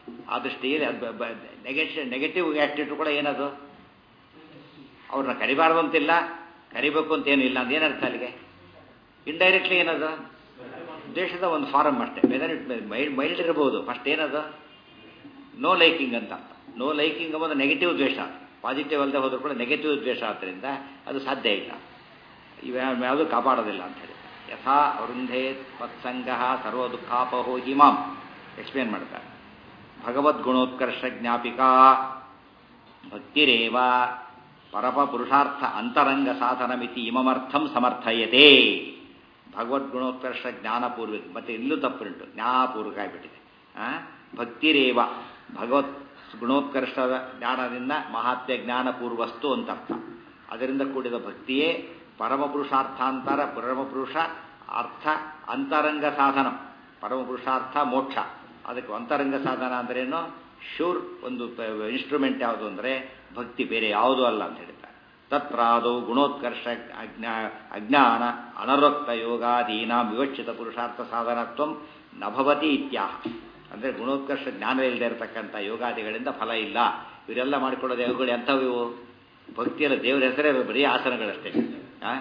ಆ ದೃಷ್ಟಿಯಲ್ಲಿ ಅದು ನೆಗೆಟಿವ್ ನೆಗೆಟಿವ್ ಆ್ಯಕ್ಟಿವಿಟಿ ಕೂಡ ಏನದು ಅವ್ರನ್ನ ಕರಿಬಾರ್ದು ಅಂತಿಲ್ಲ ಕರಿಬೇಕು ಅಂತ ಏನಿಲ್ಲ ಅಂತ ಏನರ್ಥ ಅಲ್ಲಿಗೆ ಇಂಡೈರೆಕ್ಟ್ಲಿ ಏನದು ದೇಶದ ಒಂದು ಫಾರಮ್ ಅಷ್ಟೇ ವೆದರ್ ಇಟ್ ಮೈಲ್ಡ್ ಮೈಲ್ಡ್ ಇರಬಹುದು ಫಸ್ಟ್ ಏನದು ನೋ ಲೈಕಿಂಗ್ ಅಂತ ಅರ್ಥ ನೋ ಲೈಕಿಂಗ್ ಎಂಬುದು ನೆಗೆಟಿವ್ ದ್ವೇಷ ಪಾಸಿಟಿವ್ ಅಲ್ಲದೆ ಹೋದ್ರೂ ಕೂಡ ನೆಗೆಟಿವ್ ದ್ವೇಷ ಆದ್ದರಿಂದ ಅದು ಸಾಧ್ಯ ಇಲ್ಲ ಇವ್ಯಾವುದು ಕಾಪಾಡೋದಿಲ್ಲ ಅಂತ ಹೇಳಿ ಯಥಾ ವೃಂಧೇ ಮತ್ಸಂಗ ಸರ್ವ ದುಃಖಾಪಹೋ ಹಿಮಾಂ ಎಕ್ಸ್ಪ್ಲೇನ್ ಮಾಡ್ತಾರೆ ಭಗವದ್ಗುಣೋತ್ಕರ್ಷ ಜ್ಞಾಪಿಕಾ ಭಕ್ತಿರೇವ ಪರಮ ಪುರುಷಾರ್ಥ ಅಂತರಂಗ ಸಾಧನಮಿತಿ ಇಮಮರ್ಥಂ ಸಮರ್ಥಯತೆ ಭಗವದ್ಗುಣೋತ್ಕರ್ಷ ಜ್ಞಾನಪೂರ್ವಕ ಮತ್ತೆ ಇಲ್ಲೂ ತಪ್ಪುಂಟು ಜ್ಞಾನಪೂರ್ವಕ ಆಗಿಬಿಟ್ಟಿದೆ ಭಕ್ತಿರೇವ ಭಗವತ್ ಗುಣೋತ್ಕರ್ಷದ ಜ್ಞಾನದಿಂದ ಮಹಾತ್ಮ್ಯ ಜ್ಞಾನಪೂರ್ವಸ್ತು ಅಂತ ಅರ್ಥ ಅದರಿಂದ ಕೂಡಿದ ಭಕ್ತಿಯೇ ಪರಮಪುರುಷಾರ್ಥಾಂತರ ಪರಮಪುರುಷ ಅರ್ಥ ಅಂತರಂಗ ಸಾಧನ ಪರಮಪುರುಷಾರ್ಥ ಮೋಕ್ಷ ಅದಕ್ಕೆ ಅಂತರಂಗ ಸಾಧನ ಅಂದ್ರೇನು ಶೂರ್ ಒಂದು ಇನ್ಸ್ಟ್ರೂಮೆಂಟ್ ಯಾವುದು ಅಂದರೆ ಭಕ್ತಿ ಬೇರೆ ಯಾವುದೂ ಅಲ್ಲ ಅಂತ ಹೇಳ್ತಾರೆ ತತ್ರಾದೌ ಗುಣೋತ್ಕರ್ಷ ಅಜ್ಞಾ ಅಜ್ಞಾನ ಅನರೋಕ್ತ ಯೋಗಾದೀನಾಂ ವಿವಕ್ಷಿತ ಪುರುಷಾರ್ಥ ಸಾಧನತ್ವ ನಭವತಿ ಇತ್ಯಾಹ ಅಂದರೆ ಗುಣೋತ್ಕರ್ಷ ಜ್ಞಾನ ಇಲ್ಲದೆ ಇರತಕ್ಕಂಥ ಯೋಗಾದಿಗಳಿಂದ ಫಲ ಇಲ್ಲ ಇವರೆಲ್ಲ ಮಾಡಿಕೊಳ್ಳೋದು ಅವುಗಳು ಎಂಥವು ಇವು ಭಕ್ತಿಯಲ್ಲ ದೇವರ ಹೆಸರೇ ಬರೀ ಆಸನಗಳಷ್ಟೇ ಆ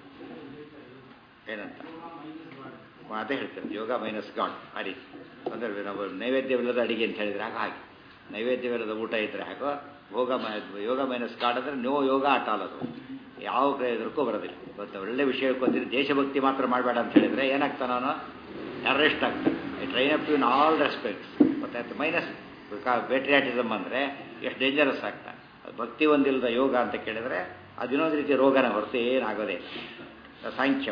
ಏನಂತ ಅದೇ ಹೇಳ್ತಾರೆ ಯೋಗ ಮೈನಸ್ ಗಾಡ್ ಆ ರೀತಿ ಅಂದರೆ ನಾವು ನೈವೇದ್ಯವಿಲ್ಲದ ಅಡಿಗೆ ಅಂತ ಹೇಳಿದ್ರೆ ಆಗ ಹಾಗೆ ನೈವೇದ್ಯವಿಲ್ಲದ ಊಟ ಇದ್ರೆ ಹಾಗೋ ಭೋಗ ಯೋಗ ಮೈನಸ್ ಗಾಡ್ ಅಂದರೆ ನೋ ಯೋಗ ಆಟ ಅಲ್ಲದು ಯಾವ ಪ್ರಯೋಜನಕ್ಕೂ ಬರೋದಿಲ್ಲ ಇವತ್ತು ಒಳ್ಳೆ ವಿಷಯ ಬಂದಿದ್ರೆ ದೇಶಭಕ್ತಿ ಮಾತ್ರ ಮಾಡಬೇಡ ಅಂತ ಹೇಳಿದ್ರೆ ಏನಾಗ್ತಾನೆ ನಾನು ಟೆರರಿಸ್ಟ್ ಆಗ್ತಾನೆ I train up in all respects ಮತ್ತೆ ಮೈನಸ್ ಬೇಟ್ರಿಯಾಟಿಸಮ್ ಅಂದರೆ ಎಷ್ಟು ಡೇಂಜರಸ್ ಆಗ್ತಾನೆ ಭಕ್ತಿ ಒಂದಿಲ್ಲದ ಯೋಗ ಅಂತ ಕೇಳಿದ್ರೆ ಅದು ಇನ್ನೊಂದು ರೀತಿ ರೋಗನ ಹೊರತು ಏನಾಗೋದೇ ಸಾಂಖ್ಯ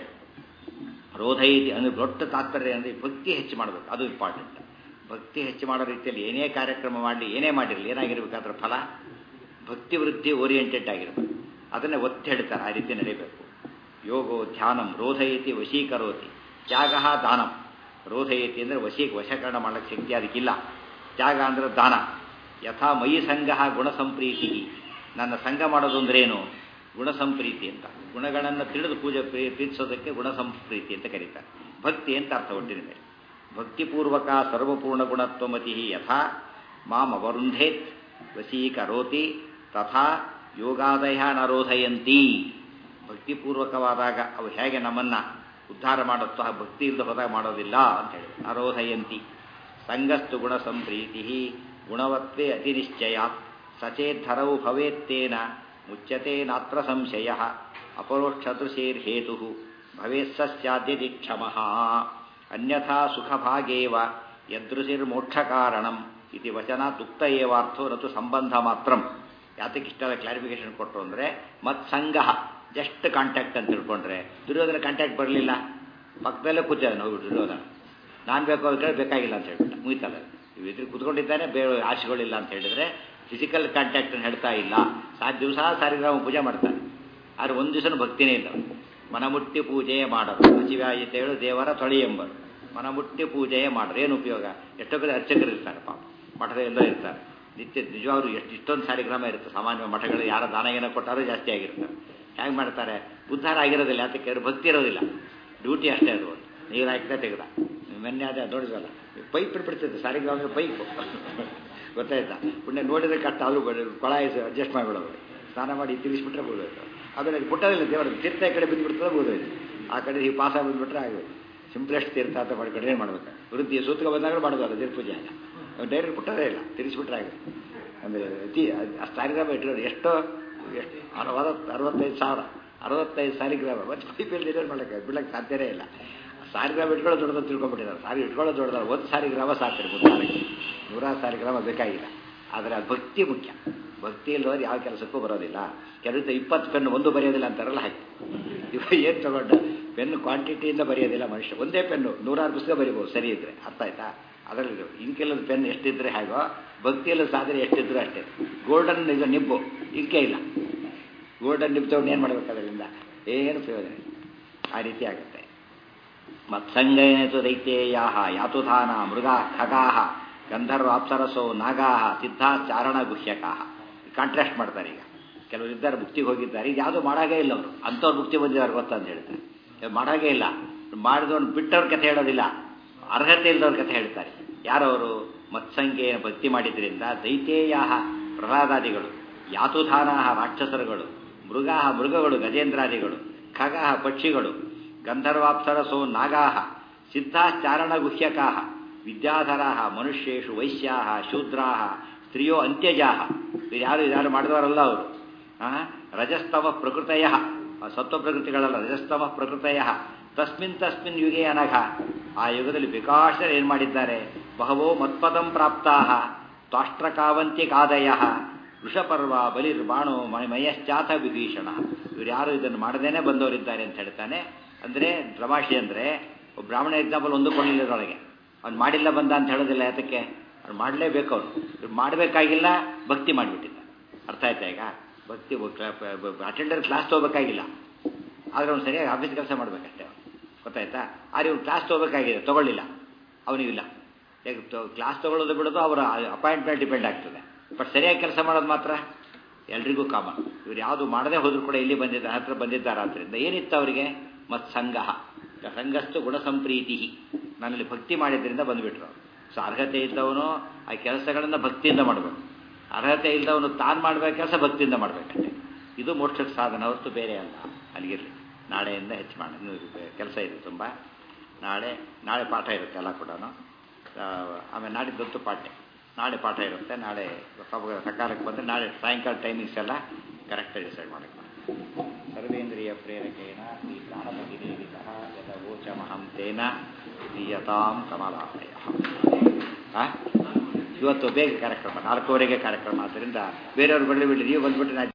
ರೋಧ ಐತಿ ಅಂದರೆ ದೊಡ್ಡ ತಾತ್ಪರ್ಯ ಅಂದರೆ ಭಕ್ತಿ ಹೆಚ್ಚು ಮಾಡಬೇಕು ಅದು ಇಂಪಾರ್ಟೆಂಟ್ ಭಕ್ತಿ ಹೆಚ್ಚು ಮಾಡೋ ರೀತಿಯಲ್ಲಿ ಏನೇ ಕಾರ್ಯಕ್ರಮ ಮಾಡಲಿ ಏನೇ ಮಾಡಿರಲಿ ಏನಾಗಿರ್ಬೇಕಾದ್ರ ಫಲ ಭಕ್ತಿ ವೃದ್ಧಿ ಓರಿಯೆಂಟೆಡ್ ಆಗಿರ್ಬೇಕು ಅದನ್ನೇ ಒತ್ತಿ ಹೇಳ್ತಾರೆ ಆ ರೀತಿ ನಡೀಬೇಕು ಯೋಗೋ ಧ್ಯಾನಂ ರೋಧಯತಿ ವಶೀಕರೋತಿ ತ್ಯಾಗ ದಾನಂ ರೋಧಯತಿ ಅಂದರೆ ವಶೀ ವಶಕರಣ ಮಾಡಕ್ಕೆ ಶಕ್ತಿ ಅದಕ್ಕಿಲ್ಲ ತ್ಯಾಗ ಅಂದರೆ ದಾನ ಯಥಾ ಮಯಿ ಸಂಘ ಗುಣಸಂಪ್ರೀತಿ ನನ್ನ ಸಂಘ ಮಾಡೋದು ಅಂದ್ರೇನು ಗುಣಸಂಪ್ರೀತಿ ಅಂತ ಗುಣಗಳನ್ನು ತಿಳಿದು ಪೂಜೆ ಪ್ರೀತಿಸೋದಕ್ಕೆ ಗುಣಸಂಪ್ರೀತಿ ಅಂತ ಕರೀತಾರೆ ಭಕ್ತಿ ಅಂತ ಅರ್ಥ ಒಟ್ಟಿನ ಮೇಲೆ ಭಕ್ತಿಪೂರ್ವಕ ಸರ್ವಪೂರ್ಣ ಗುಣತ್ವಮತಿ ಯಥಾ ಮಾಂ ಅವರುಂಧೇತ್ ವಶೀಕರೋತಿ ತಥಾ ಯೋಗಾದಯ ನರೋಧಯಂತಿ ಭಕ್ತಿಪೂರ್ವಕವಾದಾಗ ಅವು ಹೇಗೆ ನಮ್ಮನ್ನ ಉದ್ಧಾರ ಮಾಡುತ್ತೋ ಆ ಭಕ್ತಿ ಇಲ್ಲದ ಹೋದಾಗ ಮಾಡೋದಿಲ್ಲ ಅಂತ ಹೇಳಿ ಅರೋಧಯಂತಿ ಸಂಗಸ್ತು ಗುಣ ಸಂಪ್ರೀತಿ ಗುಣವತ್ವೇ ಅತಿನಿಶ್ಚಯ ಸಚೇದ್ಧರವು ಭವೇತ್ತೇನ ಮುಚ್ಯತೆ ನಾತ್ರ ಸಂಶಯ ಅಪರೋಕ್ಷದೃಶೇರ್ಹೇತು ಭವೇತ್ಸ್ಯಾದ್ಯತಿ ಕ್ಷಮಃ ಅನ್ಯಥಾ ಸುಖಭಾಗೇವ ಯದೃಶಿರ್ಮೋಕ್ಷಕಾರಣಂ ಇತಿ ವಚನಾತ್ ಉಕ್ತ ಏವಾರ್ಥೋ ನತು ಸಂಬಂಧ ಮಾತ್ರಂ ಯಾತಕ್ಕೆ ಇಷ್ಟೆಲ್ಲ ಕ್ಲಾರಿಫಿಕೇಶನ್ ಕೊಟ್ಟರು ಅಂದರೆ ಮತ್ ಸಂಘ ಜಸ್ಟ್ ಕಾಂಟ್ಯಾಕ್ಟ್ ಅಂತ ತಿಳ್ಕೊಂಡ್ರೆ ದುರ್ಯೋಧನ ಕಾಂಟ್ಯಾಕ್ಟ್ ಬರಲಿಲ್ಲ ಪಕ್ಕದಲ್ಲೇ ಕೂತಿದ್ದಾನೆ ಹೋಗ್ಬಿಟ್ಟು ದುರ್ಯೋಧನ ನಾನು ಬೇಕು ಅದ್ರ ಕಡೆ ಬೇಕಾಗಿಲ್ಲ ಅಂತ ಹೇಳ್ಬಿಟ್ಟ ಮುಗಿತಲ್ಲ ಇವು ಎದುರು ಕುತ್ಕೊಂಡಿದ್ದಾನೆ ಬೇರೆ ಆಶೆಗಳಿಲ್ಲ ಅಂತ ಹೇಳಿದ್ರೆ ಫಿಸಿಕಲ್ ಕಾಂಟ್ಯಾಕ್ಟ್ ಹೇಳ್ತಾ ಇಲ್ಲ ಸಾತ್ ದಿವಸ ಸಾರಿಗ್ರಾಮ ಪೂಜೆ ಮಾಡ್ತಾನೆ ಆದ್ರೆ ಒಂದು ದಿವಸನೂ ಭಕ್ತಿನೇ ಇಲ್ಲ ಮನಮುಟ್ಟಿ ಪೂಜೆ ಮಾಡೋದು ಹಸಿವಾಯಿತ ಹೇಳು ದೇವರ ತೊಳಿ ಎಂಬರು ಮನಮುಟ್ಟಿ ಪೂಜೆ ಮಾಡೋರು ಏನು ಉಪಯೋಗ ಎಷ್ಟೋ ಕಡೆ ಅರ್ಚಕರು ಇರ್ತಾರೆ ಪಾಪ ಮಠದ ಎಲ್ಲ ಇರ್ತಾರೆ ನಿತ್ಯ ನಿಜವಾಗ್ಲೂ ಎಷ್ಟು ಇಷ್ಟೊಂದು ಸಾರಿಗ್ರಾಮ ಇರುತ್ತೆ ಸಾಮಾನ್ಯ ಮಠಗಳು ಯಾರ ದಾನ ಏನೋ ಕೊಟ್ಟಾರೋ ಜಾಸ್ತಿ ಆಗಿರ್ತಾರೆ ಹೇಗೆ ಮಾಡ್ತಾರೆ ಉದ್ಧಾರ ಆಗಿರೋದಿಲ್ಲ ಯಾತಕ್ಕೆ ಅವ್ರು ಭಕ್ತಿ ಇರೋದಿಲ್ಲ ಡ್ಯೂಟಿ ಅಷ್ಟೇ ಅದು ನೀರು ಹಾಕಿದ ತೆಗೆದ ಮೊನ್ನೆ ಅದೇ ನೋಡಿದ್ವಲ್ಲ ಪೈಪ್ ಬಿಡ್ತಿದ್ದೆ ಸಾರಿಗ್ರಾಮ ಪೈಪ್ ಗೊತ್ತಾಯ್ತಾ ಪುಣ್ಯ ನೋಡಿದ್ರೆ ಕಷ್ಟ ಆದರೂ ಕೊಳ ಅಡ್ಜಸ್ಟ್ ಮಾಡಿಬಿಡೋದು ಸ್ನಾನ ಮಾಡಿ ತಿರುಗಿಸ್ಬಿಟ್ರೆ ಬಿಡಬೇಕು ಆಮೇಲೆ ಪುಟ್ಟದಿಲ್ಲ ದೇವರ ತೀರ್ಥ ಈ ಕಡೆ ಬಿದ್ದುಬಿಡ್ತದೆ ಬೋದೋಯ್ತು ಆ ಕಡೆ ಈ ಪಾಸ ಬಂದುಬಿಟ್ರೆ ಆಗೋದು ಸಿಂಪ್ಲೆಸ್ಟ್ ತೀರ್ಥ ಅಂತ ಮಾಡ್ಕೊಂಡ್ರೆ ಏನು ಮಾಡ್ಬೇಕು ವೃತ್ತಿ ಸೂತ್ರ ಬಂದಾಗ ಮಾಡೋದು ದೇವ್ರ ಪೂಜೆ ಡೈರೆಕ್ಟ್ ಪುಟ್ಟದೇ ಇಲ್ಲ ತಿರುಗಿಸ್ಬಿಟ್ರೆ ಆಗೋದು ಅಂದರೆ ಅತಿ ಅಷ್ಟು ಸಾರಿಗ್ರಾಮ ಇಟ್ಟಿರೋದು ಎಷ್ಟೋ ಎಷ್ಟು ಅರವತ್ತು ಅರವತ್ತೈದು ಸಾವಿರ ಅರವತ್ತೈದು ಸಾರಿಗ್ರಾಮ ಮತ್ತೆ ಪೈಪಲ್ಲಿ ಏನೇನು ಮಾಡೋಕ್ಕೆ ಬಿಡಕ್ಕೆ ಸಾಧ್ಯನೇ ಇಲ್ಲ ಸಾರಿಗ್ರಾಮ ಇಟ್ಕೊಳ್ಳೋ ದೊಡ್ಡದು ತಿಳ್ಕೊಂಡ್ಬಿಟ್ಟಿದ್ದಾರೆ ಸಾರಿ ಇಟ್ಕೊಳ್ಳೋ ದೊಡ್ಡದಾರ ಒಂದು ಸಾರಿಗ್ರಾಮ ಸಾಕಿರ್ಬೋದು ಸಾರಿಗೆ ನೂರಾರು ಸಾರಿಗ್ರಾಮ ಬೇಕಾಗಿಲ್ಲ ಆದರೆ ಅದು ಭಕ್ತಿ ಮುಖ್ಯ ಭಕ್ತಿ ಇಲ್ಲದವ್ರು ಯಾವ ಕೆಲಸಕ್ಕೂ ಬರೋದಿಲ್ಲ ಕೆಲಸ ಇಪ್ಪತ್ತು ಪೆನ್ನು ಒಂದು ಬರೆಯೋದಿಲ್ಲ ಅಂತಾರಲ್ಲ ಹಾಕಿ ಇವಾಗ ಏನು ತಗೊಂಡ ಪೆನ್ನು ಕ್ವಾಂಟಿಟಿಯಿಂದ ಬರೆಯೋದಿಲ್ಲ ಮನುಷ್ಯ ಒಂದೇ ಪೆನ್ನು ನೂರಾರು ಪುಸ್ತಕ ಬರೀಬೋದು ಸರಿ ಇದ್ರೆ ಅರ್ಥ ಆಯ್ತಾ ಅದರಲ್ಲಿ ಇಂಕೆಲ್ಲದ ಪೆನ್ ಎಷ್ಟಿದ್ರೆ ಹೇಗೋ ಭಕ್ತಿಯಲ್ಲದ ಸಾಧನೆ ಎಷ್ಟಿದ್ರು ಅಷ್ಟೇ ಗೋಲ್ಡನ್ ಇದು ನಿಬ್ಬು ಇಂಕೆ ಇಲ್ಲ ಗೋಲ್ಡನ್ ನಿಬ್ ತಗೊಂಡು ಏನು ಮಾಡ್ಬೇಕು ಅದರಿಂದ ಏನು ಪ್ರಯೋಜನ ಆ ರೀತಿ ಆಗುತ್ತೆ ಮತ್ಸಂಗಯನೇತು ದೈತ್ಯೇಯಾ ಯಾತುಧಾನ ಮೃಗಾ ಖಗಾಹ ಗಂಧರ್ವ ಅಪ್ಸರಸೋ ನಾಗಾಹ ಸಿದ್ಧಾ ಚಾರಣ ಗುಹ್ಯಕಾಹ ಕಾಂಟ್ರಾಸ್ಟ್ ಮಾಡ್ತಾರೆ ಈಗ ಕೆಲವರು ಇದ್ದಾರೆ ಮುಕ್ತಿಗೆ ಹೋಗಿದ್ದಾರೆ ಈಗ ಯಾವುದೂ ಮಾಡಾಗೇ ಇಲ್ಲ ಅವರು ಅಂಥವ್ರು ಮುಕ್ತಿ ಬಂದಿದ್ದಾರೆ ಗೊತ್ತಾ ಅಂತ ಹೇಳ್ತಾರೆ ಮಾಡಾಗೇ ಇಲ್ಲ ಮಾಡಿದವನು ಬಿಟ್ಟವ್ರ ಕಥೆ ಹೇಳೋದಿಲ್ಲ ಅರ್ಹತೆ ಇಲ್ಲದವ್ರ ಕಥೆ ಹೇಳ್ತಾರೆ ಯಾರವರು ಮತ್ಸಂಖ್ಯೆಯನ್ನು ಭಕ್ತಿ ಮಾಡಿದ್ರಿಂದ ದೈತೇಯ ಪ್ರಹ್ಲಾದಾದಿಗಳು ಯಾತುಧಾನಾ ರಾಕ್ಷಸರುಗಳು ಮೃಗಾ ಮೃಗಗಳು ಗಜೇಂದ್ರಾದಿಗಳು ಖಗ ಪಕ್ಷಿಗಳು ಗಂಧರ್ವಾಪ್ಸರಸೋ ನಾಗಾ ಸಿದ್ಧಾಚಾರಣ ಗುಹ್ಯಕಾ ವಿದ್ಯಾಧರಾ ಮನುಷ್ಯೇಷು ವೈಶ್ಯಾ ಶೂದ್ರಾ ಸ್ತ್ರೀಯೋ ಅಂತ್ಯಜಾ ಇವ್ರು ಯಾರು ಯಾರು ಮಾಡಿದವರಲ್ಲ ಅವರು ರಜಸ್ತಮ ಪ್ರಕೃತಯ ಸತ್ವ ಪ್ರಕೃತಿಗಳಲ್ಲ ರಜಸ್ತಮ ಪ್ರಕೃತಯ ತಸ್ಮಿನ್ ತಸ್ಮಿನ್ ಯುಗೆ ಅನಘ ಆ ಯುಗದಲ್ಲಿ ವಿಕಾಸರು ಏನು ಮಾಡಿದ್ದಾರೆ ಬಹವೋ ಮತ್ಪದಂ ಪ್ರಾಪ್ತಾ ತ್ವಾಷ್ಟ್ರಕಾವಂತಿ ಕಾದಯ ವೃಷಪರ್ವ ಬಲಿರ್ಬಾಣೋ ಮಯಶ್ಚಾತ ವಿಭೀಷಣ ಇವ್ರು ಯಾರು ಇದನ್ನು ಮಾಡದೇನೆ ಬಂದವರಿದ್ದಾರೆ ಅಂತ ಹೇಳ್ತಾನೆ ಅಂದರೆ ಪ್ರಮಾಷಿ ಅಂದರೆ ಒಬ್ಬ ಬ್ರಾಹ್ಮಣ ಎಕ್ಸಾಂಪಲ್ ಒಂದು ಕೊಂಡಿಲ್ಲದೊಳಗೆ ಅವ್ನು ಮಾಡಿಲ್ಲ ಬಂದ ಅಂತ ಹೇಳೋದಿಲ್ಲ ಯಾತಕ್ಕೆ ಅವ್ನು ಮಾಡಲೇಬೇಕು ಅವನು ಇವ್ರು ಮಾಡಬೇಕಾಗಿಲ್ಲ ಭಕ್ತಿ ಮಾಡಿಬಿಟ್ಟಿದ್ದ ಅರ್ಥ ಆಯ್ತಾ ಈಗ ಭಕ್ತಿ ಅಟೆಂಡರ್ ಕ್ಲಾಸ್ ತೊಗೋಬೇಕಾಗಿಲ್ಲ ಆದರೆ ಅವ್ನು ಸರಿಯಾಗಿ ಆಫೀಸ್ ಕೆಲಸ ಮಾಡಬೇಕಷ್ಟೇ ಗೊತ್ತಾಯ್ತಾ ಆದರೆ ಇವ್ನು ಕ್ಲಾಸ್ ತೊಗೋಬೇಕಾಗಿದೆ ತೊಗೊಳ್ಳಿಲ್ಲ ಅವನಿಗಿಲ್ಲ ಈಗ ಕ್ಲಾಸ್ ತೊಗೊಳ್ಳೋದು ಬಿಡೋದು ಅವರ ಅಪಾಯಿಂಟ್ಮೆಂಟ್ ಡಿಪೆಂಡ್ ಆಗ್ತದೆ ಬಟ್ ಸರಿಯಾಗಿ ಕೆಲಸ ಮಾಡೋದು ಮಾತ್ರ ಎಲ್ರಿಗೂ ಕಾಮನ್ ಇವ್ರು ಯಾವುದು ಮಾಡದೆ ಹೋದ್ರು ಕೂಡ ಇಲ್ಲಿ ಬಂದಿದ್ದ ಹತ್ರ ಬಂದಿದ್ದಾರೆ ಆದ್ದರಿಂದ ಏನಿತ್ತು ಅವರಿಗೆ ಮತ್ ಸಂಘ ಸಂಘಸ್ತು ಗುಣಸಂಪ್ರೀತಿ ನನ್ನಲ್ಲಿ ಭಕ್ತಿ ಮಾಡಿದ್ರಿಂದ ಬಂದುಬಿಟ್ರು ಸೊ ಅರ್ಹತೆ ಇದ್ದವನು ಆ ಕೆಲಸಗಳನ್ನು ಭಕ್ತಿಯಿಂದ ಮಾಡಬೇಕು ಅರ್ಹತೆ ಇಲ್ಲದವನು ತಾನು ಮಾಡಬೇಕು ಕೆಲಸ ಭಕ್ತಿಯಿಂದ ಮಾಡಬೇಕಂತೆ ಇದು ಮೋಕ್ಷಕ್ಕೆ ಸಾಧನ ಹೊರತು ಬೇರೆ ಅಲ್ಲ ಅಲ್ಲಿಗಿರಲಿ ನಾಳೆಯಿಂದ ಹೆಚ್ಚು ಮಾಡಿ ಕೆಲಸ ಇದೆ ತುಂಬ ನಾಳೆ ನಾಳೆ ಪಾಠ ಇರುತ್ತೆ ಎಲ್ಲ ಕೂಡ ಆಮೇಲೆ ನಾಡಿದ್ದೊತ್ತು ಪಾಠ ನಾಳೆ ಪಾಠ ಇರುತ್ತೆ ನಾಳೆ ಸಕಾಲಕ್ಕೆ ಬಂದರೆ ನಾಳೆ ಸಾಯಂಕಾಲ ಟೈಮಿಂಗ್ಸ್ ಎಲ್ಲ ಕರೆಕ್ಟಾಗಿ ಡಿಸೈಡ್ ಮಾಡಕ್ಕೆ ಸರ್ವೇಂದ್ರಿಯ ಪ್ರೇರಕೇಣ ಈ ಪ್ರಾಣಪತಿನಿಧಿತಃ ಯದವೋಚಮಹಂ ತೇನ ದೀಯತಾಂ ಕಮಲಾಲಯ ಇವತ್ತು ಬೇಗ ಕಾರ್ಯಕ್ರಮ ನಾಲ್ಕೂವರೆಗೆ ಕಾರ್ಯಕ್ರಮ ಆದ್ದರಿಂದ ಬೇರೆಯವ್ರು ಬರಲಿ ಬಿಡಿ ನೀವು ಬಂದ್ಬಿಟ್ಟು